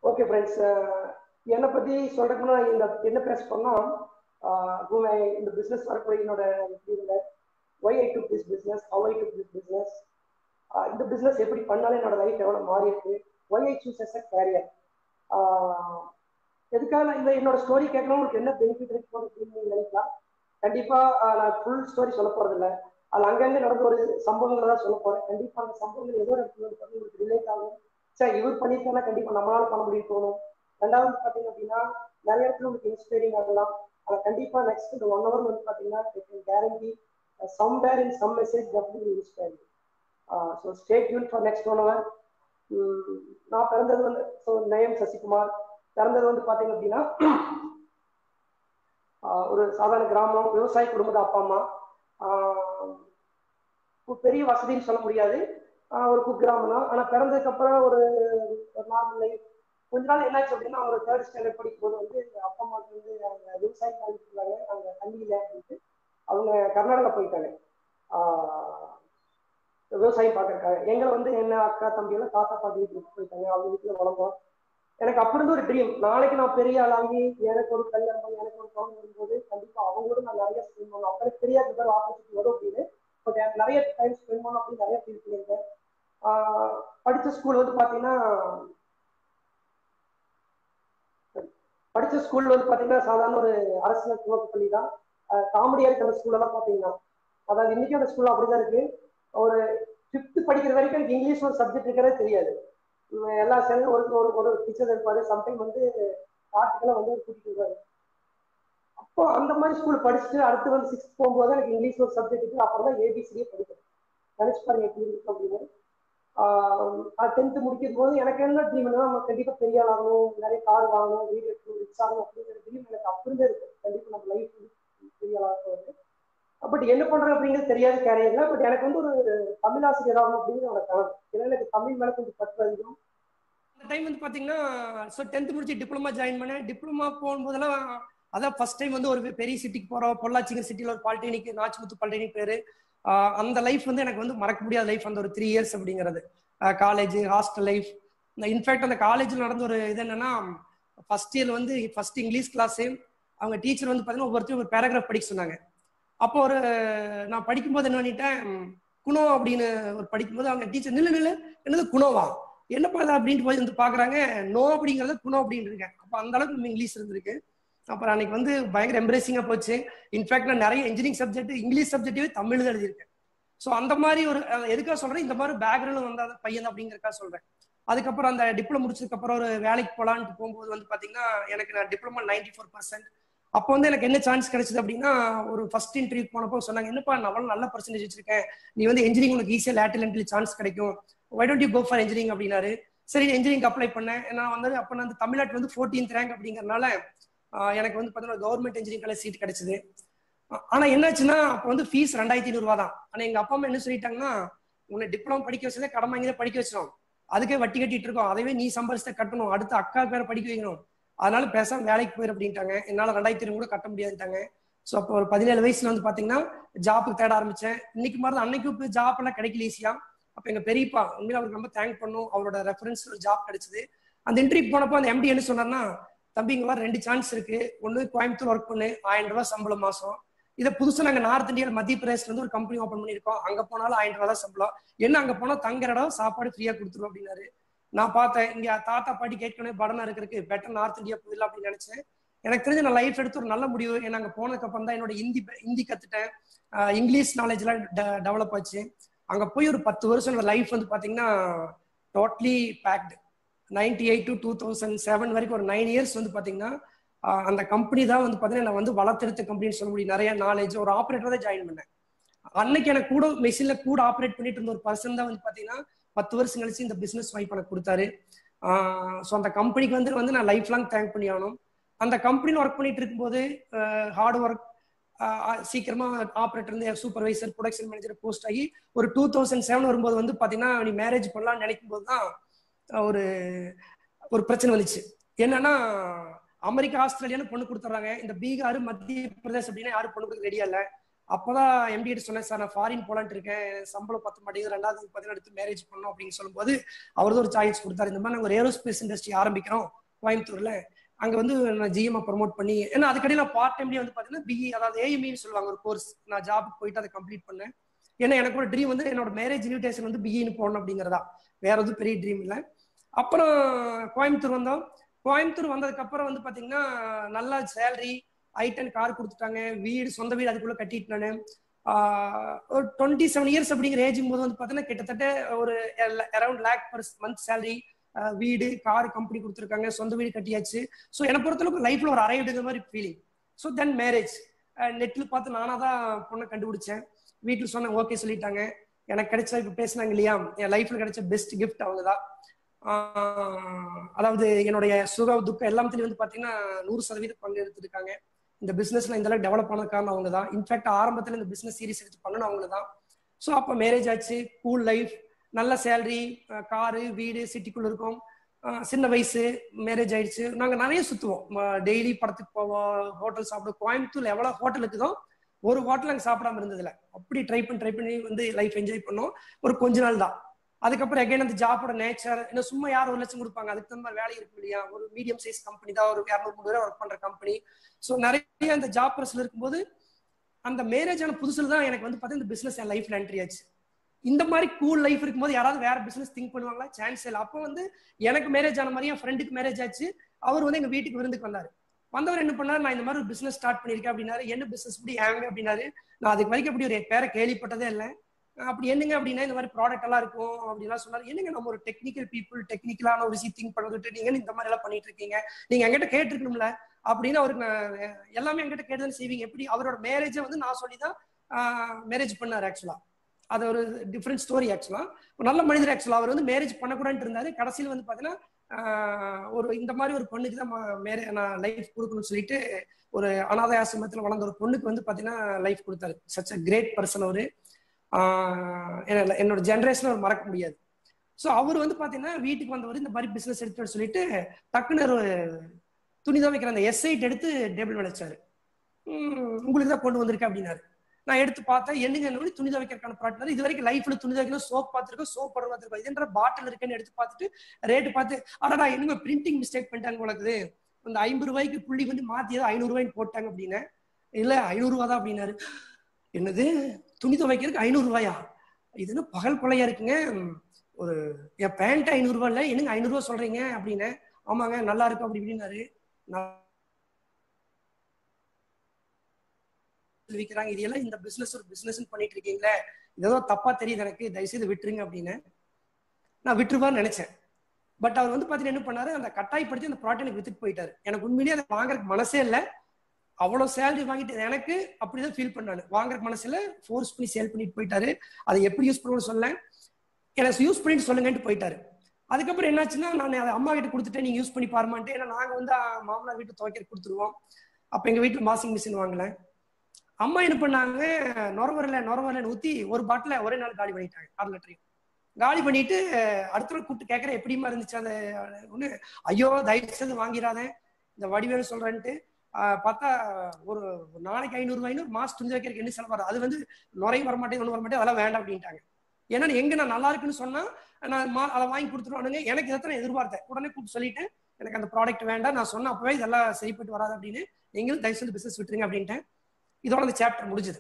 Okay friends என்னை பற்றி சொல்றதுக்குன்னா இந்த என்ன பேச போனால் இந்த பிஸ்னஸ் வரக்கூடிய என்னோட ஃபீல்டில் why I took this business how I took this business இந்த பிஸ்னஸ் எப்படி பண்ணாலும் என்னோட லைஃப் எவ்வளோ மாறி இருக்கு why I choose as a career எதுக்காக நான் இந்த என்னோட ஸ்டோரி கேட்கணும் உங்களுக்கு என்ன பெனிஃபிட் இருக்கு போகுது அப்படின்னு நினைக்கலாம் கண்டிப்பாக நான் ஃபுல் ஸ்டோரி சொல்ல போகிறதில்ல அது அங்கங்கே நடந்த ஒரு சம்பவங்களை தான் சொல்ல போகிறேன் கண்டிப்பாக அந்த சம்பவங்கள் ஏதோ ஒரு இடத்துல வந்து உங்களுக்கு ரிலேட் ஆகும் சார் இவர் பண்ணியிருக்காருன்னா கண்டிப்பாக நம்மளால பண்ண முடியும் தோணும் ரெண்டாவது பார்த்தீங்க அப்படின்னா நிறைய இடத்துல உங்களுக்கு இன்ஸ்பைரிங் ஆகலாம் ஆனால் கண்டிப்பாக நெக்ஸ்ட் இந்த ஒன் ஹவர் வந்து பார்த்தீங்கன்னா guarantee somewhere in some message definitely inspiring so stay tuned for next one hour நான் பிறந்தது வந்து ஸோ நேம் சசிகுமார் பிறந்தது வந்து பார்த்தீங்க அப்படின்னா ஒரு சாதாரண கிராமம் விவசாய குடும்பத்து அப்பா அம்மா பெரிய வசதின்னு சொல்ல முடியாது ஒரு குக்கிராமம் தான் ஆனால் பிறந்ததுக்கு அப்புறம் ஒரு நார்மல் லைஃப் கொஞ்ச நாள் என்னாச்சு அப்படின்னா ஒரு தேர்ட் ஸ்டாண்டர்ட் படிக்கும் போது வந்து அப்பா அம்மாவுக்கு வந்து அவங்க விவசாயம் பண்ணிட்டு அங்கே தண்ணி இல்லை அப்படின்ட்டு அவங்க கர்நாடகா போயிட்டாங்க விவசாயம் பார்க்கறக்காக எங்களை வந்து என்ன அக்கா தம்பி எல்லாம் தாத்தா பாட்டி வீட்டுக்கு போயிட்டாங்க அவங்க வீட்டில் வளர்ந்தோம் எனக்கு அப்படி இருந்து ஒரு ட்ரீம் நாளைக்கு நான் பெரிய ஆளாகி எனக்கு ஒரு கல்யாணம் எனக்கு ஒரு குழந்தை வரும்போது கண்டிப்பா அவங்களோட நான் நிறைய ஸ்பெண்ட் பண்ணணும் அப்போ எனக்கு தெரியாது இந்த ஆப்பர்ச்சுனிட்டி வரும் அப்படின்னு பட் எனக்கு நிறைய டைம் ஸ்பெண்ட் பண்ணணும் அப்படின்னு நிறைய ஃபீல் பண்ணியிருக்கேன் படித்த ஸ்கூல் வந்து பார்த்தீங்கன்னா படித்த ஸ்கூல் வந்து பார்த்தீங்கன்னா சாதாரண ஒரு அரசியல் துவக்க பள்ளி தான் காமெடியாக இருக்கிற ஸ்கூலெல்லாம் பார்த்தீங்கன்னா அதாவது இன்னைக்கு அந்த ஸ்கூல் அப்படிதான் இருக்கு ஒரு ஃபிஃப்த் படிக்கிற வரைக்கும் எனக்கு இங்கிலீஷ் ஒரு சப்ஜெக்ட் இருக்கிறதே தெரியாது எல்லா சேர்ந்து ஒரு ஒரு ஒரு டீச்சர் இருப்பாரு சம்டைம் வந்து காட்டுக்கெல்லாம் வந்து கூட்டிட்டு வருவாரு அப்போ அந்த மாதிரி ஸ்கூல் படிச்சுட்டு அடுத்து வந்து சிக்ஸ்த் போகும்போது எனக்கு இங்கிலீஷ் ஒரு சப்ஜெக்ட் இருக்கு அப்புறம் தான் ஏபிசிடியே படிக்கிறேன் நினைச்சு பாருங்க எப்படி இருக்கு அப்படின்னு டென்த்து முடிக்கும் போது எனக்கு என்ன ட்ரீம் நம்ம கண்டிப்பாக பெரிய ஆள் ஆகணும் நிறைய கார் வாங்கணும் வீடு எடுக்கணும் ரிச் ஆகணும் அப்படிங்கிற ட்ரீம் எனக்கு அப்படி இருக்கு கண்டிப்பாக நம்ம லைஃப் பெரிய ஆள் ஆகிறது பட் என்ன பண்றது அப்படிங்கிறது தெரியாது கேரியர்ல பட் எனக்கு வந்து ஒரு தமிழ் ஆசிரியர் ஆகணும் அப்படிங்கிறது எனக்கு கனவு ஏன்னா எனக்கு தமிழ் மேலே கொஞ்சம் பற்று அதிகம் அந்த டைம் வந்து பார்த்தீங்கன்னா ஸோ டென்த் முடிச்சு டிப்ளமா ஜாயின் பண்ணேன் டிப்ளமா போகும்போதெல்லாம் அதான் ஃபர்ஸ்ட் டைம் வந்து ஒரு பெரிய சிட்டிக்கு போகிறோம் பொள்ளாச்சிங்கிற சிட்டியில் ஒரு பாலிடெக்னிக் நாச்சிமுத்து பாலிடெக்னிக் பேர் அந்த லைஃப் வந்து எனக்கு வந்து மறக்க முடியாத லைஃப் அந்த ஒரு த்ரீ இயர்ஸ் அப்படிங்கிறது காலேஜ் ஹாஸ்டல் லைஃப் இந்த இன்ஃபேக்ட் அந்த காலேஜில் நடந்த ஒரு இது என்னன்னா ஃபர்ஸ்ட் இயர் வந்து ஃபர்ஸ்ட் இங்கிலீஷ் கிளாஸு அவங்க டீச்சர் வந்து பார்த்தீங்கன்னா ஒவ்வொருத்தரும் ஒரு பேராகிராஃப் படிக்க சொன்னாங்க அப்போ ஒரு நான் படிக்கும்போது என்ன பண்ணிட்டேன் குணோ அப்படின்னு ஒரு படிக்கும்போது அவங்க டீச்சர் நில்லு நில்லு என்னது குணோவா என்ன பண்ண அப்படின்ட்டு போய் வந்து பாக்குறாங்க நோ அப்படிங்கறது குணோ அப்படின்னு இருக்கேன் அப்போ அந்த அளவுக்கு இங்கிலீஷ் இருந்திருக்கு அப்புறம் அன்னைக்கு வந்து பயங்கர எம்ப்ரேசிங்கா போச்சு இன்ஃபேக்ட் நான் நிறைய இன்ஜினியரிங் சப்ஜெக்ட் இங்கிலீஷ் சப்ஜெக்டே தமிழ் தான் எழுதியிருக்கேன் ஸோ அந்த மாதிரி ஒரு எதுக்காக சொல்றேன் இந்த மாதிரி பேக்ரவுண்ட் வந்த பையன் அப்படிங்கறக்கா சொல்றேன் அதுக்கப்புறம் அந்த டிப்ளமோ முடிச்சதுக்கு அப்புறம் ஒரு வேலைக்கு போலான்ட்டு போகும்போது வந்து பாத்தீங்கன்னா எனக்கு நான் டிப்ளமோ நைன்டி ஃபோர் பர்சன்ட் அப்போ வந்து எனக்கு என்ன சான்ஸ் கிடைச்சது அப்படின்னா ஒரு ஃபர்ஸ்ட் இன்டர்வியூ போனப்போ சொன்னாங்க என்னப்பா நான் நல்ல பர்சன்டேஜ் வச்சிருக்கேன் நீ வந்து இன்ஜினியரிங் உனக்கு ஈஸியாக லேட்டல் என்ட்ரி சான்ஸ் கிடைக்கும் why don't you go for engineering அப்படின்னாரு சரி இன்ஜினியரிங் அப்ளை பண்ணேன் நான் வந்து அப்போ நான் வந்து தமிழ்நாட்டில் வந்து ஃபோர்டீன்த் ரேங்க் அப்படிங்கறனால எனக்கு வந்து பார்த்தீங்கன்னா கவர்மெண்ட் இன்ஜினியரிங் காலேஜ் சீட் கிடைச்சது ஆனால் என்னாச்சுன்னா அப்போ வந்து ஃபீஸ் ரெண்டாயிரத்தி ஐநூறுரூவா தான் ஆனால் எங்கள் அப்பா அம்மா என்ன சொல்லிட்டாங்கன்னா உன்னை டிப்ளமோ படிக்க வச்சதே கடமை வாங்கி படிக்க வச்சிடும் அதுக்கே வட்டி கட்டிட்டு இருக்கோம் அதவே நீ சம்பாரிச்சு கட்டணும் அடுத்து அக்கா பேரை படிக்க வைக்கணும் அதனால பேசாம வேலைக்கு போயிரு அப்படின்ட்டாங்க என்னால ரெண்டாயிரத்தி கூட கட்ட முடியாதுட்டாங்க ஸோ அப்போ ஒரு பதினேழு வயசுல வந்து பாத்தீங்கன்னா ஜாப்புக்கு தேட ஆரம்பிச்சேன் இன்னைக்கு மாதிரி அன்னைக்கு இப்போ ஜாப் எல்லாம் கிடைக்கல ஈஸியா அப்போ எங்க பெரியப்பா உண்மையில அவருக்கு ரொம்ப தேங்க் பண்ணும் அவரோட ரெஃபரன்ஸ் ஒரு ஜாப் கிடைச்சது அந்த இன்டர்வியூ போனப்போ அந்த எம்டி என்ன சொன்னார்னா தம்பி இங்க மாதிரி ரெண்டு சான்ஸ் இருக்கு ஒன்று கோயம்புத்தூர் ஒர்க் பண்ணு ஆயிரம் ரூபாய் சம்பளம் மாசம் இதை புதுசா நாங்க நார்த் இந்தியாவில் மத்திய பிரதேஷ்ல இருந்து ஒரு கம்பெனி ஓப்பன் பண்ணிருக்கோம் அங்க போனாலும் ஆயிரம் ரூபாய் தான் சம்பளம் என்ன அங்க போனா தங்குற இடம் சாப்பாடு ஃப்ரீயா கொடுத்துருவோம் அப்படின்னாரு நான் பார்த்தேன் இங்க தாத்தா பாட்டி கேட்கணும் படனா இருக்கிறதுக்கு பெட்டர் நார்த் இந்தியா போயிடலாம் அப்படின்னு நினைச்சேன் எனக்கு தெரிஞ்ச நான் லைஃப் எடுத்து ஒரு நல்ல முடிவு ஏன்னா அங்க போனதுக்கு அப்புறம் தான் என்னோட ஹிந்தி ஹிந்தி கத்துட்டேன் இங்கிலீஷ் நாலேஜ் எல்லாம் டெவலப் ஆச்சு அங்க போய் ஒரு பத்து வருஷம் என்னோட லைஃப் வந்து பாத்தீங்கன்னா totally packed ninety eight to two thousand seven வரைக்கும் ஒரு நைன் இயர்ஸ் வந்து பாத்தீங்கன்னா அந்த கம்பெனி தான் வந்து பாத்தீங்கன்னா நான் வந்து வளர்த்தெடுத்த கம்பெனின்னு சொல்ல முடியும் நிறைய நாலேஜ் ஒரு ஆப்ரேட்டர் தான் ஜாயின் பண்ணேன் அன்னைக்கு எனக்கு கூட மெஷின்ல கூட ஆப்ரேட் பண்ணிட்டு இருந்த ஒரு பர்சன் தான் வந்து பாத்தீங்கன்னா பத்து வருஷம் கழிச்சு இந்த பிசினஸ் வாய்ப்பு எனக்கு கொடுத்தாரு ஸோ அந்த கம்பெனிக்கு வந்து வந்து நான் லைஃப் லாங் தேங்க் பண்ணி ஆகணும் அந்த கம்பெனியில் ஒர்க் பண்ணிட்டு இருக்கும்போது ஹார்ட் ஒர்க் சீக்கிரமா ஆப்ரேட்டர் இருந்து சூப்பர்வைசர் ப்ரொடக்ஷன் மேனேஜர் போஸ்ட் ஆகி ஒரு டூ தௌசண்ட் செவன் வரும்போது வந்து பாத்தீங்கன்னா நீ மேரேஜ் பண்ணலாம்னு நினைக்கும் போது தான் ஒரு ஒரு பிரச்சனை வந்துச்சு என்னன்னா அமெரிக்கா ஆஸ்திரேலியான்னு பொண்ணு கொடுத்துட்றாங்க இந்த பீகார் மத்திய பிரதேஷ் அப்படின்னா யாரும் பொண்ணு கொடுக்க ரெடியா இல்லை அப்போதான் எம்டி கிட்ட சொன்னேன் சார் நான் ஃபாரின் போலான்ட்டு இருக்கேன் சம்பளம் பத்த மாட்டேங்குது ரெண்டாவது பார்த்தீங்கன்னா எடுத்து மேரேஜ் பண்ணணும் அப்படின்னு சொல்லும்போது அவர் ஒரு சாய்ஸ் கொடுத்தாரு இந்த மாதிரி நாங்கள் ஒரு ஏரோஸ்பேஸ் இண்டஸ்ட்ரி ஆரம்பிக்கிறோம் கோயம்புத்தூர்ல அங்க வந்து நான் ஜிஎம் ப்ரமோட் பண்ணி ஏன்னா அதுக்கடி நான் பார்ட் டைம்லயே வந்து பாத்தீங்கன்னா பிஇ அதாவது ஏஎம்இன்னு சொல்லுவாங்க ஒரு கோர்ஸ் நான் ஜாபுக்கு போயிட்டு அதை கம்ப்ளீட் பண்ணேன் ஏன்னா எனக்கு ஒரு ட்ரீம் வந்து என்னோட மேரேஜ் இன்விடேஷன் வந்து பிஇன்னு போடணும் அப்படிங்கிறதா வேற எதுவும் பெரிய ட்ரீம் இல்லை அப்புறம் கோயம்புத்தூர் வந்தோம் கோயம்புத்தூர் வந்ததுக்கு அப்புறம் வந்து பாத்தீங்கன்னா நல்ல சேலரி ஐட்டன் கார் கொடுத்துட்டாங்க வீடு சொந்த வீடு அதுக்குள்ள கட்டிட்டு நானு ஒரு டுவெண்ட்டி செவன் இயர்ஸ் அப்படிங்கிற ஏஜும் போது வந்து பார்த்தீங்கன்னா கிட்டத்தட்ட ஒரு around lakh per month salary வீடு கார் கம்பெனி கொடுத்துருக்காங்க சொந்த வீடு கட்டியாச்சு ஸோ என்னை பொறுத்தளவுக்கு லைஃப்ல ஒரு அரைவிடுங்கிற மாதிரி ஃபீலிங் ஸோ தென் மேரேஜ் நெட்டில் பார்த்து நானாக தான் பொண்ணை கண்டுபிடிச்சேன் வீட்டில் சொன்னேன் ஓகே சொல்லிட்டாங்க எனக்கு கிடைச்ச இப்போ பேசினாங்க இல்லையா என் லைஃப்ல கிடைச்ச பெஸ்ட் கிஃப்ட் அவங்க தான் அதாவது என்னுடைய சுக துக்கம் எல்லாத்துலயும் வந்து பாத்தீங்கன்னா நூறு சதவீதம் பங்கு எடுத்துருக்காங்க இந்த பிசினஸ்ல இந்த அளவுக்கு டெவலப் ஆனது காரணம் அவங்க தான் இன்ஃபேக்ட் ஆரம்பத்துல இந்த பிசினஸ் சீரிஸ் எடுத்து பண்ணணும் அவங்க தான் ஸோ அப்போ மேரேஜ் ஆச்சு கூல் லைஃப் நல்ல சேலரி காரு வீடு சிட்டிக்குள்ள இருக்கோம் சின்ன வயசு மேரேஜ் ஆயிடுச்சு நாங்கள் நிறைய சுற்றுவோம் டெய்லி படத்துக்கு போவோம் ஹோட்டல் சாப்பிடுவோம் கோயம்புத்தூர்ல எவ்வளோ ஹோட்டல் இருக்குதோ ஒரு ஹோட்டல் அங்கே சாப்பிடாம இருந்ததில்ல அப்படி ட்ரை பண்ணி ட்ரை பண்ணி வந்து லைஃப் என்ஜாய் பண்ணோம் ஒரு கொஞ்ச நாள் தான் அதுக்கப்புறம் எகைன் அந்த ஜாப்போட நேச்சர் இன்னும் சும்மா யார் ஒரு லட்சம் கொடுப்பாங்க அதுக்கு தகுந்த மாதிரி வேலை இருக்கு இல்லையா ஒரு மீடியம் சைஸ் கம்பெனி தான் ஒரு இரநூறு மூணு பேர் ஒர்க் பண்ற கம்பெனி ஸோ நிறைய அந்த ஜாப் ப்ரெஸ்ல இருக்கும்போது அந்த மேரேஜ் ஆன புதுசுல தான் எனக்கு வந்து பார்த்தீங்கன்னா இந்த பிசினஸ் என் லைஃப்ல என்ட்ரி ஆச்சு இந்த மாதிரி கூல் லைஃப் இருக்கும்போது யாராவது வேற பிசினஸ் திங்க் பண்ணுவாங்களா சான்ஸ் இல்லை அப்போ வந்து எனக்கு மேரேஜ் ஆன மாதிரி என் ஃப்ரெண்டுக்கு மேரேஜ் ஆச்சு அவர் வந்து எங்க வீட்டுக்கு விருந்துக்கு வந்தாரு வந்தவர் என்ன பண்ணாரு நான் இந்த மாதிரி ஒரு பிசினஸ் ஸ்டார்ட் பண்ணிருக்கேன் அப்படின்னாரு என்ன பிசினஸ் இப்படி ஏங்க அப்படின்னாரு நான் அதுக்கு வரைக்கும் அப்படி ஒரு பேரை கேள்விப்பட்டதே இல்லை அப்படி என்னங்க அப்படின்னா இந்த மாதிரி ப்ராடக்ட் எல்லாம் இருக்கும் அப்படின்லாம் சொன்னாரு என்னங்க நம்ம ஒரு டெக்னிக்கல் பீப்புள் டெக்னிக்கலான ஒரு விஷயம் திங்க் பண்ணிட்டு நீங்க இந்த மாதிரி எல்லாம் பண்ணிட்டு இருக்கீங்க நீங்க என்கிட்ட கேட்டிருக்கணும்ல அப்படின்னு அவருக்கு நான் எல்லாமே என்கிட்ட கேட்டுதான் செய்வீங்க எப்படி அவரோட மேரேஜை வந்து நான் சொல்லி தான் மேரேஜ் பண்ணார் ஆக்சுவலா அது ஒரு டிஃப்ரெண்ட் ஸ்டோரி ஆக்சுவலா ஒரு நல்ல மனிதர் ஆக்சுவலா அவர் வந்து மேரேஜ் பண்ணக்கூடாதுன்னு இருந்தாரு கடைசியில் வந்து பாத்தீங்கன்னா ஒரு இந்த மாதிரி ஒரு பொண்ணுக்கு தான் மேரே நான் லைஃப் கொடுக்கணும்னு சொல்லிட்டு ஒரு அனாதை ஆசிரமத்தில் வளர்ந்த ஒரு பொண்ணுக்கு வந்து பாத்தீங்கன்னா லைஃப் கொடுத்தாரு சச் அ கிரேட் பர்சன் அவரு என்னோட ஜென்ரேஷன் அவர் மறக்க முடியாது ஸோ அவர் வந்து பாத்தீங்கன்னா வீட்டுக்கு வந்தவர் இந்த மாதிரி பிசினஸ் எடுத்துட்டு சொல்லிட்டு டக்குன்னு ஒரு துணி தான் வைக்கிற அந்த எஸ்ஐட் எடுத்து டேபிள் மேல வச்சாரு உங்களுக்கு தான் கொண்டு வந்திருக்கேன் அப்படின்னாரு நான் எடுத்து பார்த்தேன் என்னங்க என்ன துணி துவைக்கிறதுக்கான ப்ராடக்ட் இது வரைக்கும் லைஃப்ல துணி துவைக்கணும் சோப் பார்த்துருக்கோம் சோப் படம் பார்த்துருக்கோம் இதுன்ற பாட்டில் இருக்குன்னு எடுத்து பார்த்துட்டு ரேட்டு பார்த்து அடடா என்னங்க பிரிண்டிங் மிஸ்டேக் பண்ணிட்டாங்க உங்களுக்கு அந்த ஐம்பது ரூபாய்க்கு புள்ளி வந்து மாத்தி ஏதோ ஐநூறு ரூபாய்க்கு போட்டாங்க அப்படின்னு இல்ல ஐநூறு ரூபா தான் அப்படின்னாரு என்னது துணி துவைக்கிறதுக்கு ஐநூறு ரூபாயா இது என்ன பகல் கொலையா இருக்குங்க ஒரு என் பேண்ட் ஐநூறு ரூபா இல்ல என்னங்க ஐநூறு ரூபா சொல்றீங்க அப்படின்னு ஆமாங்க நல்லா இருக்கும் அப்படி இப்படின்னாரு விற்கிறாங்க இதெல்லாம் இந்த பிசினஸ் ஒரு பிசினஸ் பண்ணிட்டு இருக்கீங்களே ஏதோ தப்பா தெரியுது எனக்கு தயவுசெய்து விட்டுருங்க அப்படின்னு நான் விட்டுருவான்னு நினைச்சேன் பட் அவர் வந்து பாத்தீங்கன்னா என்ன பண்ணாரு அந்த கட்டாயப்படுத்தி அந்த ப்ராடக்ட் எனக்கு வித்துட்டு போயிட்டாரு எனக்கு உண்மையிலேயே அதை வாங்குறதுக்கு மனசே இல்லை அவ்வளவு சேலரி வாங்கிட்டு எனக்கு அப்படிதான் ஃபீல் பண்ணாரு வாங்குறதுக்கு மனசுல ஃபோர்ஸ் பண்ணி சேல் பண்ணிட்டு போயிட்டாரு அதை எப்படி யூஸ் பண்ணணும்னு சொல்ல எனக்கு யூஸ் பண்ணிட்டு சொல்லுங்கன்ட்டு போயிட்டாரு அதுக்கப்புறம் என்னாச்சுன்னா நான் அதை அம்மா கிட்ட கொடுத்துட்டேன் நீங்க யூஸ் பண்ணி பாருமான்ட்டு ஏன்னா நாங்க வந்து மாமனார் வீட்டு துவைக்கிற கொடுத்துருவோம் அப்ப எங்க வீட்டுல வாஷிங் மிஷின் வாங்கல அம்மா என்ன பண்ணாங்க நொரவரில் நொரவரில் ஊற்றி ஒரு பாட்டில் ஒரே நாள் காலி பண்ணிட்டாங்க அரை லிட்டரையும் காலி பண்ணிட்டு அடுத்த நாள் கூப்பிட்டு கேட்குறேன் எப்படிமா இருந்துச்சு அந்த ஒன்று ஐயோ தயவு செய்து வாங்கிடாதேன் இந்த வடிவேலு சொல்றேன்ட்டு பார்த்தா ஒரு நாளைக்கு ஐநூறு ஐநூறு மாசம் துணி வைக்கிறதுக்கு என்ன செலவாரு அது வந்து நுரையும் வரமாட்டேன் ஒன்றும் வரமாட்டேன் அதெல்லாம் வேண்டாம் அப்படின்ட்டாங்க ஏன்னா எங்க நான் நல்லா இருக்குன்னு சொன்னா நான் மா அதை வாங்கி கொடுத்துருவானுங்க எனக்கு இதை நான் எதிர்பார்த்தேன் உடனே கூப்பிட்டு சொல்லிட்டேன் எனக்கு அந்த ப்ராடக்ட் வேண்டாம் நான் சொன்ன அப்பவே இதெல்லாம் சரிப்பட்டு வராது அப்படின்னு நீங்களும் தயவு செய்து பிசினஸ் விட்டுருங்க அப்படின்ட்டேன் இதோட அந்த சாப்டர் முடிஞ்சது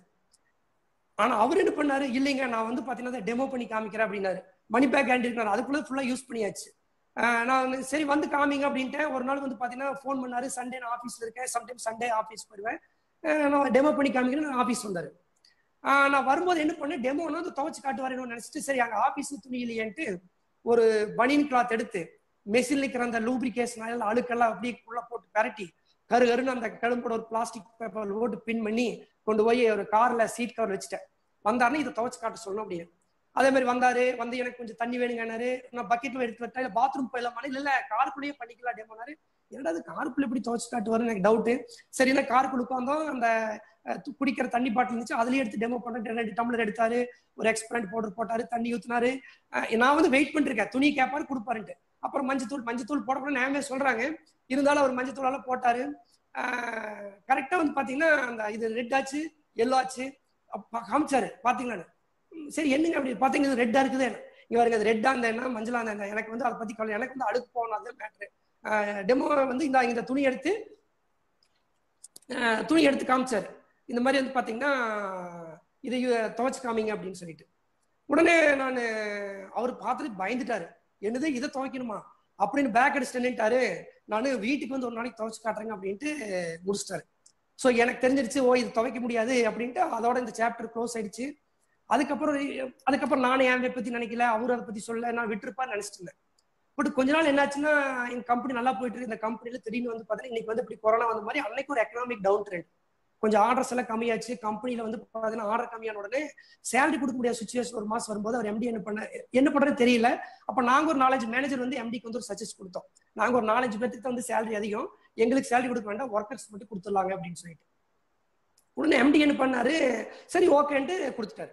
ஆனா அவர் என்ன பண்ணாரு இல்லைங்க நான் வந்து பாத்தீங்கன்னா டெமோ பண்ணி காமிக்கிறேன் அப்படின்னாரு மணி பேக் ஹேண்ட் இருக்கிறாரு அதுக்குள்ள ஃபுல்லா யூஸ் பண்ணியாச்சு நான் சரி வந்து காமிங்க அப்படின்ட்டு ஒரு நாள் வந்து பாத்தீங்கன்னா ஃபோன் பண்ணாரு சண்டே நான் ஆஃபீஸ்ல இருக்கேன் சம்டைம் சண்டே ஆஃபீஸ் போயிடுவேன் நான் டெமோ பண்ணி காமிக்கிறேன் நான் ஆஃபீஸ் வந்தாரு நான் வரும்போது என்ன பண்ணேன் டெமோனா வந்து துவச்சு காட்டுவாருன்னு நினைச்சிட்டு சரி அங்க ஆஃபீஸ் துணி இல்லையன்ட்டு ஒரு பனியன் கிளாத் எடுத்து மெஷின் இருக்கிற அந்த லூப்ரிகேஷன் அழுக்கெல்லாம் அப்படியே உள்ள போட்டு பரட்டி கரு கருன்னு அந்த கழும்போட ஒரு பிளாஸ்டிக் பேப்பர் போட்டு பின் பண்ணி கொண்டு போய் ஒரு கார்ல சீட் கவர் வச்சுட்டேன் வந்தாருன்னு இதை துவச்சு காட்ட சொல்லணும் அப்படின்னு அதே மாதிரி வந்தாரு வந்து எனக்கு கொஞ்சம் தண்ணி வேணுங்கன்னாரு நான் பக்கெட்ல எடுத்து விட்டேன் இல்ல பாத்ரூம் போயிடலாமா இல்ல இல்ல காருக்குள்ளேயே பண்ணிக்கலாம் டேமோனாரு என்னடா காருக்குள்ள எப்படி துவச்சு காட்டுவாரு எனக்கு டவுட்டு சரி என்ன காருக்குள்ள உட்காந்தோம் அந்த குடிக்கிற தண்ணி பாட்டில் இருந்துச்சு அதுலயே எடுத்து டெமோ பண்ண ரெண்டு டம்ளர் எடுத்தாரு ஒரு எக்ஸ்பரண்ட் பவுடர் போட்டாரு தண்ணி ஊத்தினாரு நான் வந்து வெயிட் பண்ணிருக்கேன் துணி கேட்பாரு கொடுப்பாருன்ட்டு அப்புறம் மஞ்சத்தூள் மஞ்சத்தூள் போடக்கூடாது நேமே சொல்றாங்க இருந்தாலும் அவர் மஞ்சத்தூள் எல்லாம் போட்டாரு கரெக்டா வந்து பாத்தீங்கன்னா அந்த இது ரெட் ஆச்சு எல்லோ ஆச்சு அப்ப காமிச்சாரு பாத்தீங்களான்னு ம், சரி என்னங்க அப்படி பாத்தீங்கன்னா ரெட்டா இருக்குது இங்க பாருங்க அது ரெட்டா இருந்த என்ன மஞ்சளா இருந்த என்ன எனக்கு வந்து அதை பத்தி கவலை எனக்கு வந்து அழுக்கு போகணும் மேட்ரு டெமோ வந்து இந்த இந்த துணி எடுத்து அஹ், துணி எடுத்து காமிச்சாரு இந்த மாதிரி வந்து பாத்தீங்கன்னா இதை யு- துவைச்சு காமிங்க அப்படின்னு சொல்லிட்டு உடனே நான் அவர் பார்த்துட்டு பயந்துட்டாரு என்னது இதை துவைக்கணுமா அப்படின்னு பேக் அடிச்சுட்டு நின்னுட்டாரு நான் வீட்டுக்கு வந்து ஒரு நாளைக்கு துவைச்சு காட்டுறேங்க அப்படின்ட்டு முடிச்சிட்டாரு ஸோ எனக்கு தெரிஞ்சிருச்சு ஓ இது துவைக்க முடியாது அப்படின்ட்டு அதோட இந்த சாப்டர் க்ளோஸ் ஆயிடுச்சு அதுக்கப்புறம் அதுக்கப்புறம் நானும் என் பத்தி நினைக்கல அவரு அதை பத்தி சொல்ல நான் விட்டுருப்பான்னு நினைச்சிட்டு இருந்தேன் பட் கொஞ்ச நாள் என்னாச்சுன்னா எங்க கம்பெனி நல்லா போயிட்டு இருக்கு இந்த கம்பெனில திடீர்னு வந்து பார்த்தீங்கன்னா இன்னைக்கு வந்து இப்படி கொரோனா வந்த மாதிரி அன்னைக்கு ஒரு எக்கனாமிக் டவுன் ட்ரெண்ட் கொஞ்சம் ஆர்டர்ஸ் எல்லாம் கம்மியாச்சு கம்பெனில வந்து பார்த்தீங்கன்னா ஆர்டர் கம்மியான உடனே சேலரி கொடுக்க முடியாத சுச்சுவேஷன் ஒரு மாசம் வரும்போது அவர் எம்டி என்ன பண்ண என்ன பண்றது தெரியல அப்ப நாங்க ஒரு நாலஞ்சு மேனேஜர் வந்து எம்டிக்கு வந்து ஒரு சஜஸ்ட் கொடுத்தோம் நாங்க ஒரு நாலஞ்சு பேருக்கு வந்து சேலரி அதிகம் எங்களுக்கு சேலரி கொடுக்க வேண்டாம் ஒர்க்கர்ஸ் மட்டும் கொடுத்துடலாங்க அப்படின்னு சொல்லிட்டு உடனே எம்டி என்ன பண்ணாரு சரி ஓகேன்ட்டு கொடுத்துட்டாரு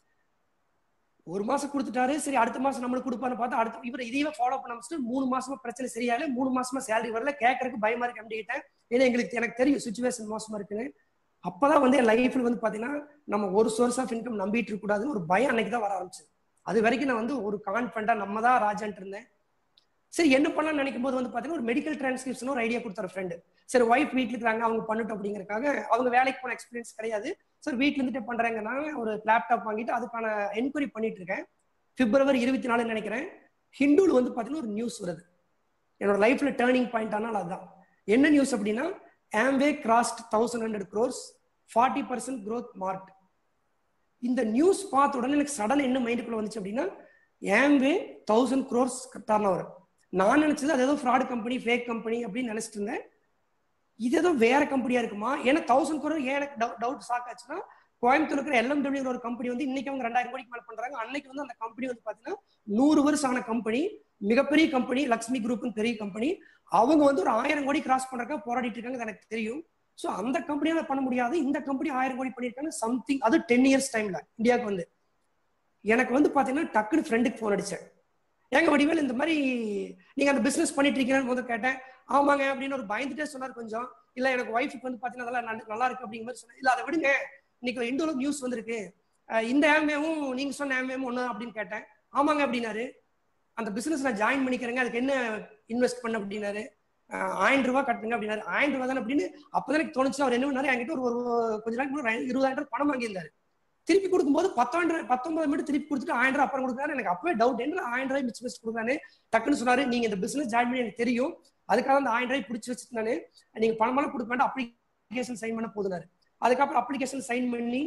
ஒரு மாசம் கொடுத்துட்டாரு சரி அடுத்த மாசம் நம்மளுக்கு கொடுப்பான்னு பார்த்தா அடுத்த இவர் இதையே ஃபாலோ பண்ண ஆரம்பிச்சுட்டு மூணு மாசமா பிரச்சனை சரியால மூணு மாசமா சேலரி வரல கேட்கறதுக்கு பயமா இருக்கு எம்டி கிட்ட ஏன்னா எங்களுக்கு எனக்கு தெரியும் சுச்சுவேஷன் மோசமா இருக்குன்னு அப்பதான் வந்து என் லைஃப்ல வந்து பாத்தீங்கன்னா நம்ம ஒரு சோர்ஸ் ஆஃப் இன்கம் நம்பிட்டு இருக்க கூடாதுன்னு ஒரு பயம் அன்னைக்கு தான் வர ஆரம்பிச்சது அது வரைக்கும் நான் வந்து ஒரு கான்ஃபிடண்டா நம்ம தான் ராஜான்ட்டு இருந்தேன் சரி என்ன பண்ணலாம்னு நினைக்கும் போது வந்து பாத்தீங்கன்னா ஒரு மெடிக்கல் டிரான்ஸ்கிரிப்ஷன் ஒரு ஐடியா கொடுத்தாரு ஃப்ரெண்டு சரி ஒய்ஃப் வீட்டுல இருக்காங்க அவங்க பண்ணட்டும் அப்படிங்கறக்காக அவங்க வேலைக்கு போன எக்ஸ்பீரியன்ஸ் கிடையாது சார் வீட்ல இருந்துட்டு பண்றாங்கன்னா ஒரு லேப்டாப் வாங்கிட்டு அதுக்கான என்கொயரி பண்ணிட்டு இருக்கேன் பிப்ரவரி இருபத்தி நாலுன்னு நினைக்கிறேன் ஹிந்துல வந்து பாத்தீங்கன்னா ஒரு நியூஸ் வருது என்னோட லைஃப்ல டேர்னிங் பாயிண்ட் ஆனால் அதுதான் என்ன நியூஸ் அப்படின்னா Amway grossed thousand hundred crores forty percent growth mark இந்த நியூஸ் பார்த்த உடனே எனக்கு சடன் என்ன மைண்டுக்குள்ள வந்துச்சு அப்படின்னா Amway thousand crores turn over நான் நினைச்சது அது ஏதோ ஃப்ராட் கம்பெனி ஃபேக் கம்பெனி அப்படின்னு நினைச்சிட்டு இருந்தேன் இது ஏதோ வேற கம்பெனியா இருக்குமா ஏன்னா தௌசண்ட் குரோர் ஏன் எனக்கு டவுட் ஷாக் ஆச்சுன்னா கோயம்புத்தூர் இருக்கிற எல்எம்டபிள்யூ ஒரு கம்பெனி வந்து இன்னைக்கு அவங்க ரெண்டாயிரம் கோடிக்கு மேல பண்றாங்க அன்னைக்கு வந்து அந்த கம்பெனி வந்து பாத்தீங்கன்னா நூறு வருஷம் ஆன கம்பெனி மிகப்பெரிய கம்பெனி லக்ஷ்மி குரூப்னு பெரிய கம்பெனி அவங்க வந்து ஒரு ஆயிரம் கோடி கிராஸ் பண்றதுக்காக போராடிட்டு இருக்காங்க அது எனக்கு தெரியும் ஸோ அந்த கம்பெனியால பண்ண முடியாது இந்த கம்பெனி ஆயிரம் கோடி பண்ணிருக்காங்க சம்திங் அது டென் இயர்ஸ் டைம்ல இந்தியாவுக்கு வந்து எனக்கு வந்து பாத்தீங்கன்னா டக்குன்னு ஃப்ரெண்டுக்கு ஃபோன் அடிச்சேன் ஏங்க வடிவேல் இந்த மாதிரி நீங்க அந்த பிசினஸ் பண்ணிட்டு இருக்கீங்கன்னு போது கேட்டேன் ஆமாங்க அப்படின்னு ஒரு பயந்துட்டே சொன்னார் கொஞ்சம் இல்ல எனக்கு ஒய்ஃபுக்கு வந்து பாத்தீங்கன்னா அதெல்லாம் நல்ல- நல்லா இருக்கு அப்படிங்கிற மாதிரி சொன்னேன் இல்ல அதை விடுங்க இன்னைக்கு ஒரு இண்டோல நியூஸ் வந்திருக்கு அஹ் இந்த ஆமேவும் நீங்க சொன்ன ஆமேவும் ஒண்ணு அப்படின்னு கேட்டேன் ஆமாங்க அப்படின்னாரு அந்த பிசினஸ் நான் ஜாயின் பண்ணிக்கிறேங்க அதுக்கு என்ன இன்வெஸ்ட் பண்ண அப்படின்னாரு அஹ் ஆயிரம் ரூபாய் கட்டுங்க அப்படின்னாரு ஆயிரம் ரூபாய் தானே அப்படின்னு அப்பதான் எனக்கு தோணுச்சு அவர் என்ன பண்ணாரு என்கிட்ட ஒரு ஒரு கொஞ்ச நாளைக்கு முன்னாடி இருபதாயிரம் ரூபாய் பணம் வாங்கியிருந்தாரு திருப்பி கொடுக்கும்போது பத்தாயிரம் பத்தொன்பது மட்டும் திருப்பி கொடுத்துட்டு ஆயிரம் ரூபாய் அப்புறம் கொடுக்குறாரு எனக்கு அப்பவே டவுட் என்ன ஆயிரம் ரூபாய் மிச்சம் வச்சு கொடுக்குறாரு டக்குன்னு சொன்னாரு நீங்க இந்த பிசினஸ் ஜாயின் பண்ணி எனக்கு தெரியும் அதுக்காக அந்த ஆயிரம் ரூபாய் பிடிச்சி வச்சுருந்தானு நீங்க பணமெல்லாம் கொடுக்க வேண்டாம் அப்ளிகேஷன் சைன் பண்ண போதுனாரு அதுக்கப்புறம் அப்ளிகேஷன் சைன் பண்ணி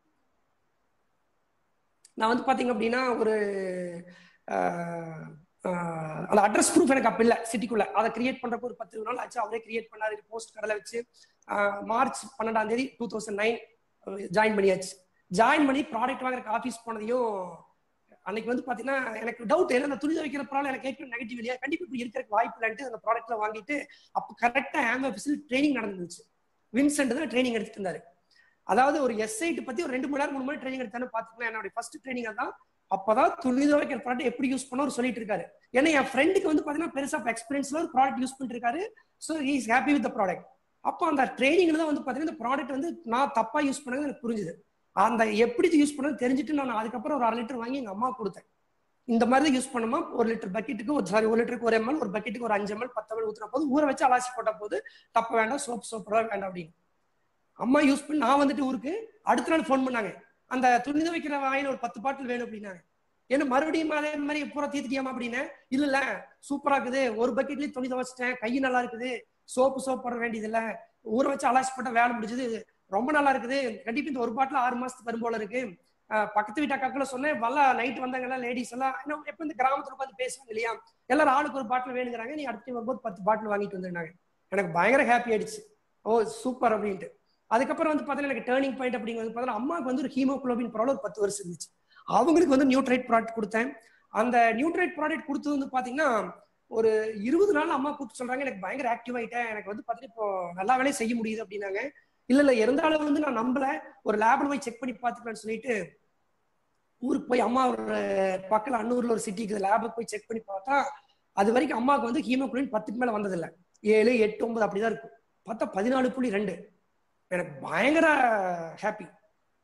நான் வந்து பாத்தீங்க அப்படின்னா ஒரு ஆஹ், ஆஹ், அந்த அட்ரஸ் ப்ரூஃப் எனக்கு அப்ப இல்ல சிட்டிக்குள்ள அதை கிரியேட் பண்றப்ப ஒரு பத்து நாள் ஆச்சு அவரே கிரியேட் பண்ணாரு போஸ்ட் கடலை வச்சு ஆஹ், மார்ச் பன்னெண்டாம் தேதி டூ தௌசண்ட் நைன் ஜாயின் பண்ணியாச்சு ஜாயின் பண்ணி ப்ராடக்ட் வாங்குறதுக்கு ஆஃபீஸ் போனதையும் அன்னைக்கு வந்து பாத்தீங்கன்னா எனக்கு டவுட் ஏன்னா அந்த துணி துவைக்கிற ப்ராடக்ட் எனக்கு கேட்க நெகட்டிவ் இல்லையா கண்டிப்பா இப்படி இருக்கிறதுக்கு வாய்ப்பு இல்லைன்ட்டு அந்த ப்ராடக்ட்ல வாங்கிட்டு அப்போ கரெக்டா ஆம் ஆஃபீஸில் ட்ரைனிங் நடந்துச்சு வின்சென்ட் தான் ட்ரைனிங் எடுத்துட்டு இருந்தாரு அதாவது ஒரு எஸ்ஐட்டு பத்தி ஒரு ரெண்டு மணி நேரம் மூணு மணி ட்ரைனிங் எடுத்தானு பாத்துக்கலாம் என்னோட ஃபர்ஸ்ட் ட்ரைனிங் தான் அப்பதான் துணி துவைக்கிற ப்ராடக்ட் எப்படி யூஸ் பண்ண சொல்லிட்டு இருக்காரு ஏன்னா என் ஃப்ரெண்டுக்கு வந்து பாத்தீங்கன்னா பெருசா எக்ஸ்பீரியன்ஸ்ல ஒரு ப்ராடக்ட் யூஸ் பண்ணிட்டு இருக்காரு so is happy with product அப்போ அந்த ட்ரைனிங்ல தான் வந்து பாத்தீங்கன்னா இந்த ப்ராடக்ட் வந்து நான் தப்பா யூஸ் பண்ணது எனக்கு புரிஞ்சுது அந்த எப்படி யூஸ் பண்ணது தெரிஞ்சுட்டு நான் அதுக்கப்புறம் ஒரு அரை லிட்டர் வாங்கி எங்க அம்மா கொடுத்தேன் இந்த மாதிரி தான் யூஸ் பண்ணுமா ஒரு லிட்டர் பக்கெட்டுக்கு ஒரு சாரி ஒரு லிட்டருக்கு ஒரு எம்எல் ஒரு பக்கெட்டுக்கு ஒரு அஞ்சு எம்எல் பத்து எம்எல் ஊத்துற போது ஊற வச்சு அலாசி போட்ட போது தப்ப வேண்டாம் சோப் சோப் வேண்டாம் அப்படின்னு அம்மா யூஸ் பண்ணி நான் வந்துட்டு ஊருக்கு அடுத்த நாள் ஃபோன் பண்ணாங்க அந்த துணி துவைக்கிற வாயில் ஒரு பத்து பாட்டில் வேணும் அப்படின்னாங்க ஏன்னா மறுபடியும் அதே மாதிரி பூரா தீத்துட்டியாமா அப்படின்னு இல்ல இல்ல சூப்பரா இருக்குது ஒரு பக்கெட்லயே துணி துவைச்சிட்டேன் கை நல்லா இருக்குது சோப்பு சோப் போட வேண்டியது இல்ல ஊற வச்சு அலாசி போட்ட வேலை முடிஞ்சது ரொம்ப நல்லா இருக்குது கண்டிப்பா இந்த ஒரு பாட்டில் ஆறு மாசத்துக்கு வரும் போல இருக்கு அஹ் பக்கத்து வீட்டு அக்காக்கள சொன்னேன் வல்ல நைட் வந்தாங்கல்ல லேடிஸ் எல்லாம் இன்னும் எப்ப இந்த கிராமத்துல உட்காந்து பேசுவாங்க இல்லையா எல்லாரும் ஆளுக்கு ஒரு பாட்டில் வேணுங்கிறாங்க நீ அடுத்து வரும்போது பத்து பாட்டில் வாங்கிட்டு வந்துருந்தாங்க எனக்கு பயங்கர ஹாப்பி ஆயிடுச்சு ஓ சூப்பர் அப்படின்ட்டு அதுக்கப்புறம் வந்து பார்த்தீங்கன்னா எனக்கு டேர்னிங் பாயிண்ட் அப்படிங்கிறது பார்த்தீங்கன்னா அம்மாவுக்கு வந்து ஒரு ஹீமோகுளோபின் ப்ராப்ளம் ஒரு பத்து வருஷம் இருந்துச்சு அவங்களுக்கு வந்து நியூட்ரைட் ப்ராடக்ட் கொடுத்தேன் அந்த நியூட்ரைட் ப்ராடக்ட் கொடுத்தது வந்து பார்த்தீங்கன்னா ஒரு இருபது நாள் அம்மா கூப்பிட்டு சொல்றாங்க எனக்கு பயங்கர ஆக்டிவ் ஆயிட்டேன் எனக்கு வந்து பார்த்தீங்கன்னா இப்போ நல்லா வேலையை செய்ய முடியுது அப்படின்னாங்க இல்ல இல்ல இருந்தாலும் வந்து நான் நம்பல ஒரு லேப்ல போய் செக் பண்ணி பார்த்துக்கலாம்னு சொல்லிட்டு ஊருக்கு போய் அம்மா ஒரு பக்கத்துல அன்னூர்ல ஒரு சிட்டிக்கு லேபுக்கு போய் செக் பண்ணி பார்த்தா அது வரைக்கும் அம்மாவுக்கு வந்து ஹீமோகுளோபின் பத்துக்கு மேல வந்ததில்ல ஏழு எட்டு ஒன்பது அப்படிதான் இருக்கும் பார்த்தா பதினாலு புள்ளி ரெண்டு எனக்கு பயங்கர ஹாப்பி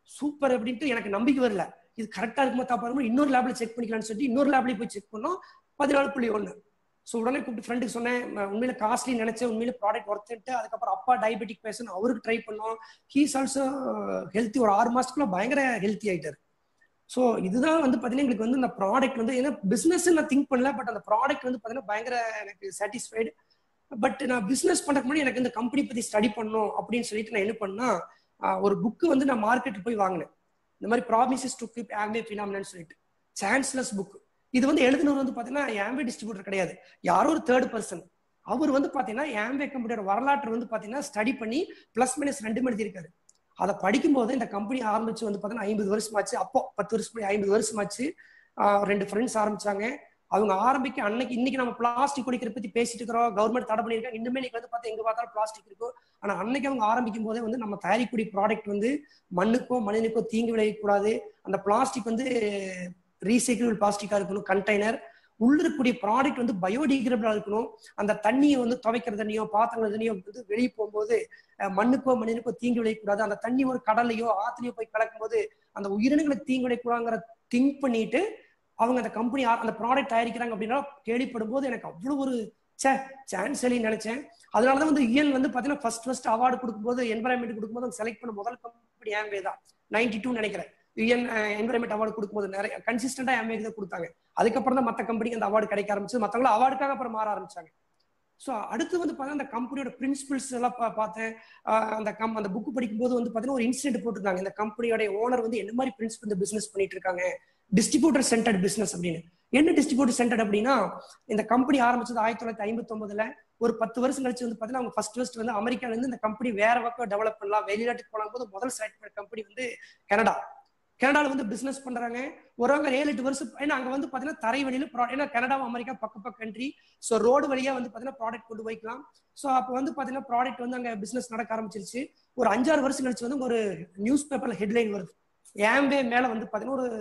சூப்பர் அப்படின்ட்டு எனக்கு நம்பிக்கை வரல இது கரெக்டா இருக்குமா தப்பா இருக்குமா இன்னொரு லேப்ல செக் பண்ணிக்கலாம்னு சொல்லிட்டு இன்னொரு லேப்லயும் போய் செக் பண்ணோம் பதினாலு புள்ளி ஒண்ணு ஸோ உடனே கூப்பிட்டு ஃப்ரெண்டுக்கு சொன்னேன் ம- உண்மையில காஸ்ட்லி நினைச்சேன் உண்மையில ப்ராடக்ட் ஒர்த்துட்டு அதுக்கப்புறம் அப்பா டயபெட்டிக் பேஷன் அவருக்கு ட்ரை பண்ணோம் ஹீஸ் ஆல்சோ ஹெல்த்தி ஒரு ஆறு மாசத்துக்குள்ள பயங்கர ஹெல்த்தி ஆயிட்டாரு ஸோ இதுதான் வந்து பார்த்தீங்கன்னா எங்களுக்கு வந்து இந்த ப்ராடக்ட் வந்து ஏன்னா பிஸ்னஸ் நான் திங்க் பண்ணல பட் அந்த ப்ராடக்ட் வந்து பார்த்தீங்கன்னா பயங்கர எனக்கு சாட்டிஸ்ஃபைடு பட் நான் பிஸ்னஸ் பண்ணுறதுக்கு முன்னாடி எனக்கு இந்த கம்பெனி பற்றி ஸ்டடி பண்ணணும் அப்படின்னு சொல்லிட்டு நான் என்ன பண்ணா ஆஹ் ஒரு புக்கு வந்து நான் மார்க்கெட்டில் போய் வாங்கினேன் இந்த மாதிரி ப்ராமிசஸ் டு கிப் ஆம்பே ஃபினாமினு சொல்லிட்டு சான்ஸ்லெஸ் புக் இது வந்து எழுதுனவர் வந்து பார்த்தீங்கன்னா ஆம்பே டிஸ்ட்ரிபியூட்டர் கிடையாது யாரோ ஒரு தேர்ட் பர்சன் அவர் வந்து பார்த்தீங்கன்னா ஆம்பே கம்பெனியோட வரலாற்று வந்து பார்த்தீங்கன்னா ஸ்டடி பண்ணி ப்ளஸ் மைனஸ் ரெண்டு எழுதியிருக்காரு அதை படிக்கும்போது இந்த கம்பெனி ஆரம்பிச்சு வந்து பார்த்தீங்கன்னா ஐம்பது வருஷமாச்சு அப்போ பத்து வருஷம் முன்னாடி ஐம்பது வருஷமாச்சு ஆஹ் ரெண்டு ஃப்ரெண்ட்ஸ் ஆரம்பிச்சாங்க அவங்க ஆரம்பிக்க அன்னைக்கு இன்னைக்கு நம்ம பிளாஸ்டிக் குடிக்கிற பத்தி பேசிட்டு இருக்கிறோம் கவர்மெண்ட் தடை பண்ணியிருக்காங்க இன்னுமே இன்னைக்கு வந்து பார்த்தா எங்க பார்த்தாலும் பிளாஸ்டிக் இருக்கும் ஆனா அன்னைக்கு அவங்க ஆரம்பிக்கும் போதே வந்து நம்ம தயாரிக்கக்கூடிய ப்ராடக்ட் வந்து மண்ணுக்கோ மனிதனுக்கோ தீங்கு விளைவிக்கக்கூடாது அந்த பிளாஸ்டிக் வந்து ரீசைக்கிள் பிளாஸ்டிக்கா இருக்கணும் கண்டெய்னர் உள்ள இருக்கக்கூடிய ப்ராடக்ட் வந்து பயோடிகிரபிளா இருக்கணும் அந்த தண்ணியை வந்து துவைக்கிற தண்ணியோ பாத்திரங்கள் தண்ணியோ வந்து வெளியே போகும்போது அஹ், மண்ணுக்கோ மனிதனுக்கோ தீங்கு விளையக்கூடாது அந்த தண்ணி ஒரு கடல்லையோ ஆத்துலயோ போய் கலக்கும் போது அந்த உயிரினங்களுக்கு தீங்கு விளையக்கூடாங்கிற திங்க் பண்ணிட்டு அவங்க அந்த கம்பெனி அந்த ப்ராடக்ட் தயாரிக்கிறாங்க அப்படின்னா கேள்விப்படும் போது எனக்கு அவ்வளவு ஒரு சே சான்ஸ் இல்லைன்னு நினைச்சேன் அதனாலதான் வந்து இயல் வந்து பாத்தீங்கன்னா ஃபர்ஸ்ட் ஃபர்ஸ்ட் அவார்டு கொடுக்கும்போது என்வரன்மெண்ட் கொடுக்கும்போது செலக்ட் பண்ண முதல் கம்பெனி ஆம்பே தான் நைன்டி டூ நினைக்கிறேன் யூஎன் என்வரன்மெண்ட் அவார்டு கொடுக்கும்போது நிறைய கன்சிஸ்டண்டா ஆம்பேக்கு தான் கொடுத்தாங்க அதுக்கப்புறம் தான் மற்ற கம்பெனிக்கு அந்த அவார்டு கிடைக்க ஆரம்பிச்சு மற்றவங்களும் அவார்டுக்காக அப்புறம் மாற ஆரம்பிச்சாங்க ஸோ அடுத்து வந்து பார்த்தீங்கன்னா அந்த கம்பெனியோட பிரின்சிபிள்ஸ் எல்லாம் பா- பார்த்தேன் ஆஹ் அந்த கம் அந்த புக் படிக்கும்போது வந்து பார்த்தீங்கன்னா ஒரு இன்சிடென்ட் போட்டிருந்தாங்க இந்த கம்பெனியோட ஓனர் வந்து என்ன மாதிரி பிரின்சிபல் இந்த பிசினஸ் பண்ணிட்டு இருக்காங்க டிஸ்ட்ரிபியூட்டர் சென்டர்ட் பிசினஸ் அப்படின்னு என்ன டிஸ்ட்ரிபியூட்டர் சென்டர் அப்படின்னா இந்த கம்பெனி ஆரம்பிச்சது ஆயிரத்தி தொள்ளாயிரத்தி ஐம்பத்தி ஒன்பதுல ஒரு பத்து வருஷம் கழிச்சு வந்து பார்த்தீங்கன்னா அவங்க ஃபர்ஸ்ட் ஃபர்ஸ்ட் வந்து அமெரிக்கால இருந்து இந்த கம்பெனி வேற பக்கம் டெவலப் பண்ணலாம் வெளிநாட்டுக்கு போன போது முதல் செலக்ட் பண்ண கம்பெனி வந்து கனடா கனடால வந்து பிசினஸ் பண்றாங்க ஒருவங்க ஏழு எட்டு வருஷம் ஏன்னா அங்க வந்து பாத்தீங்கன்னா தரை வழியில pro- ஏன்னா கனடாவும் அமெரிக்கா பக்க பக்க கண்ட்ரி ஸோ ரோடு வழியா வந்து பாத்தீங்கன்னா ப்ராடக்ட் கொண்டு போய்க்கலாம் ஸோ அப்போ வந்து பாத்தீங்கன்னா ப்ராடக்ட் வந்து அங்க பிசினஸ் நடக்க ஆரம்பிச்சிருச்சு ஒரு அஞ்சாறு வருஷம் கழிச்சு வந்து ஒரு நியூஸ் பேப்பர்ல ஹெட்லைன் வருது ஏம்பே மேல வந்து பாத்தீங்கன்னா ஒரு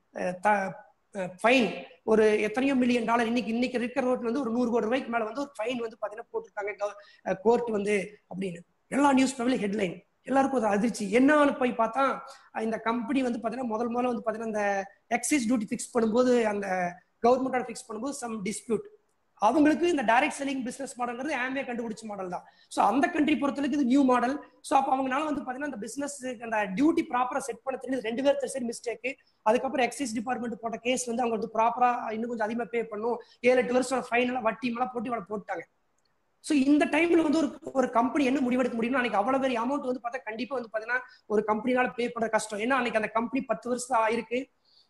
ஃபைன் ஒரு எத்தனையோ மில்லியன் டாலர் இன்னைக்கு இன்னைக்கு இருக்கிற ரோட்ல வந்து ஒரு நூறு கோடி ரூபாய்க்கு மேல வந்து ஒரு ஃபைன் வந்து பாத்தீங்கன்னா போட்டிருக்காங்க கோர்ட் வந்து அப்படின்னு எல்லா நியூஸ் பேப்பர்ல ஹெட்லைன் எல்லாருக்கும் ஒரு அதிர்ச்சி என்னன்னு போய் பார்த்தா அஹ் இந்த கம்பெனி வந்து பாத்தீங்கன்னா முதல் முதல்ல வந்து பாத்தீங்கன்னா இந்த எக்ஸைஸ் டியூட்டி ஃபிக்ஸ் பண்ணும்போது அந்த கவர்மெண்டோட ஃபிக்ஸ் பண்ணும்போது சம் டிஸ்பியூட் அவங்களுக்கு இந்த டைரக்ட் செல்லிங் பிசினஸ் மாடல்ங்கிறது ஆமே கண்டுபிடிச்ச மாடல் தான் ஸோ அந்த கண்ட்ரி பொறுத்தளவுக்கு இது நியூ மாடல் ஸோ அப்போ அவங்களால வந்து பாத்தீங்கன்னா அந்த பிசினஸ் அந்த டியூட்டி ப்ராப்பரா செட் பண்ண தெரியுது ரெண்டு பேர் சரி மிஸ்டேக் அதுக்கப்புறம் எக்ஸைஸ் டிபார்ட்மெண்ட் போட்ட கேஸ் வந்து அவங்க வந்து ப்ராப்பரா இன்னும் கொஞ்சம் அதிகமா பே பண்ணும் ஏழு எட்டு வருஷம் ஃபைனலா வட்டி மேலாம் போட்டு இவளை போட்டாங்க ஸோ இந்த டைம்ல வந்து ஒரு ஒரு கம்பெனி என்ன முடிவெடுக்க முடியும்னா அன்னைக்கு அவ்வளவு பெரிய அமௌண்ட் வந்து பார்த்தா கண்டிப்பா வந்து பாத்தீங்கன்னா ஒரு கம்பெனினால பே பண்ற கஷ்டம் ஏன்னா அன்னைக்கு அந்த கம்பெனி பத்து வருஷம் ஆயிருக்கு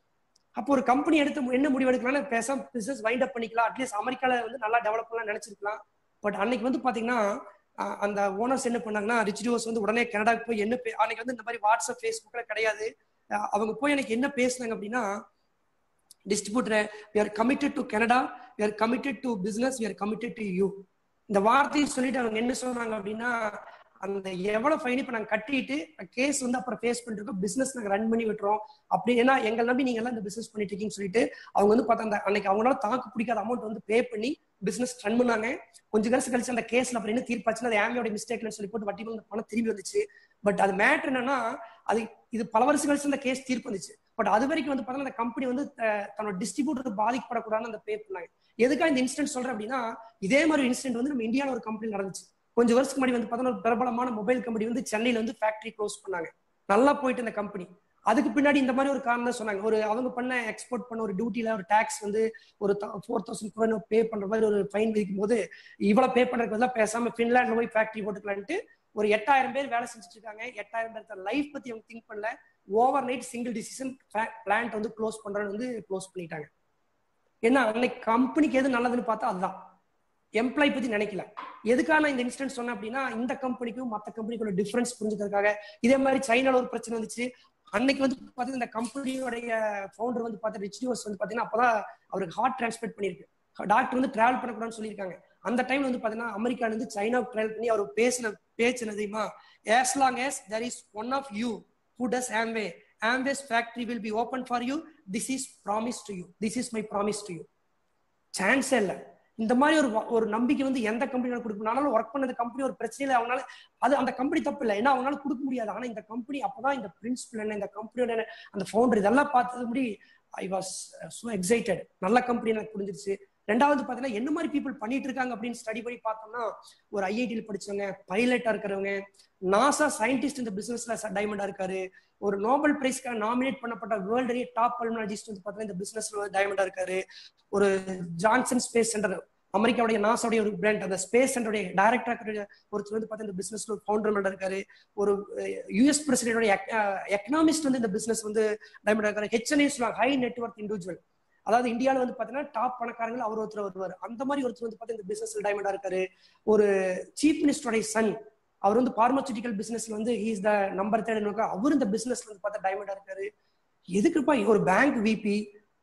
அப்போ ஒரு கம்பெனி எடுத்து மு- என்ன முடிவு எடுக்கலாம்னு பேசாம பிசினஸ் வைண்ட் அப் பண்ணிக்கலாம் அட்லீஸ்ட் அமெரிக்கால வந்து நல்லா டெவலப் பண்ணலாம் நினைச்சிருக்கலாம் பட் அன்னைக்கு வந்து பாத்தீங்கன்னா அஹ், அந்த ஓனர்ஸ் என்ன பண்ணாங்கன்னா ரிச் டிவோர்ஸ் வந்து உடனே கனடாக்கு போய் என்ன பே- அன்னைக்கு வந்து இந்த மாதிரி வாட்ஸ்அப் ஃபேஸ்புக்ல கிடையாது அஹ், அவங்க போய் எனக்கு என்ன பேசுனாங்க அப்படின்னா distributor we are committed to Canada we are committed to business we are committed to you இந்த வார்த்தையை சொல்லிட்டு அவங்க என்ன சொன்னாங்க அப்படின்னா அந்த எவ்வளவு ஃபைன் இப்ப நாங்க கட்டிட்டு கேஸ் வந்து அப்புறம் ஃபேஸ் பண்ணிட்டு இருக்கோம் பிசினஸ் நாங்க ரன் பண்ணி விட்டுறோம் அப்படி ஏன்னா எங்களை நம்பி நீங்க எல்லாம் இந்த பிசினஸ் பண்ணிட்டு இருக்கீங்கன்னு சொல்லிட்டு அவங்க வந்து பார்த்தா அந்த அன்னைக்கு அவங்களால தாக்கு பிடிக்காத அமௌண்ட் வந்து பே பண்ணி பிசினஸ் ரன் பண்ணாங்க கொஞ்சம் வருஷம் கழிச்சு அந்த கேஸ்ல அப்புறம் என்ன தீர்ப்பாச்சுன்னா அது ஆமியோட மிஸ்டேக்னு சொல்லி போட்டு வட்டி மேல பணம் திரும்பி வந்துச்சு பட் அது மேட்டர் என்னன்னா அது இது பல வருஷம் கழிச்சு அந்த கேஸ் தீர்ப்பு வந்துச்சு பட் அது வரைக்கும் வந்து பார்த்தீங்கன்னா அந்த கம்பெனி வந்து த- தன்னோட டிஸ்ட்ரிபியூட்டர் பாதிக்கப்படக்கூடாதுன்னு அந்த பே பண்ணாங்க எதுக்காக இந்த இன்சிடென்ட் சொல்றேன் அப்படின்னா இதே மாதிரி இன்சிடென்ட் வந்து நம்ம இந்தியாவில் ஒரு கம்பெனி நடந்துச்சு கொஞ்சம் வருஷத்துக்கு முன்னாடி வந்து பார்த்தீங்கன்னா ஒரு பிரபலமான மொபைல் கம்பெனி வந்து சென்னையில வந்து ஃபேக்டரி க்ளோஸ் பண்ணாங்க நல்லா போயிட்டு இந்த கம்பெனி அதுக்கு பின்னாடி இந்த மாதிரி ஒரு காரணம் தான் சொன்னாங்க ஒரு அவங்க பண்ண எக்ஸ்போர்ட் பண்ண ஒரு டியூட்டில ஒரு டாக்ஸ் வந்து ஒரு ஃபோர் தௌசண்ட் பே பண்ற மாதிரி ஒரு ஃபைன் விதிக்கும் போது இவ்வளவு பே பண்றதுக்கு பதிலா பேசாம பின்லாண்ட்ல போய் ஃபேக்டரி போட்டுக்கலான்ட்டு ஒரு எட்டாயிரம் பேர் வேலை செஞ்சுட்டு இருக்காங்க எட்டாயிரம் பேர் லைஃப் பத்தி அவங்க திங்க் பண்ணல over night single decision plant வந்து க்ளோஸ் பண்றேன்னு வந்து க்ளோஸ் பண்ணிட்டாங்க ஏன்னா அன்னைக்கு கம்பெனிக்கு எது நல்லதுன்னு பார்த்தா அதுதான் எம்ப்ளாய் பத்தி நினைக்கல எதுக்காக நான் இந்த இன்சிடென்ட் சொன்னேன் அப்படின்னா இந்த கம்பெனிக்கும் மற்ற கம்பெனிக்குள்ள டிஃபரன்ஸ் புரிஞ்சுக்கிறதுக்காக இதே மாதிரி சைனால ஒரு பிரச்சனை வந்துச்சு அன்னைக்கு வந்து பாத்தீங்கன்னா இந்த கம்பெனியோடைய ஃபவுண்டர் வந்து பார்த்தா ரிச் டிவோர்ஸ் வந்து பாத்தீங்கன்னா அப்பதான் அவருக்கு ஹார்ட் டிரான்ஸ்பர் பண்ணிருக்கு டாக்டர் வந்து டிராவல் பண்ணக்கூடாதுன்னு சொல்லியிருக்காங்க அந்த டைம்ல வந்து பாத்தீங்கன்னா அமெரிக்கால இருந்து சைனாவுக்கு டிராவல் பண்ணி அவர் பேசின பேச்சு என்ன தெரியுமா as long as there is one of you who does Amway, Amway's factory will be open for you. This is promise to you. This is my promise to you. சான்ஸே இல்லை இந்த மாதிரி ஒரு ஒரு நம்பிக்கை வந்து எந்த கம்பெனியால கொடுக்க ஆனாலும் ஒர்க் பண்ணது கம்பெனி ஒரு பிரச்சனையில அவனால அது அந்த கம்பெனி தப்பு இல்லை ஏன்னா அவனால கொடுக்க முடியாது ஆனா இந்த கம்பெனி அப்பதான் இந்த பிரின்சிபல் என்ன இந்த கம்பெனியோட அந்த ஃபவுண்டர் இதெல்லாம் பார்த்தது முடி ஐ வாஸ் ஸோ எக்ஸைட்டட் நல்ல கம்பெனி எனக்கு புரிஞ்சிருச்சு ரெண்டாவது பாத்தீங்கன்னா என்ன மாதிரி பீப்புள் பண்ணிட்டு இருக்காங்க அப்படின்னு ஸ்டடி பண்ணி பார்த்தோம்னா ஒரு ஐஐடியில் படிச்சவங்க பைலட்டா இருக்கிறவங்க நாசா சயின்டிஸ்ட் இந்த பிசினஸ்ல டைமண்டா இருக்காரு ஒரு நோபல் பிரைஸ்க்காக நாமினேட் பண்ணப்பட்ட வேர்ல்டு டாப் பல்மனாலஜிஸ்ட் வந்து பாத்தீங்கன்னா இந்த பிசினஸ்ல டைமண்டா இருக்காரு ஒரு ஜான்சன் ஸ்பேஸ் சென்டர் அமெரிக்காவுடைய நாசாவுடைய ஒரு பிராண்ட் அந்த ஸ்பேஸ் சென்டருடைய டைரக்டர் ஒருத்தர் வந்து பார்த்தா இந்த பிசினஸ்ல ஒரு ஃபவுண்டர் இருக்காரு ஒரு யூஎஸ் பிரசிடென்டோட எக்கனாமிஸ்ட் வந்து இந்த பிசினஸ் வந்து டைமண்ட் இருக்காரு ஹெச்என்ஏ சொல்லுவாங்க ஹை நெட்ஒர்க் இண்டிவிஜுவல் அதாவது இந்தியாவில் வந்து பாத்தீங்கன்னா டாப் பணக்காரங்கள் அவர் ஒருத்தர் வருவார் அந்த மாதிரி ஒருத்தர் வந்து பார்த்தா இந்த பிசினஸ்ல டைமண்டா இருக்காரு ஒரு சீஃப் மினிஸ்டருடைய சன் அவர் வந்து பார்மசூட்டிக்கல் பிசினஸ்ல வந்து ஹீஸ் த நம்பர் தேர்ட் அவர் இந்த பிசினஸ்ல வந்து பார்த்தா டைமண்டா இருக்காரு எதுக்குப்பா ஒரு பேங்க் விபி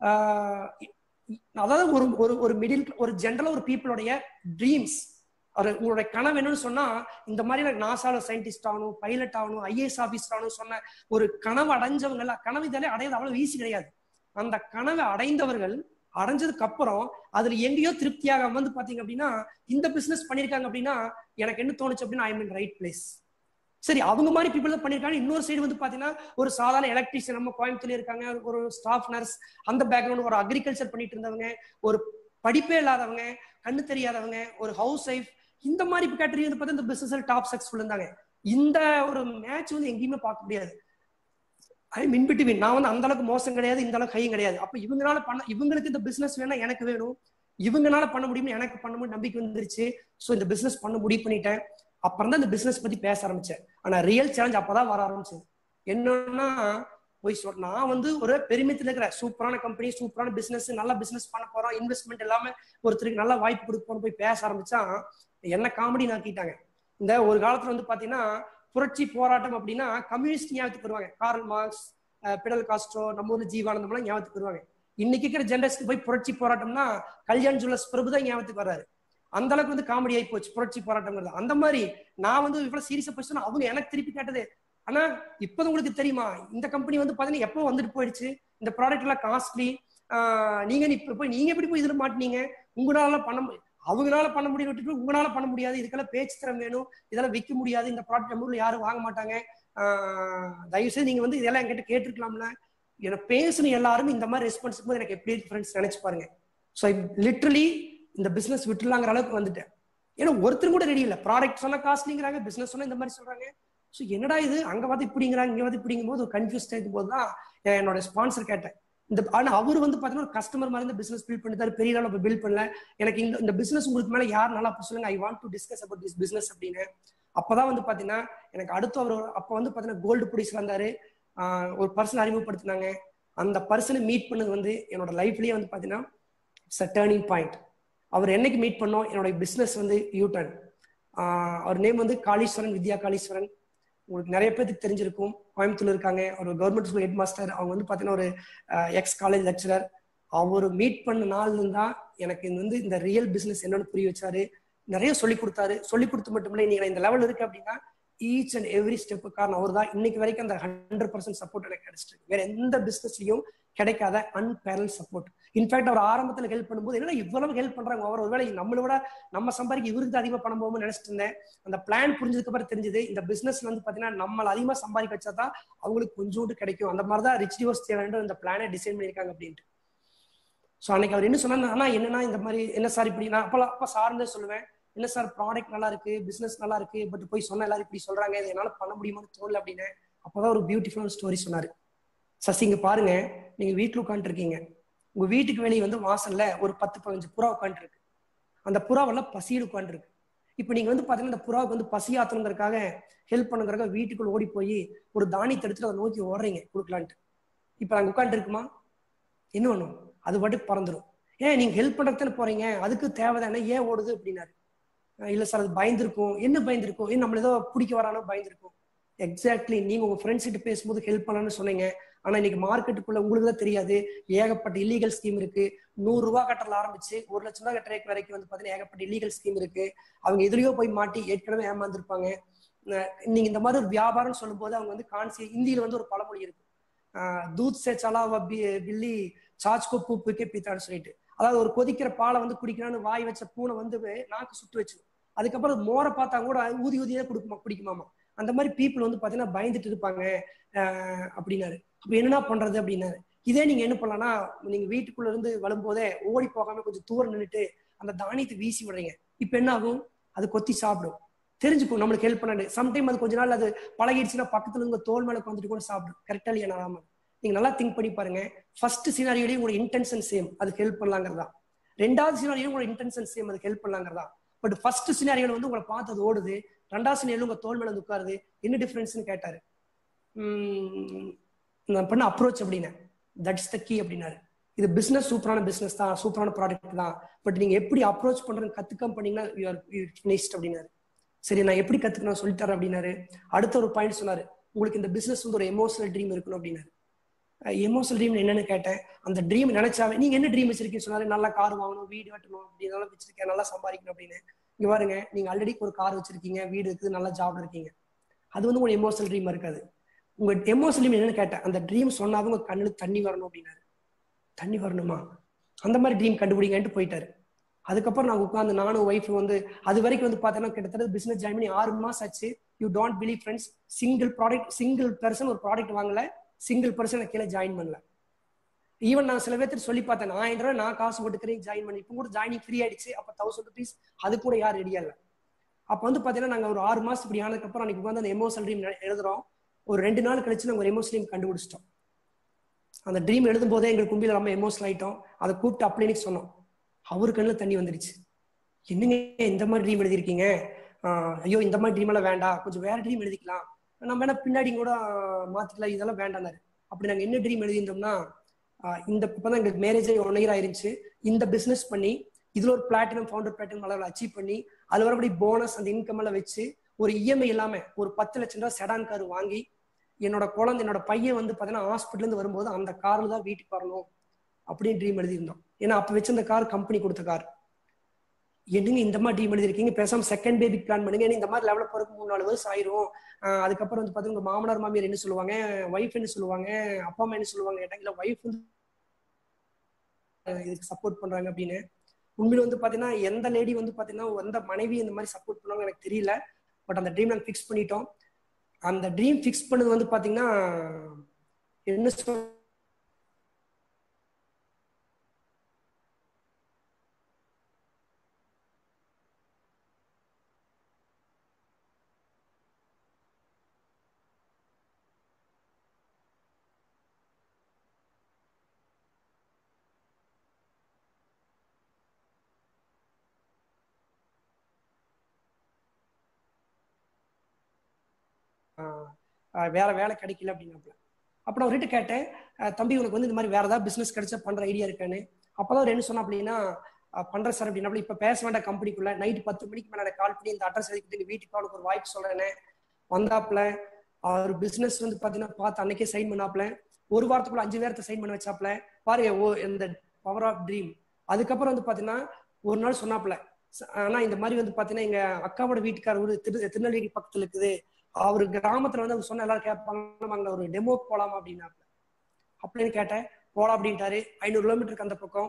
அதாவது ஒரு ஒரு ஒரு மிடில் ஒரு ஜென்ரலா ஒரு பீப்புளுடைய ட்ரீம்ஸ் ஒரு உங்களுடைய கனவு என்னன்னு சொன்னா இந்த மாதிரி நாசால சயின்டிஸ்ட் ஆகணும் பைலட் ஆகணும் ஐஏஎஸ் ஆபீசர் ஆகணும் சொன்ன ஒரு கனவு அடைஞ்சவங்க கனவு இதாலே அடையாது அவ்வளவு ஈஸி கிடையாது அந்த கனவை அடைந்தவர்கள் அடைஞ்சதுக்கு அப்புறம் அதுல எங்கேயோ திருப்தியாக வந்து பாத்தீங்க அப்படின்னா இந்த பிசினஸ் பண்ணிருக்காங்க அப்படின்னா எனக்கு என்ன தோணுச்சு அப்படின்னா ஐ மீன் ரைட் பிளேஸ் சரி அவங்க மாதிரி பீப்புள் தான் பண்ணிருக்காங்க இன்னொரு சைடு வந்து பாத்தீங்கன்னா ஒரு சாதாரண எலக்ட்ரிஷியன் நம்ம கோயம்புத்தூர்ல இருக்காங்க ஒரு ஸ்டாஃப் நர்ஸ் அந்த பேக்ரவுண்ட் ஒரு அக்ரிகல்ச்சர் பண்ணிட்டு இருந்தவங்க ஒரு படிப்பே இல்லாதவங்க கண்ணு தெரியாதவங்க ஒரு ஹவுஸ் ஒய்ஃப் இந்த மாதிரி கேட்டரி வந்து பார்த்தா இந்த பிசினஸ் டாப் சக்சஸ்ஃபுல் இருந்தாங்க இந்த ஒரு மேட்ச் வந்து எங்கேயுமே பார்க்க முடியாது ஐ மின் பிட்வீன் நான் வந்து அந்த அளவுக்கு மோசம் கிடையாது இந்த அளவுக்கு கையும் கிடையாது அப்ப இவங்களால பண்ண இவங்களுக்கு இந்த பிசினஸ் வேணா எனக்கு வேணும் இவங்கனால பண்ண முடியும்னு எனக்கு பண்ண முடியும் நம்பிக்கை வந்துருச்சு ஸோ இந்த பிசினஸ் பண்ண முடிவு பண்ணிட்டேன் அப்புறம் தான் இந்த பிசினஸ் பத்தி பேச ஆரம்பிச்சேன் ஆனா ரியல் சேலஞ்ச் அப்பதான் வர ஆரம்பிச்சது என்னன்னா போய் சொல் நான் வந்து ஒரு பெருமித்துல இருக்கிற சூப்பரான கம்பெனி சூப்பரான பிசினஸ் நல்ல பிசினஸ் பண்ண போறோம் இன்வெஸ்ட்மெண்ட் எல்லாமே ஒருத்தருக்கு நல்ல வாய்ப்பு கொடுப்போம்னு போய் பேச ஆரம்பிச்சா என்ன காமெடி நாக்கிட்டாங்க இந்த ஒரு காலத்துல வந்து பாத்தீங்கன்னா புரட்சி போராட்டம் அப்படின்னா கம்யூனிஸ்ட் ஞாபகத்துக்கு வருவாங்க கார்ல் மார்க்ஸ் பிடல் காஸ்ட்ரோ நம்ம ஊர்ல ஜீவானந்தம்லாம் ஞாபகத்துக்கு வருவாங்க இன்னைக்கு இருக்கிற ஜென்ரேஷன் போய் புரட்சி போராட்டம்னா கல்யாண் ஜுவல்லர்ஸ் பிரபு தான் ஞாபகத்துக்கு வர்றாரு அந்த அளவுக்கு வந்து காமெடி ஆகி போச்சு புரட்சி போராட்டங்கிறது அந்த மாதிரி நான் வந்து இவ்வளவு சீரியஸா போச்சுன்னா அவங்க எனக்கு திருப்பி கேட்டது ஆனா இப்பதான் உங்களுக்கு தெரியுமா இந்த கம்பெனி வந்து பாத்தீங்கன்னா எப்போ வந்துட்டு போயிடுச்சு இந்த ப்ராடக்ட் எல்லாம் காஸ்ட்லி நீங்க இப்ப போய் நீங்க எப்படி போய் இதுல மாட்டீங்க உங்களால பண்ண அவங்களால பண்ண முடியும் விட்டுட்டு உங்களால பண்ண முடியாது இதுக்கெல்லாம் பேச்சு திறம் வேணும் இதெல்லாம் விற்க முடியாது இந்த ப்ராடக்ட் நம்ம ஊர்ல யாரும் வாங்க மாட்டாங்க தயவுசெய்து நீங்க வந்து இதெல்லாம் என்கிட்ட கேட்டிருக்கலாம்ல எனக்கு பேசணும் எல்லாரும் இந்த மாதிரி ரெஸ்பான்ஸ் போது எனக்கு எப்படி ஃப்ரெண்ட்ஸ் நினைச்சு பாருங்க ஸோ லிட்ரலி இந்த பிசினஸ் விட்டுலாங்கிற அளவுக்கு வந்துட்டேன் ஏன்னா ஒருத்தர் கூட ரெடி இல்லை ப்ராடக்ட் சொன்னா காஸ்ட்லிங்கிறாங்க பிசினஸ் சொன்னா இந்த மாதிரி சொல்றாங்க ஸோ என்னடா இது அங்க வந்து இப்படிங்கிறாங்க இங்க வந்து இப்படிங்கும் போது ஒரு கன்ஃபியூஸ் ஆகும் போது தான் என்னோட ஸ்பான்சர் கேட்டேன் இந்த ஆனா அவர் வந்து பாத்தீங்கன்னா ஒரு கஸ்டமர் மாதிரி இந்த பிசினஸ் பில்ட் பண்ணிட்டாரு பெரிய அளவு பில்ட் பண்ணல எனக்கு இந்த இந்த பிசினஸ் உங்களுக்கு மேல யார் நல்லா சொல்லுங்க I want to discuss about this business அப்படின்னு அப்பதான் வந்து பாத்தீங்கன்னா எனக்கு அடுத்து அவர் அப்ப வந்து பாத்தீங்கன்னா கோல்டு ப்ரொடியூசர் வந்தாரு ஒரு பர்சன் அறிமுகப்படுத்தினாங்க அந்த பர்சனை மீட் பண்ணது வந்து என்னோட லைஃப்லயே வந்து பாத்தீங்கன்னா இட்ஸ் அ டேர்னிங் பாயிண்ட் அவர் என்னைக்கு மீட் பண்ணோம் என்னோட பிசினஸ் வந்து யூட்டன் அவர் நேம் வந்து காளீஸ்வரன் வித்யா காளீஸ்வரன் உங்களுக்கு நிறைய பேருக்கு தெரிஞ்சிருக்கும் கோயம்புத்தூர்ல இருக்காங்க ஒரு கவர்மெண்ட் ஸ்கூல் ஹெட் மாஸ்டர் அவங்க வந்து பாத்தீங்கன்னா ஒரு எக்ஸ் காலேஜ் லெக்சரர் அவர் மீட் பண்ண நாள்ல இருந்தா எனக்கு இது வந்து இந்த ரியல் பிசினஸ் என்னன்னு புரிய வச்சாரு நிறைய சொல்லி கொடுத்தாரு சொல்லி கொடுத்து மட்டும் இல்லை நீங்க இந்த லெவல் இருக்கு அப்படின்னா ஈச் அண்ட் எவ்ரி ஸ்டெப்பு காரணம் அவர் தான் இன்னைக்கு வரைக்கும் அந்த ஹண்ட்ரட் பர்சன்ட் சப்போர்ட் எனக்கு கிடைச்சிட்டு வேற எந்த பிசினஸ்லயும் கிடைக்காத அன்பேரல் சப்போர்ட் இன்ஃபேக்ட் அவர் ஆரம்பத்துல ஹெல்ப் பண்ணும்போது என்ன இவ்வளவு ஹெல்ப் பண்றாங்க அவர் ஒருவேளை நம்மளை விட நம்ம சம்பாதிக்க இவருக்கு அதிகமா பணம் போகும்னு நினைச்சிட்டு இருந்தேன் அந்த பிளான் புரிஞ்சதுக்கு அப்புறம் தெரிஞ்சது இந்த பிசினஸ் வந்து பாத்தீங்கன்னா நம்மள அதிகமா சம்பாதிக்க வச்சாதான் அவங்களுக்கு கொஞ்சோண்டு கிடைக்கும் அந்த மாதிரி தான் ரிச் டிவோர்ஸ் தேவையான இந்த பிளானை டிசைன் பண்ணியிருக்காங்க அப்படின்ட்டு ஸோ அன்னைக்கு அவர் என்ன சொன்னா என்னன்னா இந்த மாதிரி என்ன சார் இப்படி நான் அப்போ அப்ப சார்ந்தே சொல்லுவேன் என்ன சார் ப்ராடக்ட் நல்லா இருக்கு பிசினஸ் நல்லா இருக்கு பட் போய் சொன்ன எல்லாரும் இப்படி சொல்றாங்க இதை என்னால பண்ண முடியுமான்னு தோணல அப்படின்னு அப்பதான் ஒரு பியூட்டிஃபுல்லான ஸ்டோரி சொன்னாரு சசி இங்க பாருங்க நீங்க வீட்டுல உட்காந்துருக்கீங்க உங்க வீட்டுக்கு வெளியே வந்து வாசல்ல ஒரு பத்து பதினஞ்சு புறா உட்காந்துருக்கு அந்த புறாவெல்லாம் பசியில் உட்காந்துருக்கு இப்ப நீங்க வந்து பாத்தீங்கன்னா இந்த புறாவுக்கு வந்து பசி ஆத்தணுங்கிறதுக்காக ஹெல்ப் பண்ணுங்கிறக்காக வீட்டுக்குள்ள ஓடி போய் ஒரு தானியத்தை எடுத்துட்டு அதை நோக்கி ஓடுறீங்க கொடுக்கலான்ட்டு இப்ப அங்க உட்காந்து இருக்குமா என்ன பண்ணும் அது பாட்டுக்கு பறந்துடும் ஏன் நீங்க ஹெல்ப் பண்றதுன்னு போறீங்க அதுக்கு தேவைதானே ஏன் ஓடுது அப்படின்னாரு இல்ல சார் அது பயந்துருக்கும் என்ன பயந்துருக்கும் ஏன் நம்மள ஏதோ பிடிக்க வரானோ பயந்துருக்கும் எக்ஸாக்ட்லி நீங்க உங்க ஃப்ரெண்ட்ஸ் கிட்ட பேசும்போது ஹெல்ப் பண்ணலாம்னு சொன்னீங்க ஆனா இன்னைக்கு மார்க்கெட்டுக்குள்ள உங்களுக்கு தான் தெரியாது ஏகப்பட்ட இல்லீகல் ஸ்கீம் இருக்கு நூறு ரூபாய் கட்டல ஆரம்பிச்சு ஒரு லட்சம் ரூபாய் கட்டுற வரைக்கும் வந்து பாத்தீங்கன்னா ஏகப்பட்ட இல்லீகல் ஸ்கீம் இருக்கு அவங்க எதுலயோ போய் மாட்டி ஏற்கனவே ஏமாந்துருப்பாங்க நீங்க இந்த மாதிரி ஒரு வியாபாரம் சொல்லும் போது அவங்க வந்து கான்சி இந்தியில வந்து ஒரு பழமொழி இருக்கு தூத் சே சலாவா பில்லி சார்ஜ்கோ பூப்புக்கே பித்தான்னு சொல்லிட்டு அதாவது ஒரு கொதிக்கிற பாலை வந்து குடிக்கலாம்னு வாய் வச்ச பூனை வந்து நாக்கு சுட்டு வச்சு அதுக்கப்புறம் அது மோரை பார்த்தா கூட ஊதி ஊதியே குடுக்குமா குடிக்குமாமா அந்த மாதிரி பீப்புள் வந்து பாத்தீங்கன்னா பயந்துட்டு இருப்பாங்க ஆஹ் அப்படின்னாரு அப்ப என்னன்னா பண்றது அப்படின்னாரு இதே நீங்க என்ன பண்ணலாம்னா நீங்க வீட்டுக்குள்ள இருந்து வரும்போதே ஓடி போகாம கொஞ்சம் தூரம் நின்னுட்டு அந்த தானியத்தை வீசி விடுறீங்க இப்ப என்ன ஆகும் அது கொத்தி சாப்பிடும் தெரிஞ்சுக்கும் நம்மளுக்கு ஹெல்ப் பண்ணாது சம்டைம் அது கொஞ்ச நாள் அது பழகிடுச்சுன்னா பக்கத்துல உங்க தோல் மேல வந்துட்டு கூட சாப்பிடும் கரெக்டா இல்லையா நாம நீங்க நல்லா திங்க் பண்ணி பாருங்க ஃபர்ஸ்ட் சினாரியோடய உங்களோட இன்டென்ஷன் சேம் அதுக்கு ஹெல்ப் பண்ணலாங்கிறதா ரெண்டாவது சினாரியும் உங்களோட இன்டென்ஷன் சேம் அதுக்கு ஹெல்ப் பண்ணலாங்கிறதா பட் ஃபர்ஸ்ட் சினாரியோல வந்து உங்களை பார்த்து அது ஓடுது ரெண்டாவது சினாரியோல உங்க தோல் மேல வந்து உட்காருது என்ன டிஃபரன்ஸ்னு கேட்டாரு உம் நான் பண்ண அப்ரோச் அப்படின்னு தட்ஸ் த கீ அப்படின்னாரு இது பிசினஸ் சூப்பரான பிசினஸ் தான் சூப்பரான ப்ராடக்ட் தான் பட் நீங்க எப்படி அப்ரோச் பண்றதுன்னு கத்துக்காம பண்ணீங்கன்னா யூ ஆர் ஃபினிஷ்ட் அப்படின்னாரு சரி நான் எப்படி கத்துக்கணும் சொல்லித்தரேன் அப்படின்னாரு அடுத்த ஒரு பாயிண்ட் சொன்னாரு உங்களுக்கு இந்த பிசினஸ் வந்து ஒரு எமோஷனல் ட்ரீம் இருக்கணும் அப்படின்னாரு எமோஷனல் ட்ரீம் என்னன்னு கேட்டேன் அந்த ட்ரீம் நினைச்சாவே நீங்க என்ன ட்ரீம் வச்சிருக்கீங்க சொன்னாரு நல்லா கார் வாங்கணும் வீடு கட்டணும் அப்படின்னு வச்சிருக்கேன் நல்லா சம்பாதிக்கணும் அப்படின்னு இங்க பாருங்க நீங்க ஆல்ரெடி ஒரு கார் வச்சிருக்கீங்க வீடு இருக்குது நல்ல ஜாப்ல இருக்கீங்க அது வந்து உங்க எமோஷனல் ட்ரீமா இருக்காது உங்க எமோஷனல் ட்ரீம் என்னன்னு கேட்டேன் அந்த ட்ரீம் சொன்னாவே உங்க கண்ணுல தண்ணி வரணும் அப்படின்னாரு தண்ணி வரணுமா அந்த மாதிரி ட்ரீம் கண்டுபிடிங்கன்ட்டு போயிட்டாரு அதுக்கப்புறம் நான் உட்காந்து நானும் ஒய்ஃப் வந்து அது வரைக்கும் வந்து பார்த்தோன்னா கிட்டத்தட்ட பிசினஸ் ஜாயின் பண்ணி ஆறு மாசம் ஆச்சு you don't believe friends single product single person ஒரு ப்ராடக்ட் வாங்கல சிங்கிள் பர்சன் கீழே ஜாயின் பண்ணல ஈவன் நான் சில பேர்த்து சொல்லி பார்த்தேன் நான் ஆயிரம் ரூபாய் நான் காசு போட்டுக்கிறேன் ஜாயின் பண்ணி இப்போ கூட ஜாயினிங் ஃப்ரீ ஆயிடுச்சு அப்போ தௌசண்ட் ருபீஸ் அது கூட யாரும் ரெடியா இல்லை அப்போ வந்து பார்த்தீங்கன்னா நாங்கள் ஒரு ஆறு மாசம் இப்படி ஆனதுக்கப்புறம் அன்னைக்கு வந்து அந்த எமோஷனல் ட்ரீம் எழுதுறோம் ஒரு ரெண்டு நாள் கழிச்சு நாங்கள் ஒரு எமோஷனல் ட்ரீம் கண்டுபிடிச்சிட்டோம் அந்த ட்ரீம் எழுதும் போதே எங்களுக்கு கும்பியில் ரொம்ப எமோஷனல் ஆயிட்டோம் அதை கூப்பிட்டு அப்படின்னு சொன்னோம் அவரு கண்ணில் தண்ணி வந்துருச்சு என்னங்க இந்த மாதிரி ட்ரீம் எழுதிருக்கீங்க ஐயோ இந்த மாதிரி ட்ரீம் எல்லாம் வேண்டாம் கொஞ்சம் வேற ட்ரீம் எழுதிக்கலாம் நம்ம வேணா பின்னாடி கூட மாத்திக்கலாம் இதெல்லாம் வேண்டாம்னாரு அப்படி நாங்கள் என்ன ட்ரீம் எழுதியிருந்தோம்னா இந்த இப்பதான் எங்களுக்கு மேரேஜ் ஒன் இயர் ஆயிருச்சு இந்த பிசினஸ் பண்ணி இதுல ஒரு பிளாட்டினம் ஃபவுண்டர் பிளாட்டினம் அளவில் அச்சீவ் பண்ணி அதுல வரபடி போனஸ் அந்த இன்கம் எல்லாம் வச்சு ஒரு இஎம்ஐ இல்லாம ஒரு பத்து லட்சம் ரூபாய் செடான் கார் வாங்கி என்னோட குழந்தை என்னோட பையன் வந்து பாத்தீங்கன்னா ஹாஸ்பிட்டல் இருந்து வரும்போது அந்த கார்ல தான் வீட்டுக்கு வரணும் அப்படின்னு ட்ரீம் எழுதியிருந்தோம் ஏன்னா அப்ப வச்சிருந்த கார் கம்பெனி கொடுத்த கார் என்னங்க இந்த மாதிரி ட்ரீம் எழுதிருக்கீங்க பேசாம செகண்ட் பேபி பிளான் பண்ணுங்க ஏன்னா இந்த மாதிரி லெவலில் போறதுக்கு மூணு நாலு வருஷம் ஆயிரும் அதுக்கப்புறம் வந்து பாத்தீங்கன்னா உங்க மாமனார் மாமியார் என்ன சொல்லுவாங்க ஒய்ஃப் என்ன சொல்லுவாங்க அப்பா அம்மா என்ன சொல்லுவாங்க கேட்டாங்க இல்ல ஒய்ஃப் வந்து இதுக்கு சப்போர்ட் பண்றாங்க அப்படின்னு உண்மையில வந்து பாத்தீங்கன்னா எந்த லேடி வந்து பாத்தீங்கன்னா எந்த மனைவி இந்த மாதிரி சப்போர்ட் பண்ணுவாங்க எனக்கு தெரியல பட் அந்த ட்ரீம் நாங்கள் ஃபிக்ஸ் பண்ணிட்டோம் அந்த ட்ரீம் ஃபிக்ஸ் பண்ணது வந்து பாத்தீங்கன்னா என்ன சொல் வேற வேலை கிடைக்கல அப்படின்னாப்ல அப்புறம் அவர்கிட்ட கேட்டேன் தம்பி உனக்கு வந்து இந்த மாதிரி வேற ஏதாவது பிசினஸ் கிடைச்சா பண்ற ஐடியா இருக்கான்னு அப்பதான் அவர் என்ன சொன்னா அப்படின்னா பண்ற சார் அப்படின்னா இப்ப பேச வேண்டாம் கம்பெனிக்குள்ள நைட் பத்து மணிக்கு மேல கால் பண்ணி இந்த அட்ரஸ் எழுதிட்டு வீட்டுக்கு அவனுக்கு ஒரு வாய்ப்பு சொல்றேன்னு வந்தாப்ல அவர் பிசினஸ் வந்து பாத்தீங்கன்னா பார்த்து அன்னைக்கே சைன் பண்ணாப்ல ஒரு வாரத்துக்குள்ள அஞ்சு பேரத்தை சைன் பண்ண வச்சாப்ல பாரு ஓ இந்த பவர் ஆஃப் ட்ரீம் அதுக்கப்புறம் வந்து பாத்தீங்கன்னா ஒரு நாள் சொன்னாப்ல ஆனா இந்த மாதிரி வந்து பாத்தீங்கன்னா எங்க அக்காவோட வீட்டுக்கார ஒரு திரு திருநெல்வேலி பக்கத்துல இருக்குது அவர் கிராமத்துல வந்து அவங்க சொன்ன எல்லாரும் கேட்பாங்க ஒரு டெமோ போலாமா அப்படின்னாப்ல அப்படின்னு கேட்டேன் போலாம் அப்படின்ட்டாரு ஐநூறு கிலோமீட்டருக்கு அந்த பக்கம்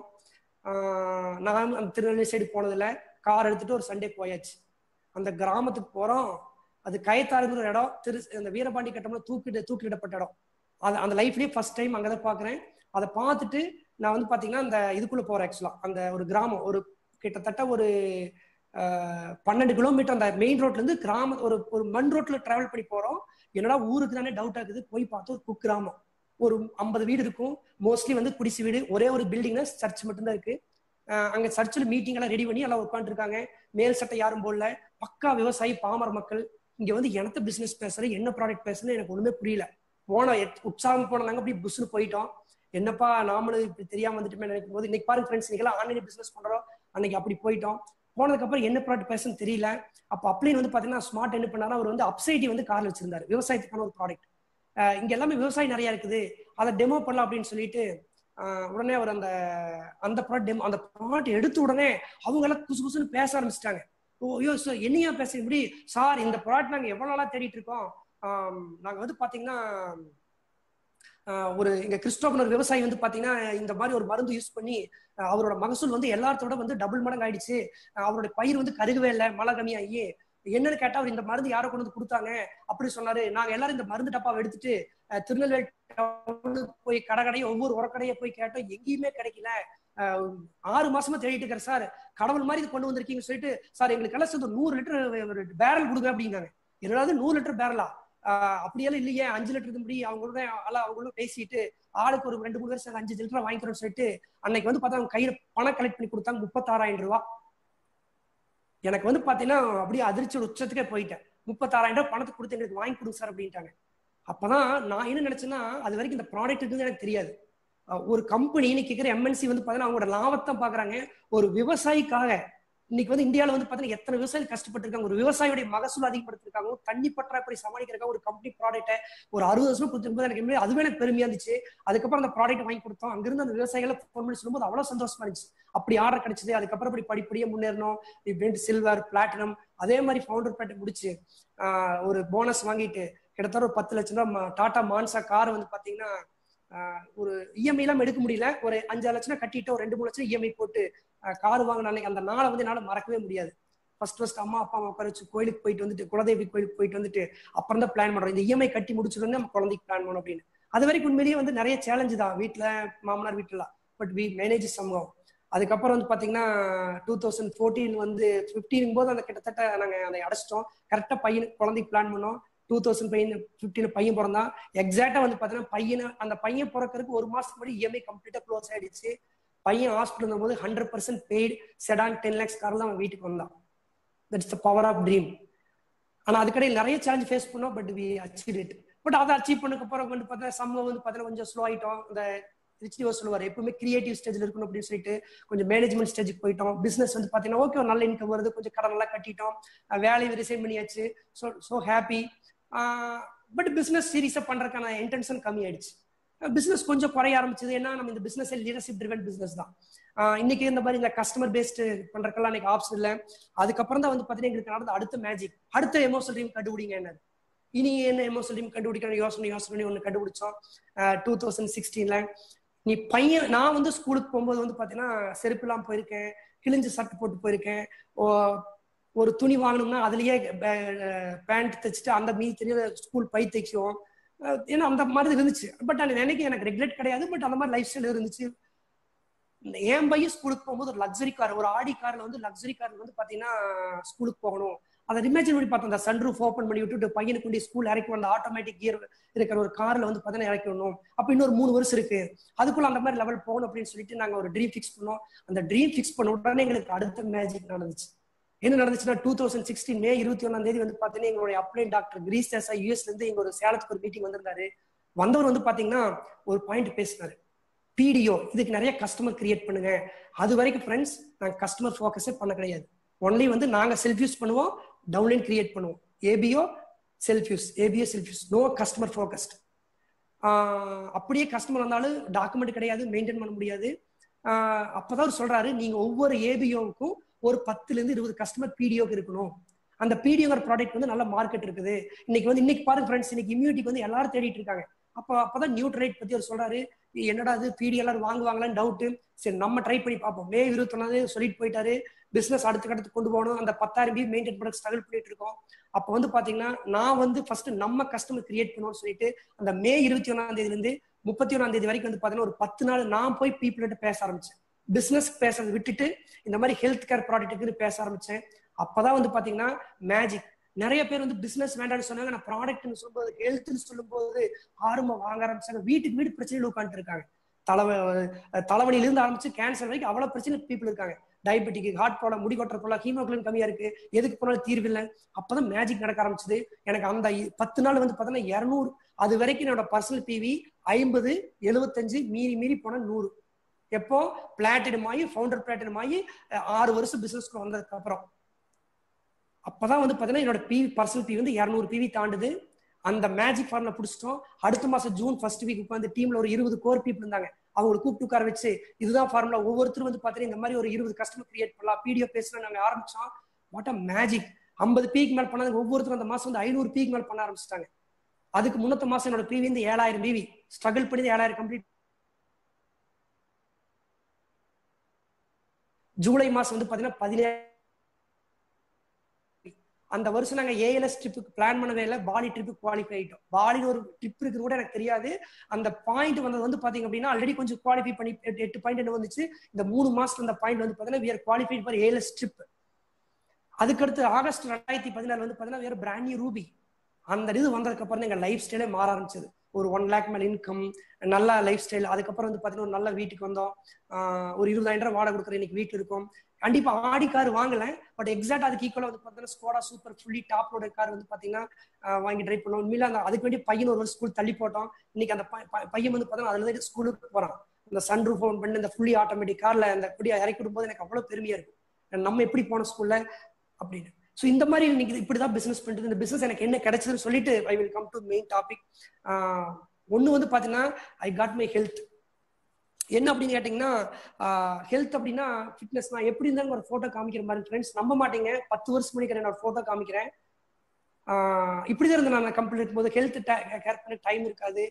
நான் அந்த திருநெல்வேலி சைடு போனதுல கார் எடுத்துட்டு ஒரு சண்டே போயாச்சு அந்த கிராமத்துக்கு போறோம் அது கயத்தாறுங்கிற ஒரு இடம் திரு அந்த வீரபாண்டி கட்டம்ல தூக்கிட்டு தூக்கிலிடப்பட்ட இடம் அது அந்த லைஃப்லயே ஃபர்ஸ்ட் டைம் அங்கதான் பாக்குறேன் அதை பார்த்துட்டு நான் வந்து பாத்தீங்கன்னா அந்த இதுக்குள்ள போறேன் ஆக்சுவலா அந்த ஒரு கிராமம் ஒரு கிட்டத்தட்ட ஒரு பன்னெண்டு கிலோமீட்டர் அந்த மெயின் ரோட்ல இருந்து கிராம ஒரு ஒரு மண் ரோட்ல டிராவல் பண்ணி போறோம் என்னடா ஊருக்கு தானே டவுட் ஆகுது போய் பார்த்தா ஒரு குக்கிராமம் ஒரு ஐம்பது வீடு இருக்கும் மோஸ்ட்லி வந்து குடிசை வீடு ஒரே ஒரு பில்டிங்ல சர்ச் மட்டும்தான் இருக்கு அங்க சர்ச்சில் மீட்டிங் எல்லாம் ரெடி பண்ணி எல்லாம் உட்காந்துருக்காங்க மேல் சட்டை யாரும் போடல பக்கா விவசாயி பாமர மக்கள் இங்க வந்து எனத்த பிசினஸ் பேசுறேன் என்ன ப்ராடக்ட் பேசுறேன்னு எனக்கு ஒண்ணுமே புரியல போன உற்சாகம் போனதாங்க அப்படி புஷ்னு போயிட்டோம் என்னப்பா நாமளும் இப்படி தெரியாம வந்துட்டுமே நினைக்கும் போது இன்னைக்கு பாருங்க ஃப்ரெண்ட்ஸ் இன்னைக்கு ஆன்லைன் பிசினஸ் பண்றோம் அன்னைக்கு அப்படி போயிட்டோம் போனதுக்கு அப்புறம் என்ன ப்ராடக்ட் பேசுன்னு தெரியல அப்ப அப்ளைன் வந்து பாத்தீங்கன்னா ஸ்மார்ட் என்ன பண்ணாரு அவர் வந்து அப்சைடி வந்து கார்ல வச்சிருந்தாரு விவசாயத்துக்கான ஒரு ப்ராடக்ட் இங்க எல்லாமே விவசாயம் நிறைய இருக்குது அதை டெமோ பண்ணலாம் அப்படின்னு சொல்லிட்டு உடனே அவர் அந்த அந்த ப்ராடக்ட் டெமோ அந்த ப்ராடக்ட் எடுத்த உடனே அவங்க எல்லாம் குசு குசுன்னு பேச ஆரம்பிச்சிட்டாங்க ஓ ஐயோ சார் என்னையா பேச இப்படி சார் இந்த ப்ராடக்ட் நாங்க எவ்வளவு நாளா தேடிட்டு இருக்கோம் நாங்க வந்து பாத்தீங்கன்னா ஆஹ் ஒரு இங்க கிறிஸ்டோபனர் விவசாயி வந்து பாத்தீங்கன்னா இந்த மாதிரி ஒரு மருந்து யூஸ் பண்ணி ஆஹ் அவரோட மகசூல் வந்து எல்லாத்தோட வந்து டபுள் மடங்கு ஆயிடுச்சு ஆஹ் அவரோட பயிர் வந்து கருகவே இல்லை மழை கம்மியாகி என்னன்னு கேட்டா அவர் இந்த மருந்து யாரை கொண்டு வந்து கொடுத்தாங்க அப்படி சொன்னாரு நாங்க எல்லாரும் இந்த மருந்து டப்பாவை எடுத்துட்டு ஆஹ் திருநெல்வேலி டவுனுக்கு போய் கடை கடையை ஒவ்வொரு உரக்கடையை போய் கேட்டோம் எங்கேயுமே கிடைக்கல ஆஹ் ஆறு மாசமா தேடிட்டு இருக்கிறேன் சார் கடவுள் மாதிரி இது கொண்டு வந்திருக்கீங்கன்னு சொல்லிட்டு சார் எங்களுக்கு எல்லாம் சேர்ந்து நூறு லிட்டர் ஒரு பேரல் கொடுங்க அப்படிங்காங்க என்னடாவது நூறு லிட்டர் பேரலா ஆஹ் அப்படியெல்லாம் இல்லையே அஞ்சு லிட்டருக்கு முடி அவங்களோட எல்லாம் அவங்களும் பேசிட்டு ஆளுக்கு ஒரு ரெண்டு மூணு பேர் சேர்ந்து அஞ்சு லிட்டர் வாங்கிக்கிறோம்னு சொல்லிட்டு அன்னைக்கு வந்து பார்த்தா அவங்க கையில பணம் கலெக்ட் பண்ணி கொடுத்தாங்க முப்பத்தாறாயிரம் ரூபாய் எனக்கு வந்து பாத்தீங்கன்னா அப்படியே அதிர்ச்சியோட உச்சத்துக்கே போயிட்டேன் முப்பத்தாறாயிரம் ரூபாய் பணத்தை கொடுத்து எங்களுக்கு வாங்கி கொடுங்க சார் அப்படின்ட்டாங்க அப்பதான் நான் என்ன நினைச்சேன்னா அது வரைக்கும் இந்த ப்ராடக்ட் இருக்குது எனக்கு தெரியாது அஹ் ஒரு கம்பெனி இன்னைக்கு கேட்குற எம்என்சி வந்து பாத்தீங்கன்னா அவங்களோட லாபத்தை பாக்குறாங்க ஒரு விவசாயிக்காக இன்னைக்கு வந்து இந்தியாவில் வந்து பாத்தீங்கன்னா எத்தனை விவசாயிகள் கஷ்டப்பட்டிருக்காங்க ஒரு விவசாயியுடைய மகசூல் அதிகப்படுத்திருக்காங்க ஒரு தண்ணி பற்றாக்குறை சமாளிக்கிறக்காக ஒரு கம்பெனி ப்ராடக்ட்டை ஒரு அறுபது வருஷம் கொடுத்துருக்கும்போது எனக்கு உண்மையிலே அதுவே எனக்கு பெருமையா இருந்துச்சு அதுக்கப்புறம் அந்த ப்ராடக்ட் வாங்கி கொடுத்தோம் அங்கிருந்து அந்த விவசாயிகளை ஃபோன் பண்ணி சொல்லும்போது அவ்வளவு சந்தோஷமா இருந்துச்சு அப்படி ஆர்டர் கிடைச்சது அதுக்கப்புறம் அப்படி படிப்படியே முன்னேறணும் இப்படின்ட்டு சில்வர் பிளாட்டினம் அதே மாதிரி ஃபவுண்டர் பேட்டை முடிச்சு ஆஹ் ஒரு போனஸ் வாங்கிட்டு கிட்டத்தட்ட ஒரு பத்து லட்சம் ரூபாய் டாடா மான்சா கார் வந்து பாத்தீங்கன்னா ஆஹ் ஒரு இஎம்ஐ எல்லாம் எடுக்க முடியல ஒரு அஞ்சாறு லட்சம் கட்டிட்டு ஒரு ரெண்டு மூணு லட்சம் இஎம்ஐ போட்டு கார் வாங்கின அன்னைக்கு அந்த நாளை வந்து என்னால மறக்கவே முடியாது ஃபர்ஸ்ட் ஃபர்ஸ்ட் அம்மா அப்பா அம்மா உட்கார வச்சு கோயிலுக்கு போயிட்டு வந்துட்டு குலதெய்வி கோயிலுக்கு போயிட்டு வந்துட்டு அப்புறம் தான் பிளான் பண்றோம் இந்த இஎம்ஐ கட்டி முடிச்சிருந்தோம் நம்ம குழந்தைக்கு பிளான் பண்ணோம் அப்படின்னு அது வரைக்கும் உண்மையிலேயே வந்து நிறைய சேலஞ்சு தான் வீட்டுல மாமனார் வீட்டுல பட் வி மேனேஜ் சம்பவம் அதுக்கப்புறம் வந்து பாத்தீங்கன்னா டூ தௌசண்ட் ஃபோர்டீன் வந்து ஃபிஃப்டீன் போது அந்த கிட்டத்தட்ட நாங்க அதை அடைச்சிட்டோம் கரெக்டா பையனுக்கு குழந்தைக்கு பிளான் பண்ணோம் டூ தௌசண்ட் பையன் ஃபிஃப்டீன் பையன் பிறந்தான் எக்ஸாக்டா வந்து பாத்தீங்கன்னா பையனை அந்த பையன் பிறக்கிறதுக்கு ஒரு மாசத்துக்கு முன்னாடி இஎம்ஐ கம்ப்ளீட்டா க்ளோஸ் ஆயிடுச்சு பையன் ஹாஸ்பிட்டல் இருந்தபோது hundred percent paid sedan ten lakhs காரில் அவன் வீட்டுக்கு வந்தான் that's the power of dream ஆனா அதுக்கடையில் நிறைய சேலஞ்ச் ஃபேஸ் பண்ணோம் but we achieve it but அதை அச்சீவ் பண்ணதுக்கு அப்புறம் வந்து பார்த்தா சம்பவம் வந்து பார்த்தீங்கன்னா கொஞ்சம் ஸ்லோ ஆயிட்டோம் இந்த ரிச்டிவோ சொல்லுவார் எப்பவுமே கிரியேட்டிவ் ஸ்டேஜ்ல இருக்கணும் அப்படின்னு சொல்லிட்டு கொஞ்சம் மேனேஜ்மெண்ட் ஸ்டேஜுக்கு போயிட்டோம் பிசினஸ் வந்து பாத்தீங்கன்னா ஓகே ஒரு நல்ல இன்கம் வருது கொஞ்சம் கடன் எல்லாம் கட்டிட்டோம் வேலையை ரிசைன் பண்ணியாச்சு so so happy but business சீரியஸா பண்றதுக்கான இன்டென்ஷன் கம்மி ஆயிடுச்சு பிசினஸ் கொஞ்சம் குறைய ஆரம்பிச்சது ஏன்னா நம்ம இந்த பிசினஸ் லீடர்ஷிப் ட்ரிவன் பிசினஸ் தான் இன்னைக்கு இந்த மாதிரி இந்த கஸ்டமர் பேஸ்டு பண்றதுக்கெல்லாம் இன்னைக்கு ஆப்ஷன் இல்லை அதுக்கப்புறம் தான் வந்து பாத்தீங்கன்னா எங்களுக்கு நடந்த அடுத்த மேஜிக் அடுத்த எமோஷனல் டீம் கண்டுபிடிங்க என்ன இனி என்ன எமோஷனல் டீம் கண்டுபிடிக்கணும் யோசனை யோசனை பண்ணி ஒன்று கண்டுபிடிச்சோம் டூ தௌசண்ட் சிக்ஸ்டீன்ல நீ பையன் நான் வந்து ஸ்கூலுக்கு போகும்போது வந்து பாத்தீங்கன்னா செருப்பு இல்லாம போயிருக்கேன் கிழிஞ்சு சட்டை போட்டு போயிருக்கேன் ஒரு துணி வாங்கணும்னா அதுலயே பேண்ட் தைச்சிட்டு அந்த மீதி தெரிய ஸ்கூல் பை தைக்கும் ஏன்னா அந்த மாதிரி இருந்துச்சு பட் அது நினைக்க எனக்கு ரெகுலேட் கிடையாது பட் அந்த மாதிரி லைஃப் ஸ்டைல் இருந்துச்சு என் பையன் ஸ்கூலுக்கு போகும்போது ஒரு லக்ஸரி கார் ஒரு ஆடி கார்ல வந்து லக்ஸரி கார்ல வந்து பாத்தீங்கன்னா ஸ்கூலுக்கு போகணும் அதை இமேஜின் பண்ணி பார்த்தோம் அந்த சன் ரூஃப் ஓப்பன் பண்ணி விட்டுட்டு பையனுக்கு கொண்டு ஸ்கூல் இறக்கி வந்த ஆட்டோமேட்டிக் கியர் இருக்கிற ஒரு கார்ல வந்து பார்த்தீங்கன்னா இறக்கி விடணும் அப்ப இன்னொரு மூணு வருஷம் இருக்கு அதுக்குள்ள அந்த மாதிரி லெவல் போகணும் அப்படின்னு சொல்லிட்டு நாங்க ஒரு ட்ரீம் ஃபிக்ஸ் பண்ணோம் அந்த ட்ரீம் ஃபிக்ஸ் பண்ண உடனே எங்களுக்கு அடுத்த மேஜிக் நடந்துச்சு என்ன நடந்துச்சுன்னா டூ தௌசண்ட் சிக்ஸ்டீன் மே இருபத்தி ஒன்னாம் தேதி வந்து பாத்தீங்கன்னா எங்களுடைய அப்ளைன் டாக்டர் கிரீஸ் தேசா யூஎஸ்ல இருந்து எங்க ஒரு சேலத்துக்கு ஒரு மீட்டிங் வந்திருந்தாரு வந்தவர் வந்து பாத்தீங்கன்னா ஒரு பாயிண்ட் பேசினாரு பிடிஓ இதுக்கு நிறைய கஸ்டமர் கிரியேட் பண்ணுங்க அது வரைக்கும் ஃப்ரெண்ட்ஸ் நாங்க கஸ்டமர் ஃபோக்கஸே பண்ண கிடையாது ஒன்லி வந்து நாங்க செல்ஃப் யூஸ் பண்ணுவோம் டவுன்லைன் கிரியேட் பண்ணுவோம் ABO self use ABO self use no customer focused அப்படியே கஸ்டமர் வந்தாலும் டாக்குமெண்ட் கிடையாது மெயின்டைன் பண்ண முடியாது அப்பதான் அவர் சொல்றாரு நீங்க ஒவ்வொரு ஏபிஓவுக்கும் ஒரு பத்துல இருந்து இருபது கஸ்டமர் பிடிஓக்கு இருக்கணும் அந்த பிடிஓங்கிற ப்ராடக்ட் வந்து நல்ல மார்க்கெட் இருக்குது இன்னைக்கு வந்து இன்னைக்கு பாருங்க ஃப்ரெண்ட்ஸ் இன்னைக்கு இம்யூனிட்டிக்கு வந்து எல்லாரும் தேடிட்டு இருக்காங்க அப்போ அப்பதான் நியூட்ரேட் பத்தி அவர் சொல்றாரு என்னடா அது பிடி எல்லாரும் வாங்குவாங்களான்னு டவுட் சரி நம்ம ட்ரை பண்ணி பார்ப்போம் மே இருபத்தொன்னாவது சொல்லிட்டு போயிட்டாரு பிசினஸ் அடுத்த கட்டத்துக்கு கொண்டு போகணும் அந்த பத்தாயிரம் பி மெயின்டைன் பண்ண ஸ்ட்ரகிள் பண்ணிட்டு இருக்கோம் அப்போ வந்து பாத்தீங்கன்னா நான் வந்து ஃபர்ஸ்ட் நம்ம கஸ்டமர் கிரியேட் பண்ணுவோம்னு சொல்லிட்டு அந்த மே இருபத்தி ஒன்னாம் தேதியில இருந்து முப்பத்தி ஒன்னாம் தேதி வரைக்கும் வந்து பாத்தீங்கன்னா ஒரு பத்து நாள் நான் போய் பீப்புள்கிட்ட பேச ஆரம்பிச்சேன் பிசினஸ் பேசுறதை விட்டுட்டு இந்த மாதிரி ஹெல்த் கேர் ப்ராடக்ட்டுக்கு பேச ஆரம்பிச்சேன் அப்பதான் வந்து பாத்தீங்கன்னா மேஜிக் நிறைய பேர் வந்து பிசினஸ் வேண்டாம்னு சொன்னாங்க நான் ப்ராடக்ட்னு சொல்லும்போது ஹெல்த்னு சொல்லும்போது ஆர்வம் வாங்க ஆரம்பிச்சாங்க வீட்டுக்கு வீடு பிரச்சனைகள் உட்காந்துட்டு இருக்காங்க தலைவ தலைவலியில இருந்து ஆரம்பிச்சு கேன்சர் வரைக்கும் அவ்வளவு பிரச்சனை பீப்புள் இருக்காங்க டயபெட்டிக் ஹார்ட் ப்ராப்ளம் முடி கொட்டுற ப்ராப்ளம் ஹீமோகுளோபின் கம்மியா இருக்கு எதுக்கு போனாலும் தீர்வு இல்லை அப்பதான் மேஜிக் நடக்க ஆரம்பிச்சது எனக்கு அந்த பத்து நாள் வந்து பாத்தீங்கன்னா இருநூறு அது வரைக்கும் என்னோட பர்சனல் பிவி ஐம்பது எழுபத்தஞ்சு மீறி மீறி போன நூறு எப்போ பிளாட்டினம் ஆகி ஃபவுண்டர் பிளாட்டினம் ஆகி ஆறு வருஷம் பிசினஸ்க்கு வந்ததுக்கு அப்புறம் அப்பதான் வந்து பாத்தீங்கன்னா என்னோட பிவி பர்சனல் பிவி வந்து இரநூறு பிவி தாண்டுது அந்த மேஜிக் ஃபார்ம்ல பிடிச்சிட்டோம் அடுத்த மாசம் ஜூன் ஃபர்ஸ்ட் வீக் உட்காந்து டீம்ல ஒரு இருபது கோர் பீப்புள் இருந்தாங்க அவங்களை கூப்பிட்டு உட்கார வச்சு இதுதான் ஃபார்முலா ஒவ்வொருத்தரும் வந்து பாத்தீங்கன்னா இந்த மாதிரி ஒரு இருபது கஸ்டமர் கிரியேட் பண்ணலாம் பிடிஓ பேசலாம் நாங்க ஆரம்பிச்சோம் வாட் அ மேஜிக் ஐம்பது பீக் மேல் பண்ணாங்க ஒவ்வொருத்தரும் அந்த மாசம் வந்து ஐநூறு பீக் மேல் பண்ண ஆரம்பிச்சிட்டாங்க அதுக்கு முன்னத்த மாசம் என்னோட பிவி வந்து ஏழாயிரம் பிவி ஸ்ட்ரகிள் பண்ணி ஏழாயிரம் கம்ப்ளீட் ஜூலை மாசம் வந்து பாத்தீங்கன்னா பதினேழு அந்த வருஷம் நாங்க ஏஎல்எஸ் ட்ரிப்புக்கு பிளான் பண்ணவே இல்லை பாலி ட்ரிப்புக்கு குவாலிஃபை ஆயிட்டோம் பாலின்னு ஒரு ட்ரிப் இருக்குது கூட எனக்கு தெரியாது அந்த பாயிண்ட் வந்தது வந்து பாத்தீங்க அப்படின்னா ஆல்ரெடி கொஞ்சம் குவாலிஃபை பண்ணி எட்டு எட்டு பாயிண்ட் என்ன வந்துச்சு இந்த மூணு மாசத்துல அந்த பாயிண்ட் வந்து பாத்தீங்கன்னா we're qualify for ALS trip அதுக்கடுத்து ஆகஸ்ட் ரெண்டாயிரத்தி பதினாலு வந்து பாத்தீங்கன்னா வேற பிராண்ட் நியூ ரூபி அந்த இது வந்ததுக்கு அப்புறம் எங்க லைஃப் ஸ்டைலே மாற ஆரம்பிச்சது ஒரு ஒன் லேக் மேல இன்கம் நல்ல லைஃப் ஸ்டைல் அதுக்கப்புறம் வந்து பாத்தீங்கன்னா ஒரு நல்ல வீட்டுக்கு வந்தோம் ஒரு இருபதாயிரம் ரூபாய் வாடகை கொடுக்குற இன்னைக்கு வீட்டு இருக்கும் கண்டிப்பா ஆடி கார் வாங்கல பட் எக்ஸாக்ட் அதுக்கு ஈக்குவலா வந்து பாத்தீங்கன்னா ஸ்கோடா சூப்பர் ஃபுல்லி டாப் லோட கார் வந்து பாத்தீங்கன்னா வாங்கி ட்ரைவ் பண்ணோம் உண்மையில அந்த அதுக்கு வேண்டிய பையன் ஒரு ஸ்கூல் தள்ளி போட்டோம் இன்னைக்கு அந்த பையன் வந்து பாத்தீங்கன்னா அதுல இருந்து ஸ்கூலுக்கு போறான் இந்த சன் ரூஃப் ஓன் பண்ணி இந்த ஃபுல்லி ஆட்டோமேட்டிக் கார்ல அந்த இப்படி இறக்கி விடும்போது எனக்கு அவ்வளவு பெருமையா இருக்கும் நம்ம எப்படி போன ஸ்கூல்ல அப்படின்னு ஸோ இந்த மாதிரி இன்னைக்கு இப்படிதான் பிசினஸ் பண்றது இந்த பிசினஸ் எனக்கு என்ன கிடைச்சதுன்னு சொல்லிட்டு I will come to main topic ஒன்னு வந்து பாத்தீங்கன்னா ஐ காட் மை ஹெல்த் என்ன அப்படின்னு கேட்டீங்கன்னா ஹெல்த் அப்படின்னா ஃபிட்னஸ் நான் எப்படி இருந்தாலும் ஒரு போட்டோ காமிக்கிற மாதிரி ஃப்ரெண்ட்ஸ் நம்ப மாட்டீங்க பத்து வருஷம் முடிக்கிற நான் ஒரு போட்டோ காமிக்கிறேன் இப்படிதான் இருந்தேன் நான் கம்ப்ளீட் போது ஹெல்த் கேர் பண்ண டைம் இருக்காது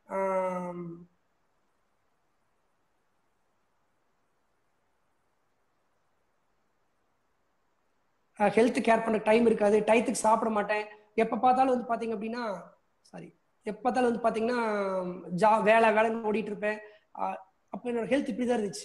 ஹெல்த் கேர் பண்ண டைம் இருக்காது டயத்துக்கு சாப்பிட மாட்டேன் எப்போ பார்த்தாலும் வந்து பார்த்தீங்க அப்படின்னா சாரி எப்போ பார்த்தாலும் வந்து பார்த்தீங்கன்னா ஜா வேலை வேலைன்னு ஓடிட்டு இருப்பேன் அப்போ என்னோட ஹெல்த் இப்படி தான் இருந்துச்சு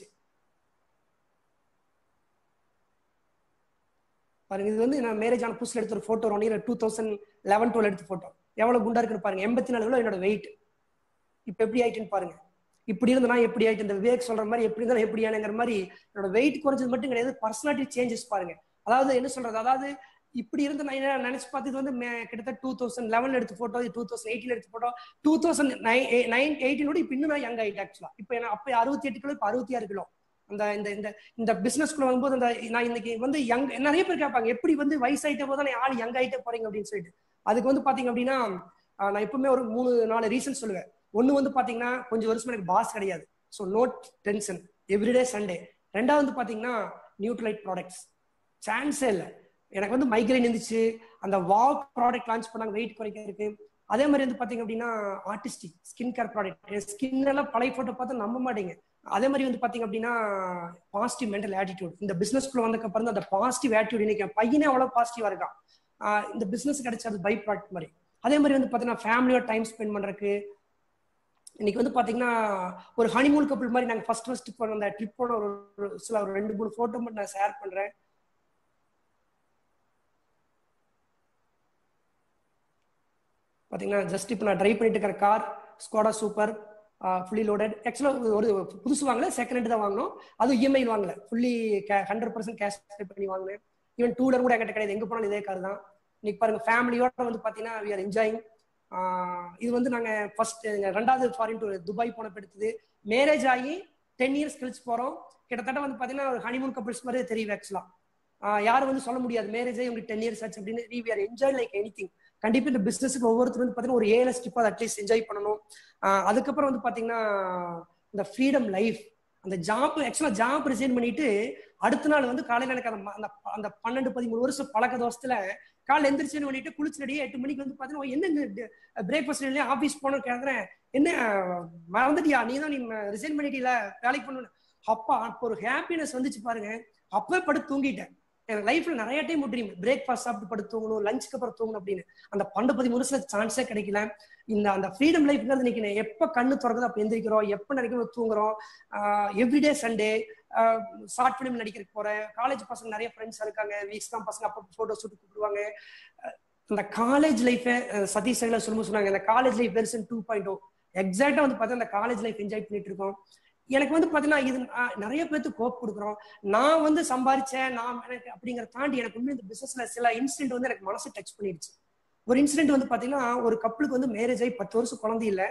பாருங்க இது வந்து நான் மேரேஜ் ஆன புதுசில் எடுத்த ஒரு photo one two thousand eleven twelve எடுத்த ஃபோட்டோ எவ்வளோ குண்டா இருக்குன்னு பாருங்க எண்பத்தி நாலு கிலோ என்னோட வெயிட் இப்போ எப்படி ஆயிட்டுன்னு பாருங்க இப்படி இருந்து நான் எப்படி ஆயிட்டு இந்த விவேக் சொல்ற மாதிரி எப்படி இருந்தாலும் எப்படி ஆனுங்கிற மாதிரி என்னோட வெயிட் குறைஞ்சது மட்டும் கிடையாது பர்சனாலிட்டி சேஞ்சஸ் பாருங்க அதாவது என்ன சொல்றது அதாவது இப்படி இருந்து நான் என்ன நினைச்சு பார்த்து இது வந்து கிட்டத்தட்ட டூ தௌசண்ட் லெவன்ல எடுத்த போட்டோ டூ தௌசண்ட் எயிட்டில் எடுத்த போட்டோ டூ தௌசண்ட் நைன் எயிட்டினோட இப்போ இன்னும் நான் யங் ஆயிட்டு ஆக்சுவலா இப்போ என்ன அப்போ அறுபத்தி எட்டு கிலோ இப்போ அறுபத்தி ஆறு கிலோ அந்த இந்த இந்த இந்த பிசினஸ்க்குள்ள வரும்போது அந்த நான் இன்னைக்கு வந்து யங் நிறைய பேர் கேட்பாங்க எப்படி வந்து வயசாயிட்ட போது நான் ஆள் யங் ஆயிட்டே போறீங்க அப்படின்னு சொல்லிட்டு அதுக்கு வந்து பாத்தீங்க அப்படின்னா நான் எப்பவுமே ஒரு மூணு நாலு ரீசன் சொல்லுவேன் ஒன்னு வந்து பாத்தீங்கன்னா கொஞ்சம் வருஷம் எனக்கு பாஸ் கிடையாது so not tension everyday Sunday ரெண்டாவது வந்து பாத்தீங்கன்னா நியூட்ரலைட் ப்ராடக்ட்ஸ் சான்ஸே இல்லை எனக்கு வந்து மைக்ரைன் இருந்துச்சு அந்த வாவ் ப்ராடக்ட் லான்ச் பண்ணாங்க வெயிட் குறைக்கிறதுக்கு அதே மாதிரி வந்து பாத்தீங்க அப்படின்னா artistic skin care product skin எல்லாம் பழைய போட்டோ பார்த்து நம்ப மாட்டீங்க அதே மாதிரி வந்து பாத்தீங்க அப்படின்னா பாசிட்டிவ் மென்டல் ஆட்டிடியூட் இந்த பிசினஸ்க்குள்ள வந்ததுக்கு அப்புறம் அந்த பாசிட்டிவ் ஆட்டிடியூட் இன்னைக்கு பையனே அவ்வளவு பாசிட்டிவா இருக்கான் இந்த பிசினஸ் கிடைச்சது பை ப்ராடக்ட் மாதிரி அதே மாதிரி வந்து பாத்தீங்கன்னா ஃபேமிலியோட டைம் ஸ்பெண்ட் பண்றதுக்கு இன்னைக்கு வந்து பாத்தீங்கன்னா ஒரு ஹனிமூன் கப்பல் மாதிரி நாங்க ஃபர்ஸ்ட் ஃபர்ஸ்ட் போன அந்த ட்ரிப்போட ஒரு சில ஒரு ரெண்டு மூணு போட்டோ மட்டும் நான் ஷேர் பண்றேன் பாத்தீங்கன்னா ஜஸ்ட் இப்போ நான் ட்ரைவ் பண்ணிட்டு இருக்கிற car Skoda super fully loaded ஆக்சுவலாக ஒரு புதுசு வாங்கல செகண்ட் ஹேண்ட் தான் வாங்கணும் அதுவும் இஎம்ஐ வாங்கல fully hundred percent cash pay பண்ணி வாங்கினேன் ஈவன் டூ வீலர் கூட என்கிட்ட கிடையாது எங்க போனாலும் இதே கார் தான் இன்னைக்கு பாருங்க ஃபேமிலியோட வந்து பாத்தீங்கன்னா வி ஆர் என்ஜாயிங் இது வந்து நாங்க ஃபர்ஸ்ட் ரெண்டாவது ஃபாரின் டூர் துபாய் போனப்ப எடுத்தது மேரேஜ் ஆகி டென் இயர்ஸ் கழிச்சு போறோம் கிட்டத்தட்ட வந்து பாத்தீங்கன்னா ஒரு ஹனிமூன் கப்பிள்ஸ் மாதிரி தெரியும் ஆக்சுவலா யாரும் வந்து சொல்ல முடியாது மேரேஜ் ஆகி உங்களுக்கு டென் இயர்ஸ் ஆச்சு அப்படின்னு we are enjoy like any thing கண்டிப்பா இந்த பிசினஸ்க்கு ஒவ்வொருத்தரும் வந்து பாத்தீங்கன்னா ஒரு ஏழு ஸ்டிப்பா அட்லீஸ்ட் என்ஜாய் பண்ணணும் அதுக்கப்புறம் வந்து பாத்தீங்கன்னா இந்த ஃப்ரீடம் லைஃப் அந்த ஜாப் ஆக்சுவலா ஜாப் ரிசைன் பண்ணிட்டு அடுத்த நாள் வந்து காலையில எனக்கு அந்த அந்த பன்னெண்டு பதிமூணு வருஷம் பழக்க தோசத்துல காலைல எந்திரிச்சு பண்ணிட்டு குளிச்சு ரெடியா எட்டு மணிக்கு வந்து பாத்தீங்கன்னா என்ன பிரேக்ஃபாஸ்ட் இல்லையா ஆபீஸ் போன கேக்குறேன் என்ன மறந்துட்டியா நீ தான் நீ ரிசைன் பண்ணிட்டீல வேலைக்கு பண்ணணும் அப்பா அப்போ ஒரு ஹாப்பினஸ் வந்துச்சு பாருங்க அப்பவே படுத்து தூங்கிட்டேன் எனக்கு லைஃப்ல நிறைய டைம் ட்ரீம் பிரேக்ஃபாஸ்ட் சாப்பிட்டு படுத்து தூங்கணும் லஞ்சுக்கு அப்புறம் தூங்கணும் அப்படின்னு அந்த பன்னெண்டு பதிமூணு வருஷம் சான்ஸே கிடைக்கல இந்த அந்த ஃப்ரீடம் லைஃப்ங்கிறது இன்னைக்கு எப்ப கண்ணு திறக்குது அப்ப எந்திரிக்கிறோம் எப்ப நினைக்கிறோம் தூங்குறோம் எவ்ரிடே சண்டே ஷார்ட் ஃபிலிம் நடிக்கிறதுக்கு போறேன் காலேஜ் பசங்க நிறைய ஃப்ரெண்ட்ஸ் இருக்காங்க வீக்ஸ் தான் பசங்க அப்போ போட்டோ ஷூட் கூப்பிடுவாங்க இந்த காலேஜ் லைஃபை சதீஷ் சைல சொல்லும்போது சொன்னாங்க இந்த college life version two point O எக்ஸாக்டா வந்து பார்த்தா இந்த காலேஜ் லைஃப் என்ஜாய் பண்ணிட்டு இருக்கோம் எனக்கு வந்து பாத்தீங்கன்னா இது நிறைய பேருக்கு கோப் கொடுக்குறோம் நான் வந்து சம்பாரிச்சேன் நான் எனக்கு அப்படிங்கிற தாண்டி எனக்கு உண்மை இந்த பிசினஸ்ல சில இன்சிடென்ட் வந்து எனக்கு மனசு டச் பண்ணிடுச்சு ஒரு இன்சிடென்ட் வந்து பாத்தீங்கன்னா ஒரு கப்பலுக்கு வந்து மேரேஜ் ஆகி பத்து வருஷம் குழந்தை இல்லை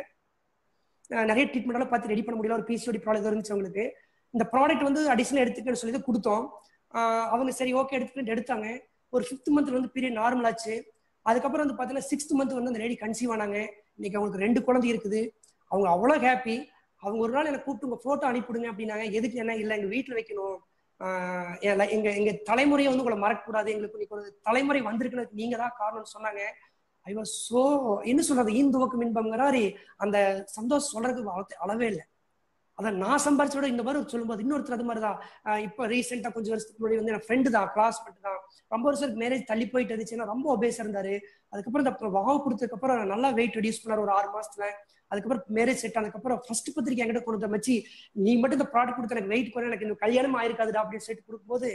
நிறைய ட்ரீட்மெண்ட் பார்த்து ரெடி பண்ண முடியல ஒரு பிசிஓடி ப்ராடக்ட் இருந்துச்சு அவங்களுக்கு இந்த ப்ராடக்ட் வந்து அடிஷனல் எடுத்துக்கன்னு சொல்லி கொடுத்தோம் அவங்க சரி ஓகே எடுத்துக்கிட்டு எடுத்தாங்க ஒரு ஃபிஃப்த் மந்த்ல வந்து பீரியட் நார்மல் ஆச்சு அதுக்கப்புறம் வந்து பாத்தீங்கன்னா சிக்ஸ்த் மந்த் வந்து அந்த லேடி கன்சீவ் ஆனாங்க இன்னைக்கு அவங்களுக்கு ரெண்டு குழந்தை இருக்குது அவங்க அவ்வளோ ஹாப்பி அவங்க ஒரு நாள் எனக்கு கூப்பிட்டு உங்க போட்டோ அனுப்பிடுங்க அப்படின்னாங்க எதுக்கு என்ன இல்லை எங்க வீட்டுல வைக்கணும் எங்க எங்க தலைமுறையை வந்து உங்களை மறக்கக்கூடாது எங்களுக்கு இன்னைக்கு ஒரு தலைமுறை வந்திருக்குன்னு நீங்க தான் காரணம்னு சொன்னாங்க ஐ வாஸ் சோ என்ன சொல்றது ஈந்துவக்கும் இன்பம்ங்கிறாரு அந்த சந்தோஷம் சொல்றதுக்கு அள- அளவே இல்லை அதான் நான் சம்பாரிச்ச விட இந்த மாதிரி ஒரு சொல்லும்போது இன்னொருத்தர் அது மாதிரி தான் ஆஹ் இப்போ ரீசெண்டா கொஞ்சம் வருஷத்துக்கு முன்னாடி வந்து என் ஃப்ரெண்டு தான் கிளாஸ்மேட் தான் ரொம்ப வருஷத்துக்கு மேரேஜ் தள்ளி போயிட்டு இருந்துச்சுன்னா ரொம்ப ஒபேஸ் இருந்தாரு அதுக்கப்புறம் இந்த வாவு கொடுத்ததுக்கு அப்புறம் நல்லா வெயிட் ரெடியூஸ் பண்ணார் ஒரு ஆறு மாசத்துல அதுக்கப்புறம் மேரேஜ் செட் ஆனதுக்கப்புறம் ஃபர்ஸ்ட் பத்திரிக்கை என்கிட்ட கொண்டு வந்து மச்சி நீ மட்டும் இந்த ப்ராடக்ட் கொடுத்த எனக்கு வெயிட் குறைய எனக்கு இந்த கல்யாணம் ஆயிருக்காதுடா அப்படின்னு சொல்லிட்டு கொடுக்கும்போது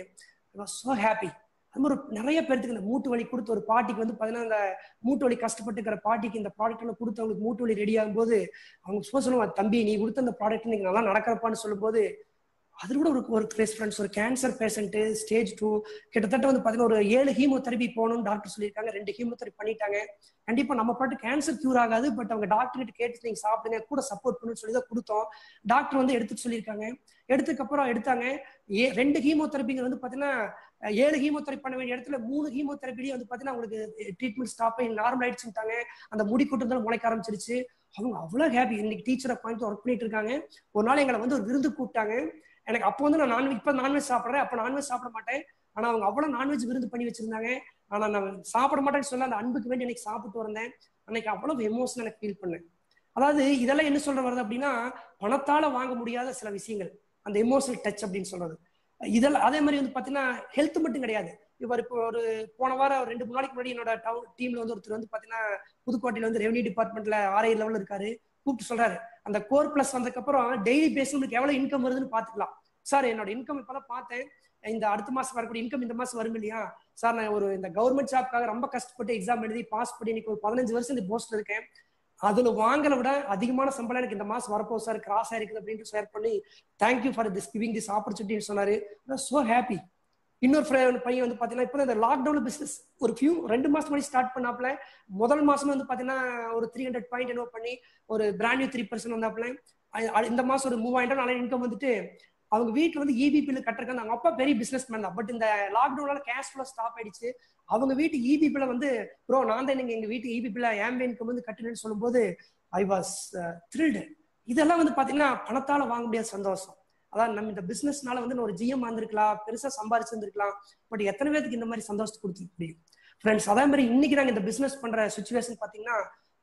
சோ ஹாப்பி அது மாதிரி ஒரு நிறைய பேருக்கு இந்த மூட்டு வலி கொடுத்த ஒரு பாட்டிக்கு வந்து பாத்தீங்கன்னா இந்த மூட்டு வலி கஷ்டப்பட்டு இருக்கிற பாட்டிக்கு இந்த ப்ராடக்ட் எல்லாம் கொடுத்து அவங்களுக்கு மூட்டு வலி ரெடி ஆகும்போது அவங்க சும்மா சொல்லுவாங்க தம்பி நீ கொடுத்த அந்த ப்ராடக்ட் நீங்க நல்லா நடக்கிறப்பான்னு சொல்லும்போது அது கூட ஒரு ஒரு கிரேஸ் ஃப்ரெண்ட்ஸ் ஒரு கேன்சர் பேஷண்ட் ஸ்டேஜ் டூ கிட்டத்தட்ட வந்து பாத்தீங்கன்னா ஒரு ஏழு ஹீமோதெரபி போகணும்னு டாக்டர் சொல்லியிருக்காங்க ரெண்டு ஹீமோதெரபி பண்ணிட்டாங்க கண்டிப்பா நம்ம பாட்டு கேன்சர் கியூர் ஆகாது பட் அவங்க டாக்டர் கிட்ட கேட்டு நீங்க சாப்பிடுங்க கூட சப்போர்ட் பண்ணுன்னு சொல்லி தான் கொடுத்தோம் டாக்டர் வந்து எடுத்துட்டு சொல்லியிருக்காங்க எடுத்ததுக்கு அப்புறம் எடுத்தாங்க ஏ ரெண்டு ஹீமோதெரபிங்க வந்து பாத்தீங்கன்னா அஹ், ஏழு ஹீமோதெரபி பண்ண வேண்டிய இடத்துல மூணு ஹீமோதெரபிலேயே வந்து பாத்தீங்கன்னா உங்களுக்கு ட்ரீட்மெண்ட் ஸ்டாப் ஆகி நார்மல் ஆயிடுச்சுட்டாங்க அந்த முடி கூட்டம் முளைக்க ஆரம்பிச்சிருச்சு அவங்க அவ்வளவு ஹாப்பி இன்னைக்கு டீச்சரை பாயிண்ட் ஒர்க் பண்ணிட்டு இருக்காங்க ஒரு நாள் எங்களை வந்து ஒரு விருந்து கூப்பிட்டாங்க எனக்கு அப்போ வந்து நான் நான்வெஜ் இப்ப நான்வெஜ் சாப்பிடுறேன் அப்ப நான்வெஜ் சாப்பிட மாட்டேன் ஆனா அவங்க அவ்வளவு நான்வெஜ் விருந்து பண்ணி வச்சிருந்தாங்க ஆனா நான் சாப்பிட மாட்டேன்னு சொல்ல அந்த அன்புக்கு வேண்டி எனக்கு சாப்பிட்டு வந்தேன் அன்னைக்கு அவ்வளவு எமோஷனல் எனக்கு ஃபீல் பண்ணேன் அதாவது இதெல்லாம் என்ன சொல்ற வருது அப்படின்னா பணத்தால வாங்க முடியாத சில விஷயங்கள் அந்த எமோஷனல் டச் அப்படின்னு சொல்றது இதெல்லாம் அதே மாதிரி வந்து பாத்தீங்கன்னா ஹெல்த் மட்டும் கிடையாது இவர் இப்போ ஒரு போன வாரம் ஒரு ரெண்டு மூணு நாளைக்கு முன்னாடி என்னோட டவுன் டீம்ல வந்து ஒருத்தர் வந்து பாத்தீங்கன்னா புதுக்கோட்டையில வந்து ரெவன்யூ டிபார்ட்மெண்ட்ல ஆர்ஐ லெவலில் இருக்காரு கூப்பிட்டு சொல்றாரு அந்த கோர் பிளஸ் வந்ததுக்கு அப்புறம் டெய்லி பேஸ் உங்களுக்கு எவ்வளவு இன்கம் வருதுன்னு பாத்துக்கலாம் சார் என்னோட இன்கம் இப்பதான் பார்த்தேன் இந்த அடுத்த மாசம் வரக்கூடிய இன்கம் இந்த மாசம் வரும் இல்லையா சார் நான் ஒரு இந்த கவர்மெண்ட் ஜாப்க்காக ரொம்ப கஷ்டப்பட்டு எக்ஸாம் எழுதி பாஸ் பண்ணி இன்னைக்கு ஒரு பதினஞ்சு வருஷம் இந்த போஸ்ட்ல இருக்கேன் அதுல வாங்கல விட அதிகமான சம்பளம் எனக்கு இந்த மாசம் வரப்போகுது சார் கிராஸ் ஆயிருக்குது அப்படின்ட்டு ஷேர் பண்ணி thank you for this giving this ஆப்பர்ச்சுனிட்டின்னு சொன்னாரு சோ ஹாப்பி இன்னொரு friend பையன் வந்து பாத்தீங்கன்னா இப்போ இந்த லாக்டவுன் பிசினஸ் ஒரு ஃபியூ ரெண்டு மாசம் முன்னாடி ஸ்டார்ட் பண்ணாப்ல முதல் மாசம் வந்து பாத்தீங்கன்னா ஒரு த்ரீ ஹண்ட்ரட் பாயிண்ட் என்ன பண்ணி ஒரு பிராண்ட் நியூ த்ரீ பர்சன்ட் வந்தாப்ல அ- அ- இந்த மாசம் ஒரு மூவாயிரம் நல்ல இன்கம் வந்துட்டு அவங்க வீட்டுல வந்து இபி பில் கட்டுறாங்க அவங்க அப்பா பெரிய பிசினஸ் மேன் தான் பட் இந்த லாக்டவுனால கேஷ் ஃப்ளோ ஸ்டாப் ஆயிடுச்சு அவங்க வீட்டு இபி பில்ல வந்து ப்ரோ நான் தான் நீங்க எங்க வீட்டு இபி பில்ல ஆம்பே இன்கம் வந்து கட்டுனேன்னு சொல்லும்போது ஐ வாஸ் த்ரில்டு இதெல்லாம் வந்து பாத்தீங்கன்னா பணத்தால வாங்க முடியாத சந்தோஷம் அதான் நம்ம இந்த பிசினஸ்னால வந்து நான் ஒரு ஜிஎம் வந்திருக்கலாம் பெருசா சம்பாரிச்சிருந்திருக்கலாம் பட் எத்தனை பேருக்கு இந்த மாதிரி சந்தோஷத்தை கொடுத்துக்க முடியும் ஃப்ரெண்ட்ஸ் அதே மாதிரி இன்னைக்கு நாங்க இந்த பிசினஸ் பண்ற சுச்சுவேஷன் பாத்தீங்கன்னா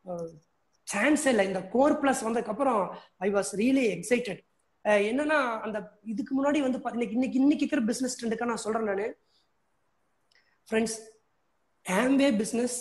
சான்ஸே இல்லை இந்த கோர் பிளஸ் வந்ததுக்கு அப்புறம் ஐ வாஸ் ரியலி எக்ஸைட்டட் என்னன்னா அந்த இதுக்கு முன்னாடி வந்து பாத்தீங்கன்னா இன்னைக்கு இன்னைக்கு இருக்கிற பிசினஸ் ட்ரெண்டுக்கா நான் சொல்றேன் நானு ஃப்ரெண்ட்ஸ் ஆம்பே பிசினஸ்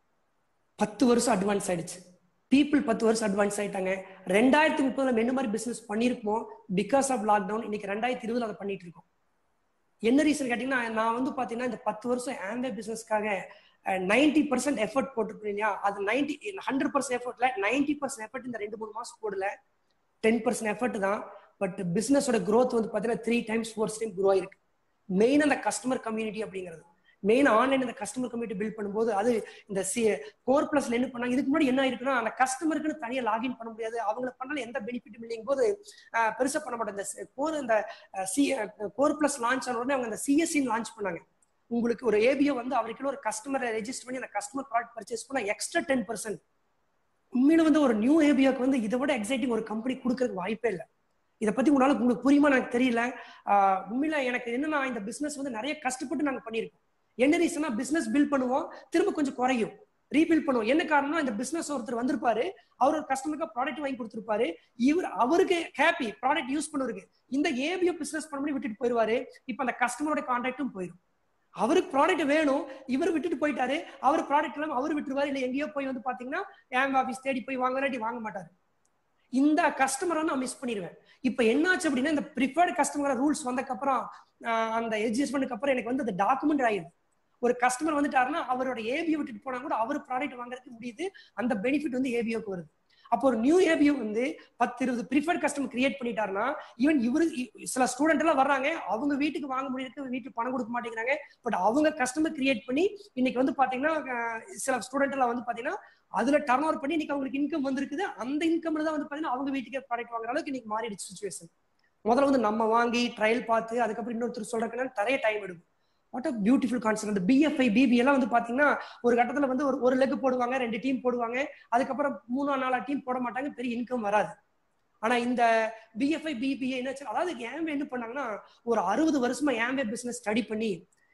பத்து வருஷம் அட்வான்ஸ் ஆயிடுச்சு பீப்புள் பத்து வருஷம் அட்வான்ஸ் ஆயிட்டாங்க ரெண்டாயிரத்தி முப்பதுல நம்ம என்ன மாதிரி பிசினஸ் பண்ணிருப்போம் பிகாஸ் ஆஃப் லாக்டவுன் இன்னைக்கு ரெண்டாயிரத்தி இருபதுல அதை பண்ணிட்டு இருக்கோம் என்ன ரீசன் கேட்டீங்கன்னா நான் வந்து பாத்தீங்கன்னா இந்த பத்து வருஷம் ஆம்பே பிசினஸ்க்காக நைன்டி பர்சன்ட் எஃபர்ட் போட்டுருக்கீங்க இல்லையா அது நைன்டி ஹண்ட்ரட் பர்சன்ட் எஃபர்ட்ல நைன்டி பர்சன்ட் எஃபர்ட் இந்த ரெண்டு மூணு மாசம் போடல டென் பர்சன்ட் எஃபர்ட் தான் பட் பிசினஸோட growth வந்து பாத்தீங்கன்னா three times four time grow ஆயிருக்கு மெயின் அந்த கஸ்டமர் கம்யூனிட்டி அப்படிங்கிறது மெயின் ஆன்லைன் இந்த கஸ்டமர் கம்யூனிட்டி பில்ட் பண்ணும்போது அது இந்த சி கோர் பிளஸ்ல என்ன பண்ணாங்க இதுக்கு முன்னாடி என்ன ஆயிருக்குன்னா அந்த கஸ்டமருக்குன்னு தனியா லாகின் பண்ண முடியாது அவங்கள பண்ணால எந்த பெனிஃபிட்டும் இல்லைங்கும் போது ஆஹ், பெருசா பண்ண மாட்டேன் இந்த கோர் இந்த சி கோர் பிளஸ் லான்ச் ஆன உடனே அவங்க அந்த சிஎஸ்சி லான்ச் பண்ணாங்க உங்களுக்கு ஒரு ஏபிஓ வந்து அவருக்கு ஒரு கஸ்டமரை ரெஜிஸ்டர் பண்ணி அந்த கஸ்டமர் ப்ராடக்ட் பர்ச்சேஸ் பண்ணா எக்ஸ்ட்ரா டென் பர்சன்ட் உண்மையில வந்து ஒரு நியூ ஏபிஓக்கு வந்து இதை விட எக்ஸைட்டிங் ஒரு கம்பெனி கொடுக்கறதுக்கு வாய்ப்பே இல்லை இதை பத்தி உங்களால உங்களுக்கு புரியுமா எனக்கு தெரியல ஆஹ் உண்மையில எனக்கு என்னன்னா இந்த பிசினஸ் வந்து நிறைய கஷ்டப்பட்டு நாங்க பண்ணியிருக்கோம் என்ன ரீசனா பிசினஸ் பில்ட் பண்ணுவோம் திரும்ப கொஞ்சம் குறையும் ரீபில்ட் பண்ணுவோம் என்ன காரணம் இந்த பிசினஸ் ஒருத்தர் வந்திருப்பாரு அவர் ஒரு கஸ்டமருக்கு ப்ராடக்ட் வாங்கி கொடுத்திருப்பாரு இவர் அவருக்கு ஹாப்பி ப்ராடக்ட் யூஸ் பண்ணுவருக்கு இந்த ஏபிஓ பிசினஸ் பண்ண பண்ணி விட்டுட்டு போயிருவாரு இப்ப அந்த கஸ்டமரோட கான்டாக்டும் போயிடும் அவருக்கு ப்ராடக்ட் வேணும் இவர் விட்டுட்டு போயிட்டாரு அவர் ப்ராடக்ட் இல்லாம அவர் விட்டுருவாரு இல்ல எங்கேயோ போய் வந்து பாத்தீங்கன்னா ஏம் ஆபீஸ் தேடி போய் வாங்குறாட்டி வாங்க மாட்டாரு இந்த கஸ்டமரை நான் மிஸ் பண்ணிடுவேன் இப்ப என்னாச்சு அப்படின்னா இந்த ப்ரிஃபர்டு கஸ்டமர் ரூல்ஸ் வந்ததுக்கப்புறம் ஆஹ் அந்த அட்ஜஸ்ட்மெண்ட்டுக்கு அப்புறம் எனக்கு வந்து அந்த டாக்குமெண்ட் ஆயிடுது ஒரு கஸ்டமர் வந்துட்டாருன்னா அவரோட ஏபிஓ விட்டுட்டு போனா கூட அவர் ப்ராடக்ட் வாங்குறதுக்கு முடியுது அந்த பெனிஃபிட் வந்து ஏபிஓக்கு வருது அப்போ ஒரு நியூ ஏபிஓ வந்து பத்து இருபது ப்ரிஃபர்ட் கஸ்டமர் கிரியேட் பண்ணிட்டாருன்னா ஈவன் இவரு இ- சில ஸ்டூடெண்ட் எல்லாம் வர்றாங்க அவங்க வீட்டுக்கு வாங்க முடியாது வீட்டுக்கு பணம் கொடுக்க மாட்டேங்கிறாங்க பட் அவங்க கஸ்டமர் கிரியேட் பண்ணி இன்னைக்கு வந்து பாத்தீங்கன்னா அஹ், சில ஸ்டூடெண்ட் எல்லாம் வந்து பாத்தீங்கன்னா அதுல டர்ன் ஓவர் பண்ணி இன்னைக்கு அவங்களுக்கு இன்கம் வந்திருக்குது அந்த இன்கம்ல தான் வந்து பாத்தீங்கன்னா அவங்க வீட்டுக்கே ப்ராடக்ட் வாங்குற அளவுக்கு இன்னைக்கு மாறிடுச்சு சுச்சுவேஷன் முதல்ல வந்து நம்ம வாங்கி ட்ரையல் பார்த்து அதுக்கப்புறம் இன்னொருத்தர் சொல்றதுக்கு நிறைய டைம் எடுக்கும் வாட் அ பியூட்டிஃபுல் கான்செப்ட் அந்த பிஎஃப்ஐ பிபி எல்லாம் வந்து பாத்தீங்கன்னா ஒரு கட்டத்துல வந்து ஒரு ஒரு லெக் போடுவாங்க ரெண்டு டீம் போடுவாங்க அதுக்கப்புறம் மூணா நாலா டீம் போட மாட்டாங்க பெரிய இன்கம் வராது ஆனா இந்த பிஎஃப்ஐ பிபிஏ என்ன அதாவது ஏம்பே என்ன பண்ணாங்கன்னா ஒரு அறுபது வருஷமா ஏம்பே பிசினஸ் ஸ்டடி பண்ணி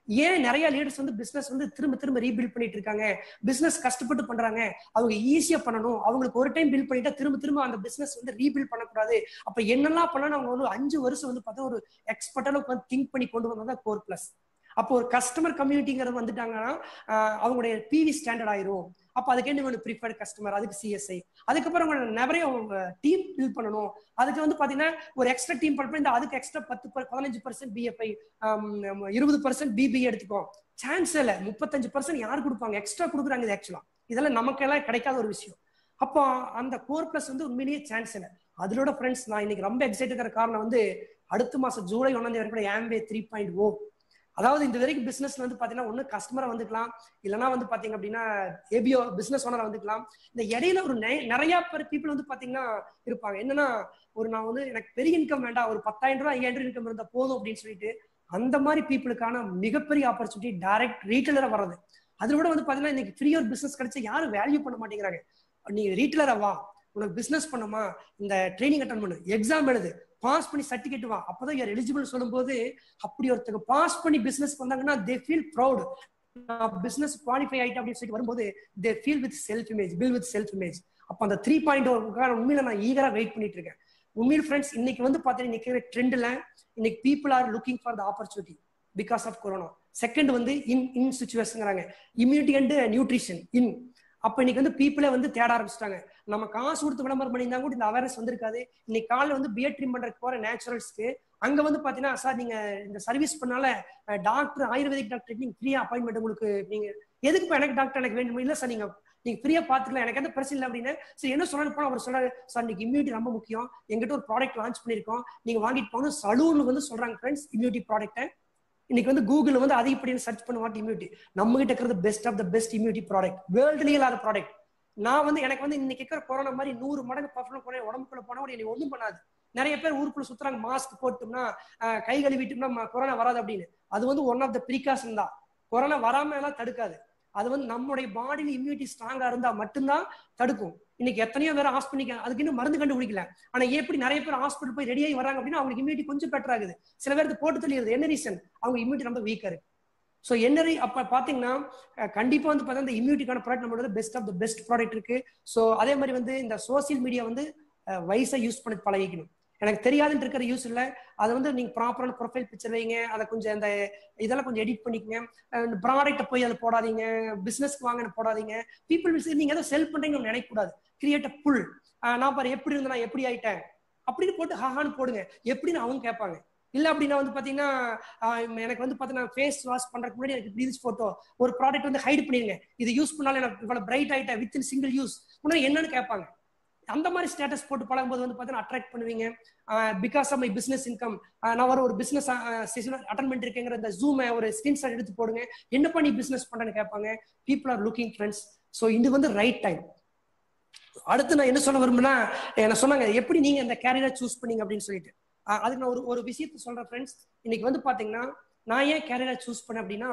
ஏன் நிறைய லீடர்ஸ் வந்து பிசினஸ் வந்து திரும்ப திரும்ப ரீபில்ட் பண்ணிட்டு இருக்காங்க பிசினஸ் கஷ்டப்பட்டு பண்றாங்க அவங்க ஈஸியா பண்ணணும் அவங்களுக்கு ஒரு டைம் பில்ட் பண்ணிட்டா திரும்ப திரும்ப அந்த பிசினஸ் வந்து ரீபில்ட் பண்ணக்கூடாது அப்ப என்னெல்லாம் பண்ணணும் அவங்க வந்து அஞ்சு வருஷம் வந்து பார்த்தா ஒரு எக்ஸ்பர்ட்டான உட்காந்து திங்க் பண்ணி கொண்டு வந்தா கோர் பிளஸ் அப்போ ஒரு கஸ்டமர் கம்யூனிட்டிங்கிறது வந்துட்டாங்கன்னா அவங்களுடைய பிவி ஸ்டாண்டர்ட் ஆயிரும் அப்போ அதுக்கு என்ன வேணும் ப்ரிஃபர்ட் கஸ்டமர் அதுக்கு சிஎஸ்ஐ அதுக்கப்புறம் நிறைய டீம் பில்ட் பண்ணணும் அதுக்கு வந்து பாத்தீங்கன்னா ஒரு எக்ஸ்ட்ரா டீம் பண்ணி அதுக்கு எக்ஸ்ட்ரா பத்து பதினஞ்சு பர்சன்ட் பிஎஃப்ஐ இருபது பர்சன்ட் பிபி எடுத்துக்கோ சான்ஸ் இல்ல முப்பத்தஞ்சு பர்சன்ட் யார் கொடுப்பாங்க எக்ஸ்ட்ரா கொடுக்குறாங்க இது ஆக்சுவலா இதெல்லாம் நமக்கு எல்லாம் கிடைக்காத ஒரு விஷயம் அப்போ அந்த கோர் பிளஸ் வந்து உண்மையிலேயே சான்ஸ் இல்லை அதோட ஃப்ரெண்ட்ஸ் நான் இன்னைக்கு ரொம்ப எக்ஸைட் இருக்கிற காரணம் வந்து அடுத்த மாசம் ஜூலை ஒன்னாம் தேதி வரைக்கும் ஆம்பே த்ரீ பாயிண்ட் ஓ அதாவது இந்த வரைக்கும் பிசினஸ்ல வந்து பாத்தீங்கன்னா ஒண்ணு கஸ்டமரா வந்துக்கலாம் இல்லைன்னா வந்து பாத்தீங்க அப்படின்னா ஏபிஓ பிசினஸ் ஓனரா வந்துக்கலாம் இந்த இடையில ஒரு நிறைய பேர் பீப்புள் வந்து பாத்தீங்கன்னா இருப்பாங்க என்னன்னா ஒரு நான் வந்து எனக்கு பெரிய இன்கம் வேண்டாம் ஒரு பத்தாயிரம் ரூபாய் ஐயாயிரம் இன்கம் இருந்தா போதும் அப்படின்னு சொல்லிட்டு அந்த மாதிரி பீப்புளுக்கான மிகப்பெரிய ஆப்பர்ச்சுனிட்டி டைரக்ட் ரீட்டைலரா வர்றது அதுல கூட வந்து பாத்தீங்கன்னா இன்னைக்கு ஃப்ரீ ஒரு பிசினஸ் கிடைச்சா யாரும் வேல்யூ பண்ண மாட்டேங்கிறாங்க நீ ரீட்டைலரா வா உனக்கு பிசினஸ் பண்ணுமா இந்த ட்ரைனிங் அட்டன் பண்ணு எக்ஸாம் எழுது பாஸ் பண்ணி சர்டிஃபிகேட் வா அப்பதான் யார் எலிஜிபிள் சொல்லும்போது அப்படி ஒருத்தங்க பாஸ் பண்ணி பிசினஸ் வந்தாங்கன்னா they feel proud business qualify ஆயிட்டு அப்படின்னு சொல்லி வரும்போது they feel with self image feel with self image அப்ப அந்த த்ரீ பாயிண்ட் உண்மையில நான் ஈகரா வெயிட் பண்ணிட்டு இருக்கேன் உண்மையில் ஃப்ரெண்ட்ஸ் இன்னைக்கு வந்து பாத்தீங்கன்னா இன்னைக்கு ட்ரெண்ட்ல இன்னைக்கு people are looking for the opportunity because of corona second வந்து இன் இன் சுச்சுவேஷன்ங்கிறாங்க இம்யூனிட்டி அண்ட் நியூட்ரிஷன் இன் அப்ப இன்னைக்கு வந்து பீப்புளே வந்து தேட ஆரம்பிச்சிட்டாங்க நம்ம காசு கொடுத்து விளம்பரம் பண்ணியிருந்தா கூட இந்த அவேர்னஸ் வந்திருக்காது இன்னைக்கு காலைல வந்து பிஎட் ட்ரீம் பண்றதுக்கு போற நேச்சுரல்ஸ்க்கு அங்க வந்து பாத்தீங்கன்னா சார் நீங்க இந்த சர்வீஸ் பண்ணால டாக்டர் ஆயுர்வேதிக் டாக்டர் நீங்க ஃப்ரீயா அப்பாயின்மெண்ட் உங்களுக்கு நீங்க எதுக்கு எனக்கு டாக்டர் எனக்கு வேணும் இல்ல சார் நீங்க நீங்க ஃப்ரீயா பாத்துக்கலாம் எனக்கு எந்த பிரச்சனை இல்லை அப்படின்னு சரி என்ன சொன்னாலும் போனா அவர் சொல்றாரு சார் இன்னைக்கு இம்யூனிட்டி ரொம்ப முக்கியம் எங்கிட்ட ஒரு ப்ராடக்ட் லான்ச் பண்ணிருக்கோம் நீங்க வாங்கிட்டு போகணும் சலூன் வந்து சொல்றாங்க ஃப்ரெண்ட்ஸ் இம்யூனிட்டி ப்ராடக்ட்டை இன்னைக்கு வந்து கூகுள் வந்து அதிகப்படியும் சர்ச் பண்ண வாட் இம்யூனிட்டி நம்ம கிட்ட இருக்கிறது best of the best immunity product வேர்ல்டுலயே இல்லாத ப்ராடக்ட் நான் வந்து எனக்கு வந்து இன்னைக்கு இருக்கிற கொரோனா மாதிரி நூறு மடங்கு பர்ஃபெக்ட் போனேன் உடம்புக்குள்ள போனா கூட என்னை ஒன்றும் பண்ணாது நிறைய பேர் ஊருக்குள்ள சுத்துறாங்க மாஸ்க் போட்டோம்னா கை கழுவிட்டோம்னா கொரோனா வராது அப்படின்னு அது வந்து ஒன் ஆஃப் த ப்ரிகாஷன் தான் கொரோனா வராம எல்லாம் தடுக்காது அது வந்து நம்முடைய பாடியில இம்யூனிட்டி ஸ்ட்ராங்கா இருந்தா மட்டும்தான் தடுக்கும் இன்னைக்கு எத்தனையோ பேர் ஹாஸ்பிட்டல் அதுக்கு இன்னும் மருந்து கண்டுபிடிக்கல ஆனா எப்படி நிறைய பேர் ஹாஸ்பிட்டல் போய் ரெடியாகி வராங்க அப்படின்னா அவங்களுக்கு இம்யூனிட்டி கொஞ்சம் பெட்டர் ஆகுது சில பேருக்கு போட்டு தெரியுது என்ன ரீசன் அவங்க இம்யூனிட்டி ரொம்ப வீக்கா இருக்கு ஸோ என்ன அப்ப பாத்தீங்கன்னா கண்டிப்பா வந்து பார்த்தா இந்த இம்யூனிட்டிக்கான ப்ராடக்ட் நம்மளோட best of the best product இருக்கு ஸோ அதே மாதிரி வந்து இந்த சோசியல் மீடியா வந்து வயசா யூஸ் பண்ணி பழகிக்கணும் எனக்கு தெரியாதுன்னு இருக்கிற யூஸ் இல்லை அதை வந்து நீங்க ப்ராப்பரான ப்ரொஃபைல் பிக்சர் வைங்க அதை கொஞ்சம் அந்த இதெல்லாம் கொஞ்சம் எடிட் பண்ணிக்கங்க ப்ராடக்ட்டை போய் அதை போடாதீங்க பிசினஸ்க்கு வாங்க போடாதீங்க பீப்புள் வில் நீங்க ஏதோ செல் பண்றீங்கன்னு நினைக்கக்கூடாது கிரியேட் அ புல் நான் பாரு எப்படி இருந்தேன் நான் எப்படி ஆயிட்டேன் அப்படின்னு போட்டு ஹாஹான்னு போடுங்க எப்படின்னு அவங்க கேட்பாங்க இல்ல அப்படின்னா வந்து பாத்தீங்கன்னா எனக்கு வந்து பாத்தீங்கன்னா ஃபேஸ் வாஷ் பண்றதுக்கு முன்னாடி எனக்கு ப்ளீச் போட்டோ ஒரு ப்ராடக்ட் வந்து ஹைட் பண்ணிருங்க இது யூஸ் பண்ணாலும் எனக்கு இவ்வளவு பிரைட் ஆயிட்டேன் வித் இன் சிங்கிள் யூஸ் முன்னாடி என்னன்னு கேட்பாங்க அந்த மாதிரி ஸ்டேட்டஸ் போட்டு பழகும்போது வந்து பார்த்தீங்கன்னா அட்ராக்ட் பண்ணுவீங்க because of my business income நான் வர ஒரு பிசினஸ் செஷன் அட்டன் பண்ணிருக்கேங்கிற இந்த ஜூமை ஒரு ஸ்கிரீன்ஷாட் எடுத்து போடுங்க என்னப்பா நீ பிசினஸ் பண்றேன்னு கேட்பாங்க people are looking friends so இது வந்து ரைட் டைம் அடுத்து நான் என்ன சொல்ல விரும்புனா என்ன சொன்னாங்க எப்படி நீங்க இந்த கேரியரை சூஸ் பண்ணீங்க அப்படின்னு சொல்லிட்டு அதுக்கு நான் ஒரு ஒரு விஷயத்த சொல்றேன் ஃப்ரெண்ட்ஸ் இன்னைக்கு வந்து பாத்தீங்கன்னா நான் ஏன் கேரியரை சூஸ் பண்ணேன் அப்படின்னா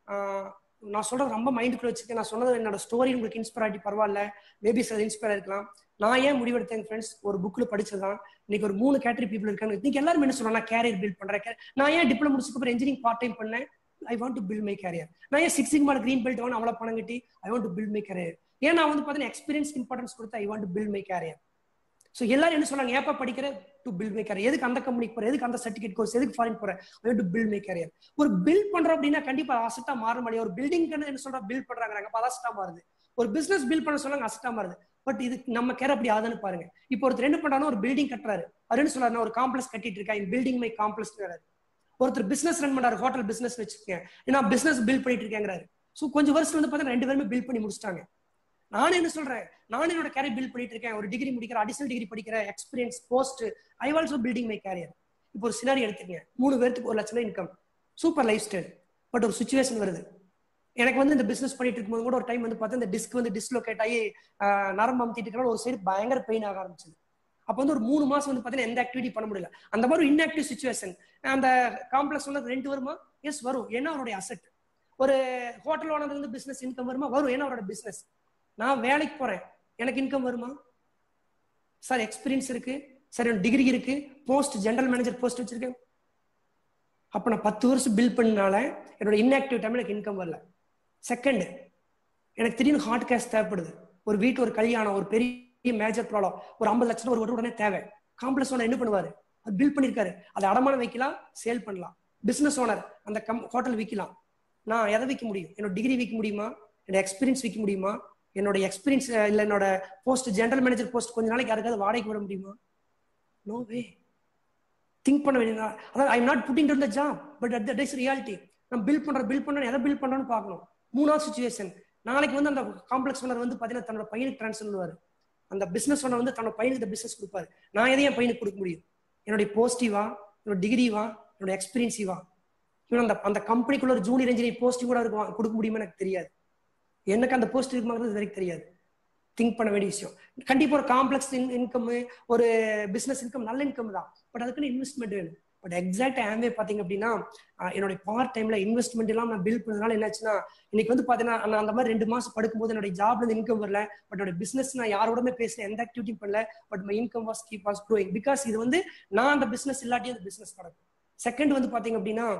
நான் சொல்றது ரொம்ப மைண்டுக்குள்ள வச்சுக்கேன் நான் சொன்னது என்னோட ஸ்டோரி உங்களுக்கு இன்ஸ்பயர் ஆகி பரவாயில்ல மேபி சார் இன்ஸ்பயர் இருக்கலாம் நான் ஏன் முடிவெடுத்தேன் ஃப்ரெண்ட்ஸ் ஒரு புக்ல படிச்சதான் இன்னைக்கு ஒரு மூணு கேட்டரி பீப்புள் இருக்காங்க இன்னைக்கு எல்லாரும் என்ன சொல்றாங்க கேரியர் பில்ட் பண்றேன் நான் ஏன் டிப்ளமோ முடிச்சுக்கு அப்புறம் இன்ஜினியரிங் பார்ட் டைம் பண்ணேன் I want to build my career நான் ஏன் சிக்ஸ் சிக்மா கிரீன் பெல்ட் வாங்க அவ்வளோ பணம் கட்டி I want to build my career ஏன் நான் வந்து பார்த்தீங்கன்னா எக்ஸ்பீரியன்ஸ் இம்பார்ட்டன்ஸ் கொடுத்து I want to build my career so எல்லாரும் என்ன சொல்றாங்க ஏப்பா படிக்கிற டு பில்ட் மை கேரியர் எதுக்கு அந்த கம்பெனிக்கு போற எதுக்கு அந்த சர்டிஃபிகேட் கோர்ஸ் எதுக்கு ஃபாரின் போற I to build my career ஒரு பில்ட் பண்றோம் அப்படின்னா கண்டிப்பா அசட்டா மாற முடியும் ஒரு பில்டிங் என்ன சொல்றா பில்ட் பண்றாங்க அப்ப அசட்டா மாறுது ஒரு பிசினஸ் பில்ட் பண்ண சொன்னாங்க அசட்டா மாறுது பட் இது நம்ம கேர் அப்படி ஆகுதுன்னு பாருங்க இப்போ ஒருத்தர் என்ன பண்றாரு ஒரு பில்டிங் கட்டுறாரு அவர் என்ன சொல்றாரு ஒரு காம்ப்ளெக்ஸ் கட்டிட்டு இருக்கா இந்த பில்டிங் மை காம்ப்ளெக்ஸ் ஒருத்தர் பிசினஸ் ரன் பண்றாரு ஹோட்டல் பிசினஸ் வச்சிருக்கேன் நான் பிசினஸ் பில்ட் பண்ணிட்டு இருக்கேங்கிறாரு ஸோ கொஞ்சம் வருஷம் வந்து பார்த்தா ரெண்டு பேருமே பில்ட் பண்ணி முடிச்சிட்டாங்க நானே என்ன சொல்றேன் நானும் என்னோட கேரியர் பில்ட் பண்ணிட்டு இருக்கேன் ஒரு டிகிரி முடிக்கிற அடிஷனல் டிகிரி படிக்கிற experience post I also building my career இப்போ ஒரு சினாரி எடுத்துக்கங்க மூணு பேருக்கு ஒரு லட்சம் income super life style but ஒரு சுச்சுவேஷன் வருது எனக்கு வந்து இந்த பிசினஸ் பண்ணிட்டு இருக்கும்போது கூட ஒரு டைம் வந்து பார்த்தா இந்த டிஸ்க் வந்து டிஸ்லோகேட் ஆகி நரம்பு அமுத்திட்டு ஒரு சைடு பயங்கர பெயின் ஆக ஆரம்பிச்சது அப்போ வந்து ஒரு மூணு மாசம் வந்து பார்த்தீங்கன்னா எந்த ஆக்டிவிட்டி பண்ண முடியல அந்த மாதிரி ஒரு இன்ஆக்டிவ் சுச்சுவேஷன் அந்த காம்ப்ளெக்ஸ் வந்து ரெண்டு வருமா எஸ் வரும் ஏன்னா அவருடைய அசட் ஒரு ஹோட்டல் ஓனர் வந்து பிசினஸ் இன்கம் வருமா வரும் ஏன்னா அவரோட பிசினஸ் நான் வேலைக்கு போறேன் எனக்கு இன்கம் வருமா சார் எக்ஸ்பீரியன்ஸ் இருக்கு சார் டிகிரி இருக்கு போஸ்ட் ஜெனரல் மேனேஜர் போஸ்ட் வச்சிருக்கேன் அப்போ நான் பத்து வருஷம் பில் பண்ணனால என்னோட இன்ஆக்டிவ் டைம் எனக்கு இன்கம் வரல செகண்ட் எனக்கு திடீர்னு ஹார்ட் கேஷ் தேவைப்படுது ஒரு வீட்டு ஒரு கல்யாணம் ஒரு பெரிய மேஜர் ப்ராப்ளம் ஒரு ஐம்பது லட்சம் ஒரு உடனே தேவை காம்ப்ளெக்ஸ் ஓனர் என்ன பண்ணுவாரு அது பில் பண்ணிருக்காரு அதை அடமானம் வைக்கலாம் சேல் பண்ணலாம் பிசினஸ் ஓனர் அந்த கம் ஹோட்டல் விற்கலாம் நான் எதை விற்க முடியும் என்னோட டிகிரி விற்க முடியுமா என்னோட எக்ஸ்பீரியன்ஸ் விற்க முடியுமா என்னோட எக்ஸ்பீரியன்ஸ் இல்லை என்னோட போஸ்ட் ஜெனரல் மேனேஜர் போஸ்ட் கொஞ்ச நாளைக்கு யாருக்காவது வாடகைக்கு விட முடியுமா நோ வே திங்க் பண்ண வேண்டியதா அதாவது I not putting to the job but at that is reality நம்ம பில் பண்ற பில் பண்றோம் எதை பில் பண்றோம்னு பார்க்கணும் மூணாவது சுச்சுவேஷன் நாளைக்கு வந்து அந்த காம்ப்ளெக்ஸ் ஓனர் வந்து பார்த்தீங்கன்னா தன்னோட பையனுக்கு ட்ரான்ஸ்ஃபர் பண்ணுவார் அந்த பிசினஸ் ஓனர் வந்து தன்னோட பையனுக்கு இந்த பிசினஸ் கொடுப்பாரு நான் எதையும் என் பையனுக்கு கொடுக்க முடியும் என்னுடைய போஸ்டிவா என்னோட டிகிரிவா என்னோட எக்ஸ்பீரியன்ஸிவா இவன் அந்த அந்த கம்பெனிக்குள்ள ஒரு ஜூனியர் இன்ஜினியர் போஸ்டிங் கூட இருக்கும் கொடுக்க முடியுமா எனக்கு தெரியாது எனக்கு அந்த போஸ்ட் இருக்குமாங்கிறது வரைக்கும் தெரியாது திங்க் பண்ண வேண்டிய விஷயம் கண்டிப்பா ஒரு காம்ப்ளெக்ஸ் இன்கம் ஒரு பிசினஸ் இன்கம் நல்ல இன்கம் தான் பட் அதுக்குன்னு இன்வெஸ்ட்மெண்ட் வேணும் பட் எக்ஸாக்ட் ஆம்பே பாத்தீங்க அப்படின்னா என்னோட பார்ட் டைம்ல இன்வெஸ்ட்மெண்ட் எல்லாம் நான் பில் பண்ணதுனால என்னாச்சுன்னா இன்னைக்கு வந்து பாத்தீங்கன்னா நான் அந்த மாதிரி ரெண்டு மாசம் படுக்கும்போது என்னோட ஜாப்ல இருந்து இன்கம் வரல பட் என்னோட பிசினஸ் நான் யாரோடமே பேசல எந்த ஆக்டிவிட்டி பண்ணல but my income was keep was growing because இது வந்து நான் அந்த பிசினஸ் இல்லாட்டி அந்த பிசினஸ் நடக்கும் செகண்ட் வந்து பாத்தீங்க அப்படின்னா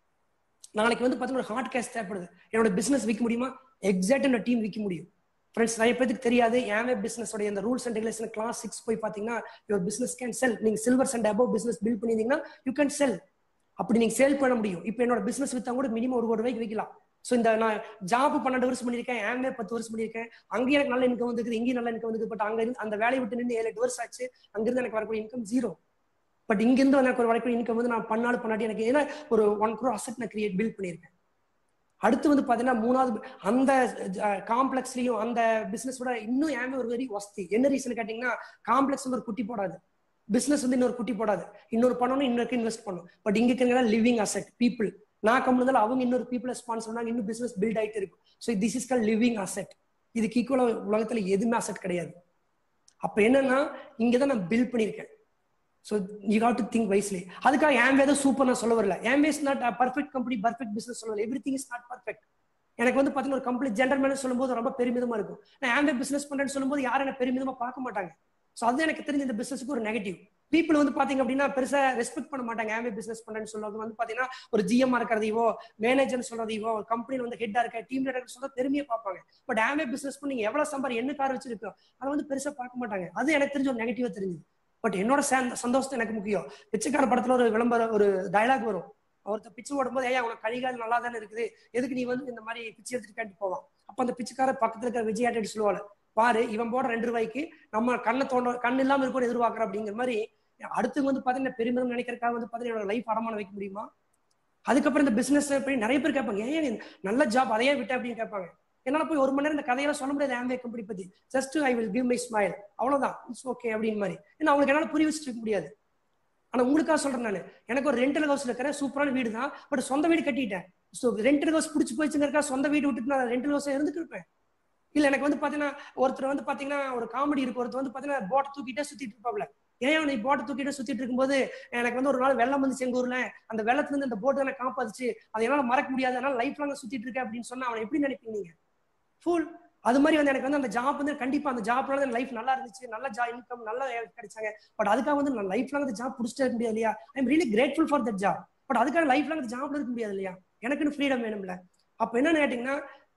நாளைக்கு வந்து பாத்தீங்கன்னா ஒரு ஹார்ட் கேஷ் தேவைப்படுது என்னோட பிசினஸ் விற்க முடியுமா எக்ஸாக்ட் என்னோட டீம் விற்க முடியும் ஃப்ரெண்ட்ஸ் நிறைய பேருக்கு தெரியாது ஏமே பிசினஸ் உடைய அந்த rules and regulation clause six போய் பாத்தீங்கன்னா யுவர் பிசினஸ் கேன் செல் நீங்க silvers and above business build பண்ணியிருந்தீங்கன்னா யூ கேன் செல் அப்படி நீங்க சேல் பண்ண முடியும் இப்போ என்னோட பிசினஸ் வித்தா கூட மினிமம் ஒரு கோடி ரூபாய்க்கு விற்கலாம் ஸோ இந்த நான் ஜாப் பன்னெண்டு வருஷம் பண்ணியிருக்கேன் ஏமே பத்து வருஷம் பண்ணியிருக்கேன் அங்கேயும் எனக்கு நல்ல இன்கம் வந்துருக்குது இங்கேயும் நல்ல இன்கம் வந்து பட் அங்க இருந்து அந்த வேலையை விட்டு நின்று ஏழு எட்டு வருஷம் ஆச்சு அங்கிருந்து எனக்கு வரக்கூடிய இன்கம் ஜீரோ பட் இங்கிருந்து எனக்கு ஒரு வரக்கூடிய இன்கம் வந்து நான் பண்ணாலும் பண்ணாட்டி எனக்கு ஏன்னா ஒரு ஒன் க்ரோ அசட் நான் கிரியேட் பில்ட் பண்ணியிருக்கேன் அடுத்து வந்து பாத்தீங்கன்னா மூணாவது அந்த காம்ப்ளெக்ஸ்லயும் அந்த பிசினஸோட இன்னும் ஏமே ஒரு வெரி வசதி என்ன ரீசன் கேட்டீங்கன்னா காம்ப்ளெக்ஸ் வந்து ஒரு குட்டி போடாது பிசினஸ் வந்து இன்னொரு குட்டி போடாது இன்னொரு பண்ணணும் இன்னொரு இன்வெஸ்ட் பண்ணணும் பட் இங்க இருக்கிற லிவிங் அசெட் பீப்புள் நான் கம்பெனி அவங்க இன்னொரு பீப்புளை ஸ்பான்சர் பண்ணாங்க இன்னும் பிசினஸ் பில்ட் ஆயிட்டு இருக்கும் so this is call living asset இதுக்கு ஈக்குவலா உலகத்துல எதுவுமே அசெட் கிடையாது அப்ப என்னன்னா இங்கதான் நான் பில் பண்ணியிருக்கேன் so you have to think wisely அதுக்காக ஏன் ஏதோ சூப்பர் நான் சொல்ல வரல ஏன் is not perfect company perfect business சொல்ல everything is not perfect எனக்கு வந்து பாத்தீங்கன்னா ஒரு கம்பெனி ஜென்ரல் மேனேஜ் சொல்லும்போது ரொம்ப பெருமிதமா இருக்கும் நான் ஆம்பே பிசினஸ் பண்றேன்னு சொல்லும்போது யாரும் என்ன பெருமிதமா பார்க்க மாட்டாங்க ஸோ அது எனக்கு தெரிஞ்ச இந்த பிசினஸ்க்கு ஒரு நெகட்டிவ் பீப்புள் வந்து பாத்தீங்க அப்படின்னா பெருசா ரெஸ்பெக்ட் பண்ண மாட்டாங்க ஆம்பே பிசினஸ் பண்றேன்னு சொல்றது வந்து பாத்தீங்கன்னா ஒரு ஜிஎம் இருக்கிறதையோ மேனேஜர் சொல்றதையோ ஒரு கம்பெனில வந்து ஹெட்டா இருக்க டீம் லீடர் சொல்ற பெருமையை பார்ப்பாங்க பட் ஆம்பே பிசினஸ் பண்ணி எவ்வளவு சம்பார் என்ன கார் வச்சிருக்கோம் அதை வந்து பெருசா பார்க்க மாட்டாங்க அது எனக்கு தெரிஞ்ச ஒரு நெகட்டிவா தெரிஞ்சது பட் என்னோட சந்தோஷம் எனக்கு முக்கியம் பிச்சைக்கார படத்துல ஒரு விளம்பரம் ஒரு டைலாக் வரும் ஒருத்த பிச்சை ஓடும்போது ஏன் உனக்கு கழிகால் நல்லா தானே இருக்குது எதுக்கு நீ வந்து இந்த மாதிரி பிச்சை எடுத்துட்டு கேட்டு போவான் அப்ப அந்த பிச்சைக்கார பக்கத்துல இருக்கிற விஜயாட்டி சொல்லுவாள் பாரு இவன் போட ரெண்டு ரூபாய்க்கு நம்ம கண்ணை தோண்ட கண் இல்லாம இருக்கும் எதிர்பார்க்கற அப்படிங்கிற மாதிரி அடுத்து வந்து பாத்தீங்கன்னா பெருமிதம் நினைக்கிறக்காக வந்து பாத்தீங்கன்னா லைஃப் அடமானம் வைக்க முடியுமா அதுக்கப்புறம் இந்த பிசினஸ் போய் நிறைய பேர் கேட்பாங்க ஏன் நல்ல ஜாப் அதையே விட்டு அப்படின்னு கேட்பாங்க என்னால போய் ஒரு மணி நேரம் இந்த கதையெல்லாம் சொல்ல முடியாது ஆம்பே கம்பெனி பத்தி just I will give my smile அவ்வளவுதான் இட்ஸ் ஓகே அப்படின்னு மாதிரி ஏன்னா அவங்களுக்கு என்னால புரிய வச்சுட்டு இருக்க முடியாது ஆனா உங்களுக்காக சொல்றேன் நான் எனக்கு ஒரு ரெண்டல் ஹவுஸ்ல இருக்கிற சூப்பரான வீடு தான் பட் சொந்த வீடு கட்டிட்டேன் ஸோ ரெண்டல் ஹவுஸ் பிடிச்சி போச்சுங்கிறக்கா சொந்த வீடு விட்டுட்டு நான் ரெண்டல் ஹவுஸ் இருந்துட்டு இருப்பேன் இல்ல எனக்கு வந்து பாத்தீங்கன்னா ஒருத்தர் வந்து பாத்தீங்கன்னா ஒரு காமெடி இருக்கு ஒருத்தர் வந்து பாத்தீங்கன்னா போட்டை தூக்கிட்டே சுத்திட்டு இருப்பாப்ல ஏன் நீ போட்டை தூக்கிட்டு சுத்திட்டு இருக்கும்போது எனக்கு வந்து ஒரு நாள் வெள்ளம் வந்து எங்க ஊர்ல அந்த வெள்ளத்துல இருந்து அந்த போட்டு எனக்கு காப்பாத்துச்சு அதை என்னால மறக்க முடியாது அதனால லைஃப் லாங்க சுத்திட்டு இருக்கேன் அப்படின்னு சொன்னா அவனை எப்படி நினைப்பீங்க நீங்க ஃபுல் அது மாதிரி வந்து எனக்கு வந்து அந்த ஜாப் வந்து கண்டிப்பா அந்த ஜாப்னால லைஃப் நல்லா இருந்துச்சு நல்ல ஜா இன்கம் நல்லா கிடைச்சாங்க பட் அதுக்காக வந்து நான் லைஃப் லாங் அந்த ஜாப் பிடிச்சிட்டு இருக்க முடியாது இல்லையா I am really grateful for that job but அதுக்காக லைஃப் லாங் அந்த ஜாப்ல இருக்க முடியாது இல்லையா எனக்குன்னு ஃப்ரீடம் வேணும்ல அப்ப என்னன்னு கேட்டீங்கன்னா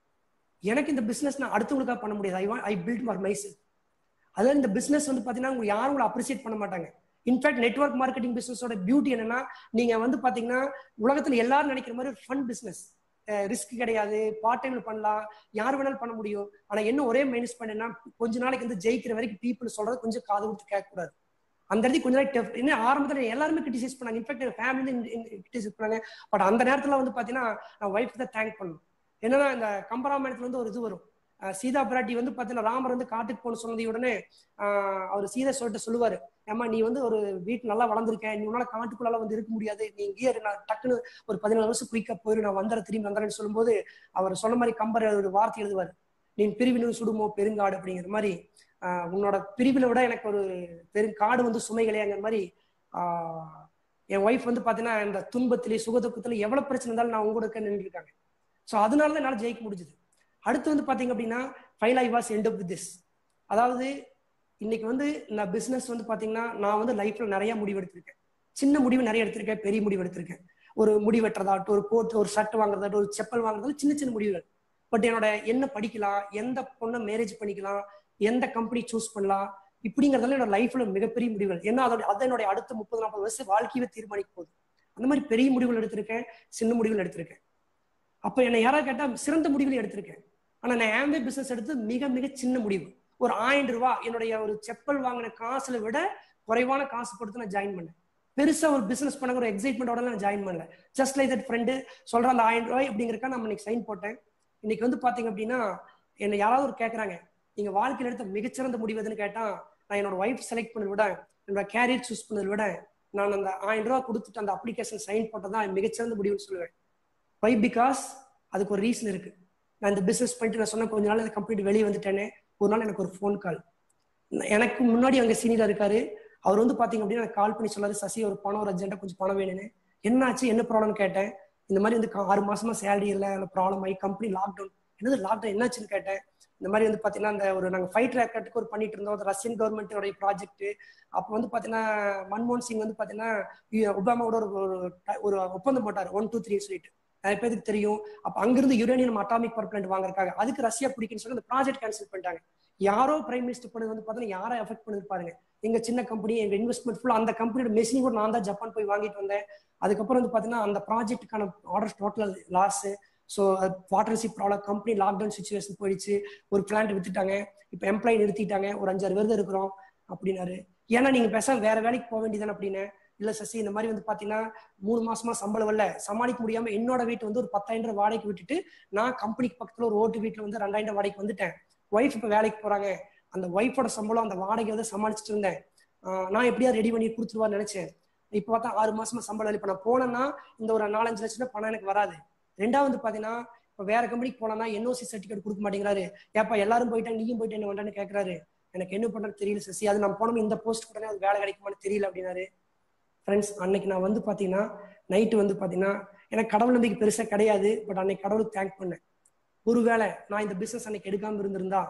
எனக்கு இந்த பிசினஸ் நான் அடுத்தவங்களுக்காக பண்ண முடியாது I want I build for myself அதாவது இந்த பிசினஸ் வந்து பாத்தீங்கன்னா உங்க யாரும் உங்களை அப்ரிசியேட் பண்ண மாட்டாங்க இன்ஃபேக்ட் நெட்ஒர்க் மார்க்கெட்டிங் பிசினஸோட பியூட்டி என்னன்னா நீங்க வந்து பாத்தீங்கன்னா உலகத்துல எல்லாரும் நினைக்கிற மாதிரி ஒரு ஃபன் பிசினஸ் ரிஸ்க் கிடையாது பார்ட் டைம்ல பண்ணலாம் யார் வேணாலும் பண்ண முடியும் ஆனா என்ன ஒரே மைனஸ் பண்ணா கொஞ்ச நாளைக்கு வந்து ஜெயிக்கிற வரைக்கும் பீப்புள் சொல்றது கொஞ்சம் காது கொடுத்து கேட்க கூடாது அந்த இடத்துக்கு கொஞ்ச நாள் டஃப் இன்னும் ஆரம்பத்துல எல்லாருமே கிரிட்டிசைஸ் பண்ணாங்க இன்ஃபேக்ட் என் ஃபேமிலி கிரிட்டிசைஸ் பண்ணாங்க பட் அந்த நேரத்துல வந்து பாத்தீங்கன்னா நான் ஒய்ஃப் தான் தேங்க் பண்ணணும் என்னன்னா இந்த கம்பராமாயணத்துல வந்து ஒரு இது வரும் சீதா பிராட்டி வந்து பாத்தீங்கன்னா ராமர் வந்து காட்டுக்கு போன சொன்னதை உடனே அவர் சீதை சொல்லிட்டு சொல்லுவாரு ஏமா நீ வந்து ஒரு வீட்டு நல்லா வளர்ந்துருக்க நீ உன்னால காட்டுக்குள்ளால வந்து இருக்க முடியாது நீ இங்கேயே நான் டக்குன்னு ஒரு பதினாலு வருஷம் குயிக்கா போயிரு நான் வந்துற திரும்பி வந்துறேன்னு சொல்லும்போது அவர் சொன்ன மாதிரி கம்பர் ஒரு வார்த்தை எழுதுவார் நீ பிரிவினு சுடுமோ பெருங்காடு அப்படிங்கிற மாதிரி உன்னோட பிரிவில விட எனக்கு ஒரு பெருங்காடு வந்து சுமைகளையாங்கிற மாதிரி என் ஒய்ஃப் வந்து பாத்தீங்கன்னா இந்த துன்பத்திலே சுகதுக்கத்துல எவ்வளவு பிரச்சனை இருந்தாலும் நான் உங்களோட நின்று இருக்காங்க ஸோ அதனால தான் என்னால் ஜெயிக்க முடிஞ்சது அடுத்து வந்து பாத்தீங்க அப்படின்னா file I was end with this அதாவது இன்னைக்கு வந்து நான் பிசினஸ் வந்து பாத்தீங்கன்னா நான் வந்து லைஃப்ல நிறைய முடிவு எடுத்திருக்கேன் சின்ன முடிவு நிறைய எடுத்திருக்கேன் பெரிய முடிவு எடுத்திருக்கேன் ஒரு முடி வெட்டுறதாகட்டும் ஒரு கோட் ஒரு ஷர்ட் வாங்குறதாகட்டும் ஒரு செப்பல் வாங்குறதாகட்டும் சின்ன சின்ன முடிவுகள் பட் என்னோட என்ன படிக்கலாம் எந்த பொண்ணை மேரேஜ் பண்ணிக்கலாம் எந்த கம்பெனி சூஸ் பண்ணலாம் இப்படிங்கிறதுல என்னோட லைஃப்ல மிகப்பெரிய முடிவுகள் ஏன்னா அதோட அது என்னுடைய அடுத்த முப்பது நாற்பது வருஷம் வாழ்க்கையவே தீர்மானிக்க போகுது அந்த மாதிரி பெரிய முடிவுகள் எடுத்திருக்கேன் சின்ன முடிவுகள் எடுத்திருக்கேன் அப்ப என்னை யாராவது கேட்டா சிறந்த முடிவுகள் எடுத்திருக்கேன் ஆனா நான் ஆம்பே பிசினஸ் எடுத்து மிக மிக சின்ன முடிவு ஒரு ஆயிரம் ரூபாய் என்னுடைய ஒரு செப்பல் வாங்கின காசுல விட குறைவான காசு கொடுத்து நான் ஜாயின் பண்ணேன் பெருசா ஒரு பிசினஸ் பண்ண ஒரு எக்ஸைட்மெண்டோட நான் ஜாயின் பண்ணல ஜஸ்ட் லைக் தட் ஃப்ரெண்டு சொல்ற அந்த ஆயிரம் ரூபாய் அப்படிங்கிறக்கா நம்ம இன்னைக்கு சைன் போட்டேன் இன்னைக்கு வந்து பாத்தீங்க அப்படின்னா என்ன யாராவது ஒரு கேக்குறாங்க நீங்க வாழ்க்கையில எடுத்த மிகச்சிறந்த முடிவு எதுன்னு கேட்டா நான் என்னோட ஒய்ஃப் செலக்ட் பண்ணதை விட என்னோட கேரியர் சூஸ் பண்ணதை விட நான் அந்த ஆயிரம் ரூபாய் கொடுத்துட்டு அந்த அப்ளிகேஷன் சைன் போட்டதான் மிகச்சிறந்த முடிவுன்னு சொல்லுவேன் வை பிகாஸ் அதுக்கு ஒரு ரீசன் இருக்கு நான் இந்த பிசினஸ் பண்ணிட்டு நான் சொன்ன கொஞ்ச நாள் இந்த கம்பெனி வெளியே வந்துட்டேனே ஒரு நாள் எனக்கு ஒரு ஃபோன் கால் எனக்கு முன்னாடி அங்க சீனியரா இருக்காரு அவர் வந்து பாத்தீங்க அப்படின்னா எனக்கு கால் பண்ணி சொல்லாரு சசி ஒரு பணம் ஒரு அர்ஜென்ட்டா கொஞ்சம் பணம் வேணும்னு என்னாச்சு என்ன ப்ராப்ளம் கேட்டேன் இந்த மாதிரி வந்து ஆறு மாசமா சேலரி இல்லை ப்ராப்ளம் ஆகி கம்பெனி லாக்டவுன் என்னது லாக்டவுன் என்னாச்சுன்னு கேட்டேன் இந்த மாதிரி வந்து பாத்தீங்கன்னா அந்த ஒரு நாங்க ஃபைட் ரேக்கெட்டுக்கு ஒரு பண்ணிட்டு இருந்தோம் அந்த ரஷ்யன் கவர்மெண்ட்டோட ப்ராஜெக்ட் அப்போ வந்து பாத்தீங்கன்னா மன்மோகன் சிங் வந்து பாத்தீங்கன்னா ஒபாமாவோட ஒரு ஒரு ஒப்பந்தம் போட்டார் ஒன் டூ த்ரீ சொல்லிட்டு நிறைய பேருக்கு தெரியும் அப்ப அங்கிருந்து யுரேனியம் அட்டாமிக் பவர் பிளான்ட் வாங்குறதுக்காக அதுக்கு ரஷ்யா பிடிக்குன்னு சொல்லி அந்த ப்ராஜெக்ட் கேன்சல் பண்ணிட்டாங்க யாரோ பிரைம் மினிஸ்டர் பண்ணது வந்து பாத்தீங்கன்னா யாரை எஃபெக்ட் பண்ணது பாருங்க எங்க சின்ன கம்பெனி எங்க இன்வெஸ்ட்மெண்ட் ஃபுல்லா அந்த கம்பெனியோட மெஷின் கூட நான் தான் ஜப்பான் போய் வாங்கிட்டு வந்தேன் அதுக்கப்புறம் வந்து பாத்தீங்கன்னா அந்த ப்ராஜெக்ட்டுக்கான order total loss so partnership problem company lockdown situation போயிடுச்சு ஒரு பிளான்ட் வித்துட்டாங்க இப்போ எம்ப்ளாயி நிறுத்திட்டாங்க ஒரு அஞ்சாறு பேர் இருக்கிறோம் அப்படின்னாரு ஏன்னா நீங்க பேசாம வேற வேலைக்கு போக வேண்டியதானே அப்படின்னு இல்ல சசி இந்த மாதிரி வந்து பாத்தீங்கன்னா மூணு மாசமா சம்பளம் வரல சமாளிக்க முடியாம என்னோட வீட்டு வந்து ஒரு பத்தாயிரம் ரூபாய் வாடகைக்கு விட்டுட்டு நான் கம்பெனிக்கு பக்கத்துல ஒரு ஓட்டு வீட்டுல வந்து ரெண்டாயிரம் வாடகைக்கு வந்துட்டேன் ஒய்ஃப் இப்ப வேலைக்கு போறாங்க அந்த ஒய்ஃபோட சம்பளம் அந்த வாடகை வந்து சமாளிச்சுட்டு இருந்தேன் நான் எப்படியா ரெடி பண்ணி கொடுத்துருவான்னு நினைச்சேன் இப்ப பார்த்தா ஆறு மாசமா சம்பளம் இப்ப நான் போனேன்னா இந்த ஒரு நாலஞ்சு லட்சம் பணம் எனக்கு வராது ரெண்டாவது பாத்தீங்கன்னா இப்ப வேற கம்பெனிக்கு போனா என்ஓசி சர்டிபிகேட் கொடுக்க மாட்டேங்கிறாரு ஏப்பா எல்லாரும் போயிட்டாங்க நீயும் போயிட்டு என்ன வேண்டான்னு கேட்கறாரு எனக்கு என்ன பண்றது தெரியல சசி அது நான் போனோம் இந்த போஸ்ட் உடனே அது வேலை கிடைக்குமான்னு தெரியல அப்படின்னாரு ஃப்ரெண்ட்ஸ் அன்னைக்கு நான் வந்து பாத்தீங்கன்னா நைட்டு வந்து பாத்தீங்கன்னா எனக்கு கடவுள் நம்பிக்கை பெருசா கிடையாது பட் அன்னைக்கு கடவுளுக்கு தேங்க் பண்ணேன் ஒருவேளை நான் இந்த பிசினஸ் அன்னைக்கு எடுக்காம இருந்திருந்தா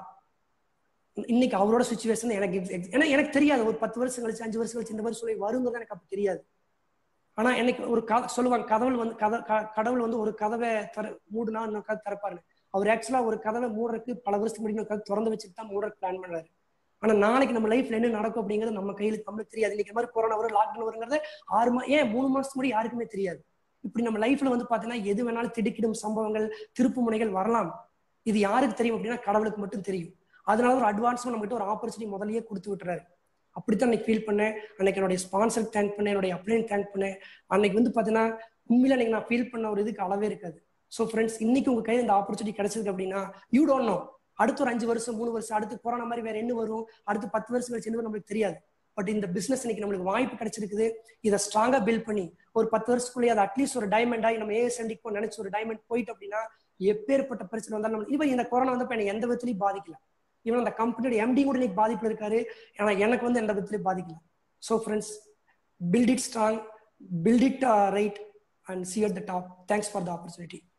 இன்னைக்கு அவரோட சுச்சுவேஷன் எனக்கு ஏன்னா எனக்கு தெரியாது ஒரு பத்து வருஷம் கழிச்சு அஞ்சு வருஷம் கழிச்சு இந்த மாதிரி சொல்லி வருங்கிறது எனக்கு அப்ப தெரியாது ஆனா எனக்கு ஒரு சொல்லுவாங்க கதவுள் வந்து கத கடவுள் வந்து ஒரு கதவை தர மூடுனா இன்னொரு கதை திறப்பாருன்னு அவர் ஆக்சுவலா ஒரு கதவை மூடுறதுக்கு பல வருஷத்துக்கு முன்னாடி கதை திறந்து வச்சுட்டு தான் மூடுறதுக்கு பிளான் பண்ணாரு ஆனா நாளைக்கு நம்ம லைஃப்ல என்ன நடக்கும் அப்படிங்கிறது நம்ம கையில நம்மளுக்கு தெரியாது இன்னைக்கு மாதிரி கொரோனா வரும் லாக்டவுன் வருங்கிறது ஆறு மா ஏன் மூணு மாசத்துக்கு முன்னாடி யாருக்குமே தெரியாது இப்படி நம்ம லைஃப்ல வந்து பாத்தீங்கன்னா எது வேணாலும் திடுக்கிடும் சம்பவங்கள் திருப்பு முனைகள் வரலாம் இது யாருக்கு தெரியும் அப்படின்னா கடவுளுக்கு மட்டும் தெரியும் அதனால ஒரு அட்வான்ஸும் நம்மகிட்ட ஒரு ஆப்பர்ச்சுனிட்டி முதல்லயே கொடுத்து விட்டுறாரு அப்படித்தான் அன்னைக்கு ஃபீல் பண்ணேன் அன்னைக்கு என்னுடைய ஸ்பான்சர் தேங்க் பண்ணேன் என்னுடைய அப்ளைன் தேங்க் பண்ணேன் அன்னைக்கு வந்து பாத்தீங்கன்னா உண்மையில அன்னைக்கு நான் ஃபீல் பண்ண ஒரு இதுக்கு அளவே இருக்காது ஸோ ஃப்ரெண்ட்ஸ் இன்னைக்கு உங்க கையில் இந்த ஆப்பர்ச்சுனிட்டி கிடைச்சிருக்கு அப்படின்னா யூ டோன்ட் நோ அடுத்த ஒரு அஞ்சு வருஷம் மூணு வருஷம் அடுத்து கொரோனா மாதிரி வேற என்ன வரும் அடுத்து பத்து வருஷம் கழிச்சு என்ன நம்மளுக்கு தெரியாது பட் இந்த பிசினஸ் இன்னைக்கு நம்மளுக்கு வாய்ப்பு கிடைச்சிருக்குது இதை ஸ்ட்ராங்கா பில்ட் பண்ணி ஒரு பத்து வருஷத்துக்குள்ளேயே அது அட்லீஸ்ட் ஒரு டைமண்ட் ஆகி நம்ம ஏஎஸ்என்டிக்கு நினைச்சு ஒரு டைமண்ட் போயிட்டு அப்படின்னா எப்பேற்பட்ட பிரச்சனை வந்தாலும் நம்ம இவன் இந்த கொரோனா வந்து எனக்கு எந்த விதத்துலயும் பாதிக்கல இவன் அந்த கம்பெனியோட எம்டி கூட இன்னைக்கு பாதிப்புல இருக்காரு ஆனா எனக்கு வந்து எந்த விதத்துலயும் பாதிக்கல so friends build it strong build it right and see at the top thanks for the opportunity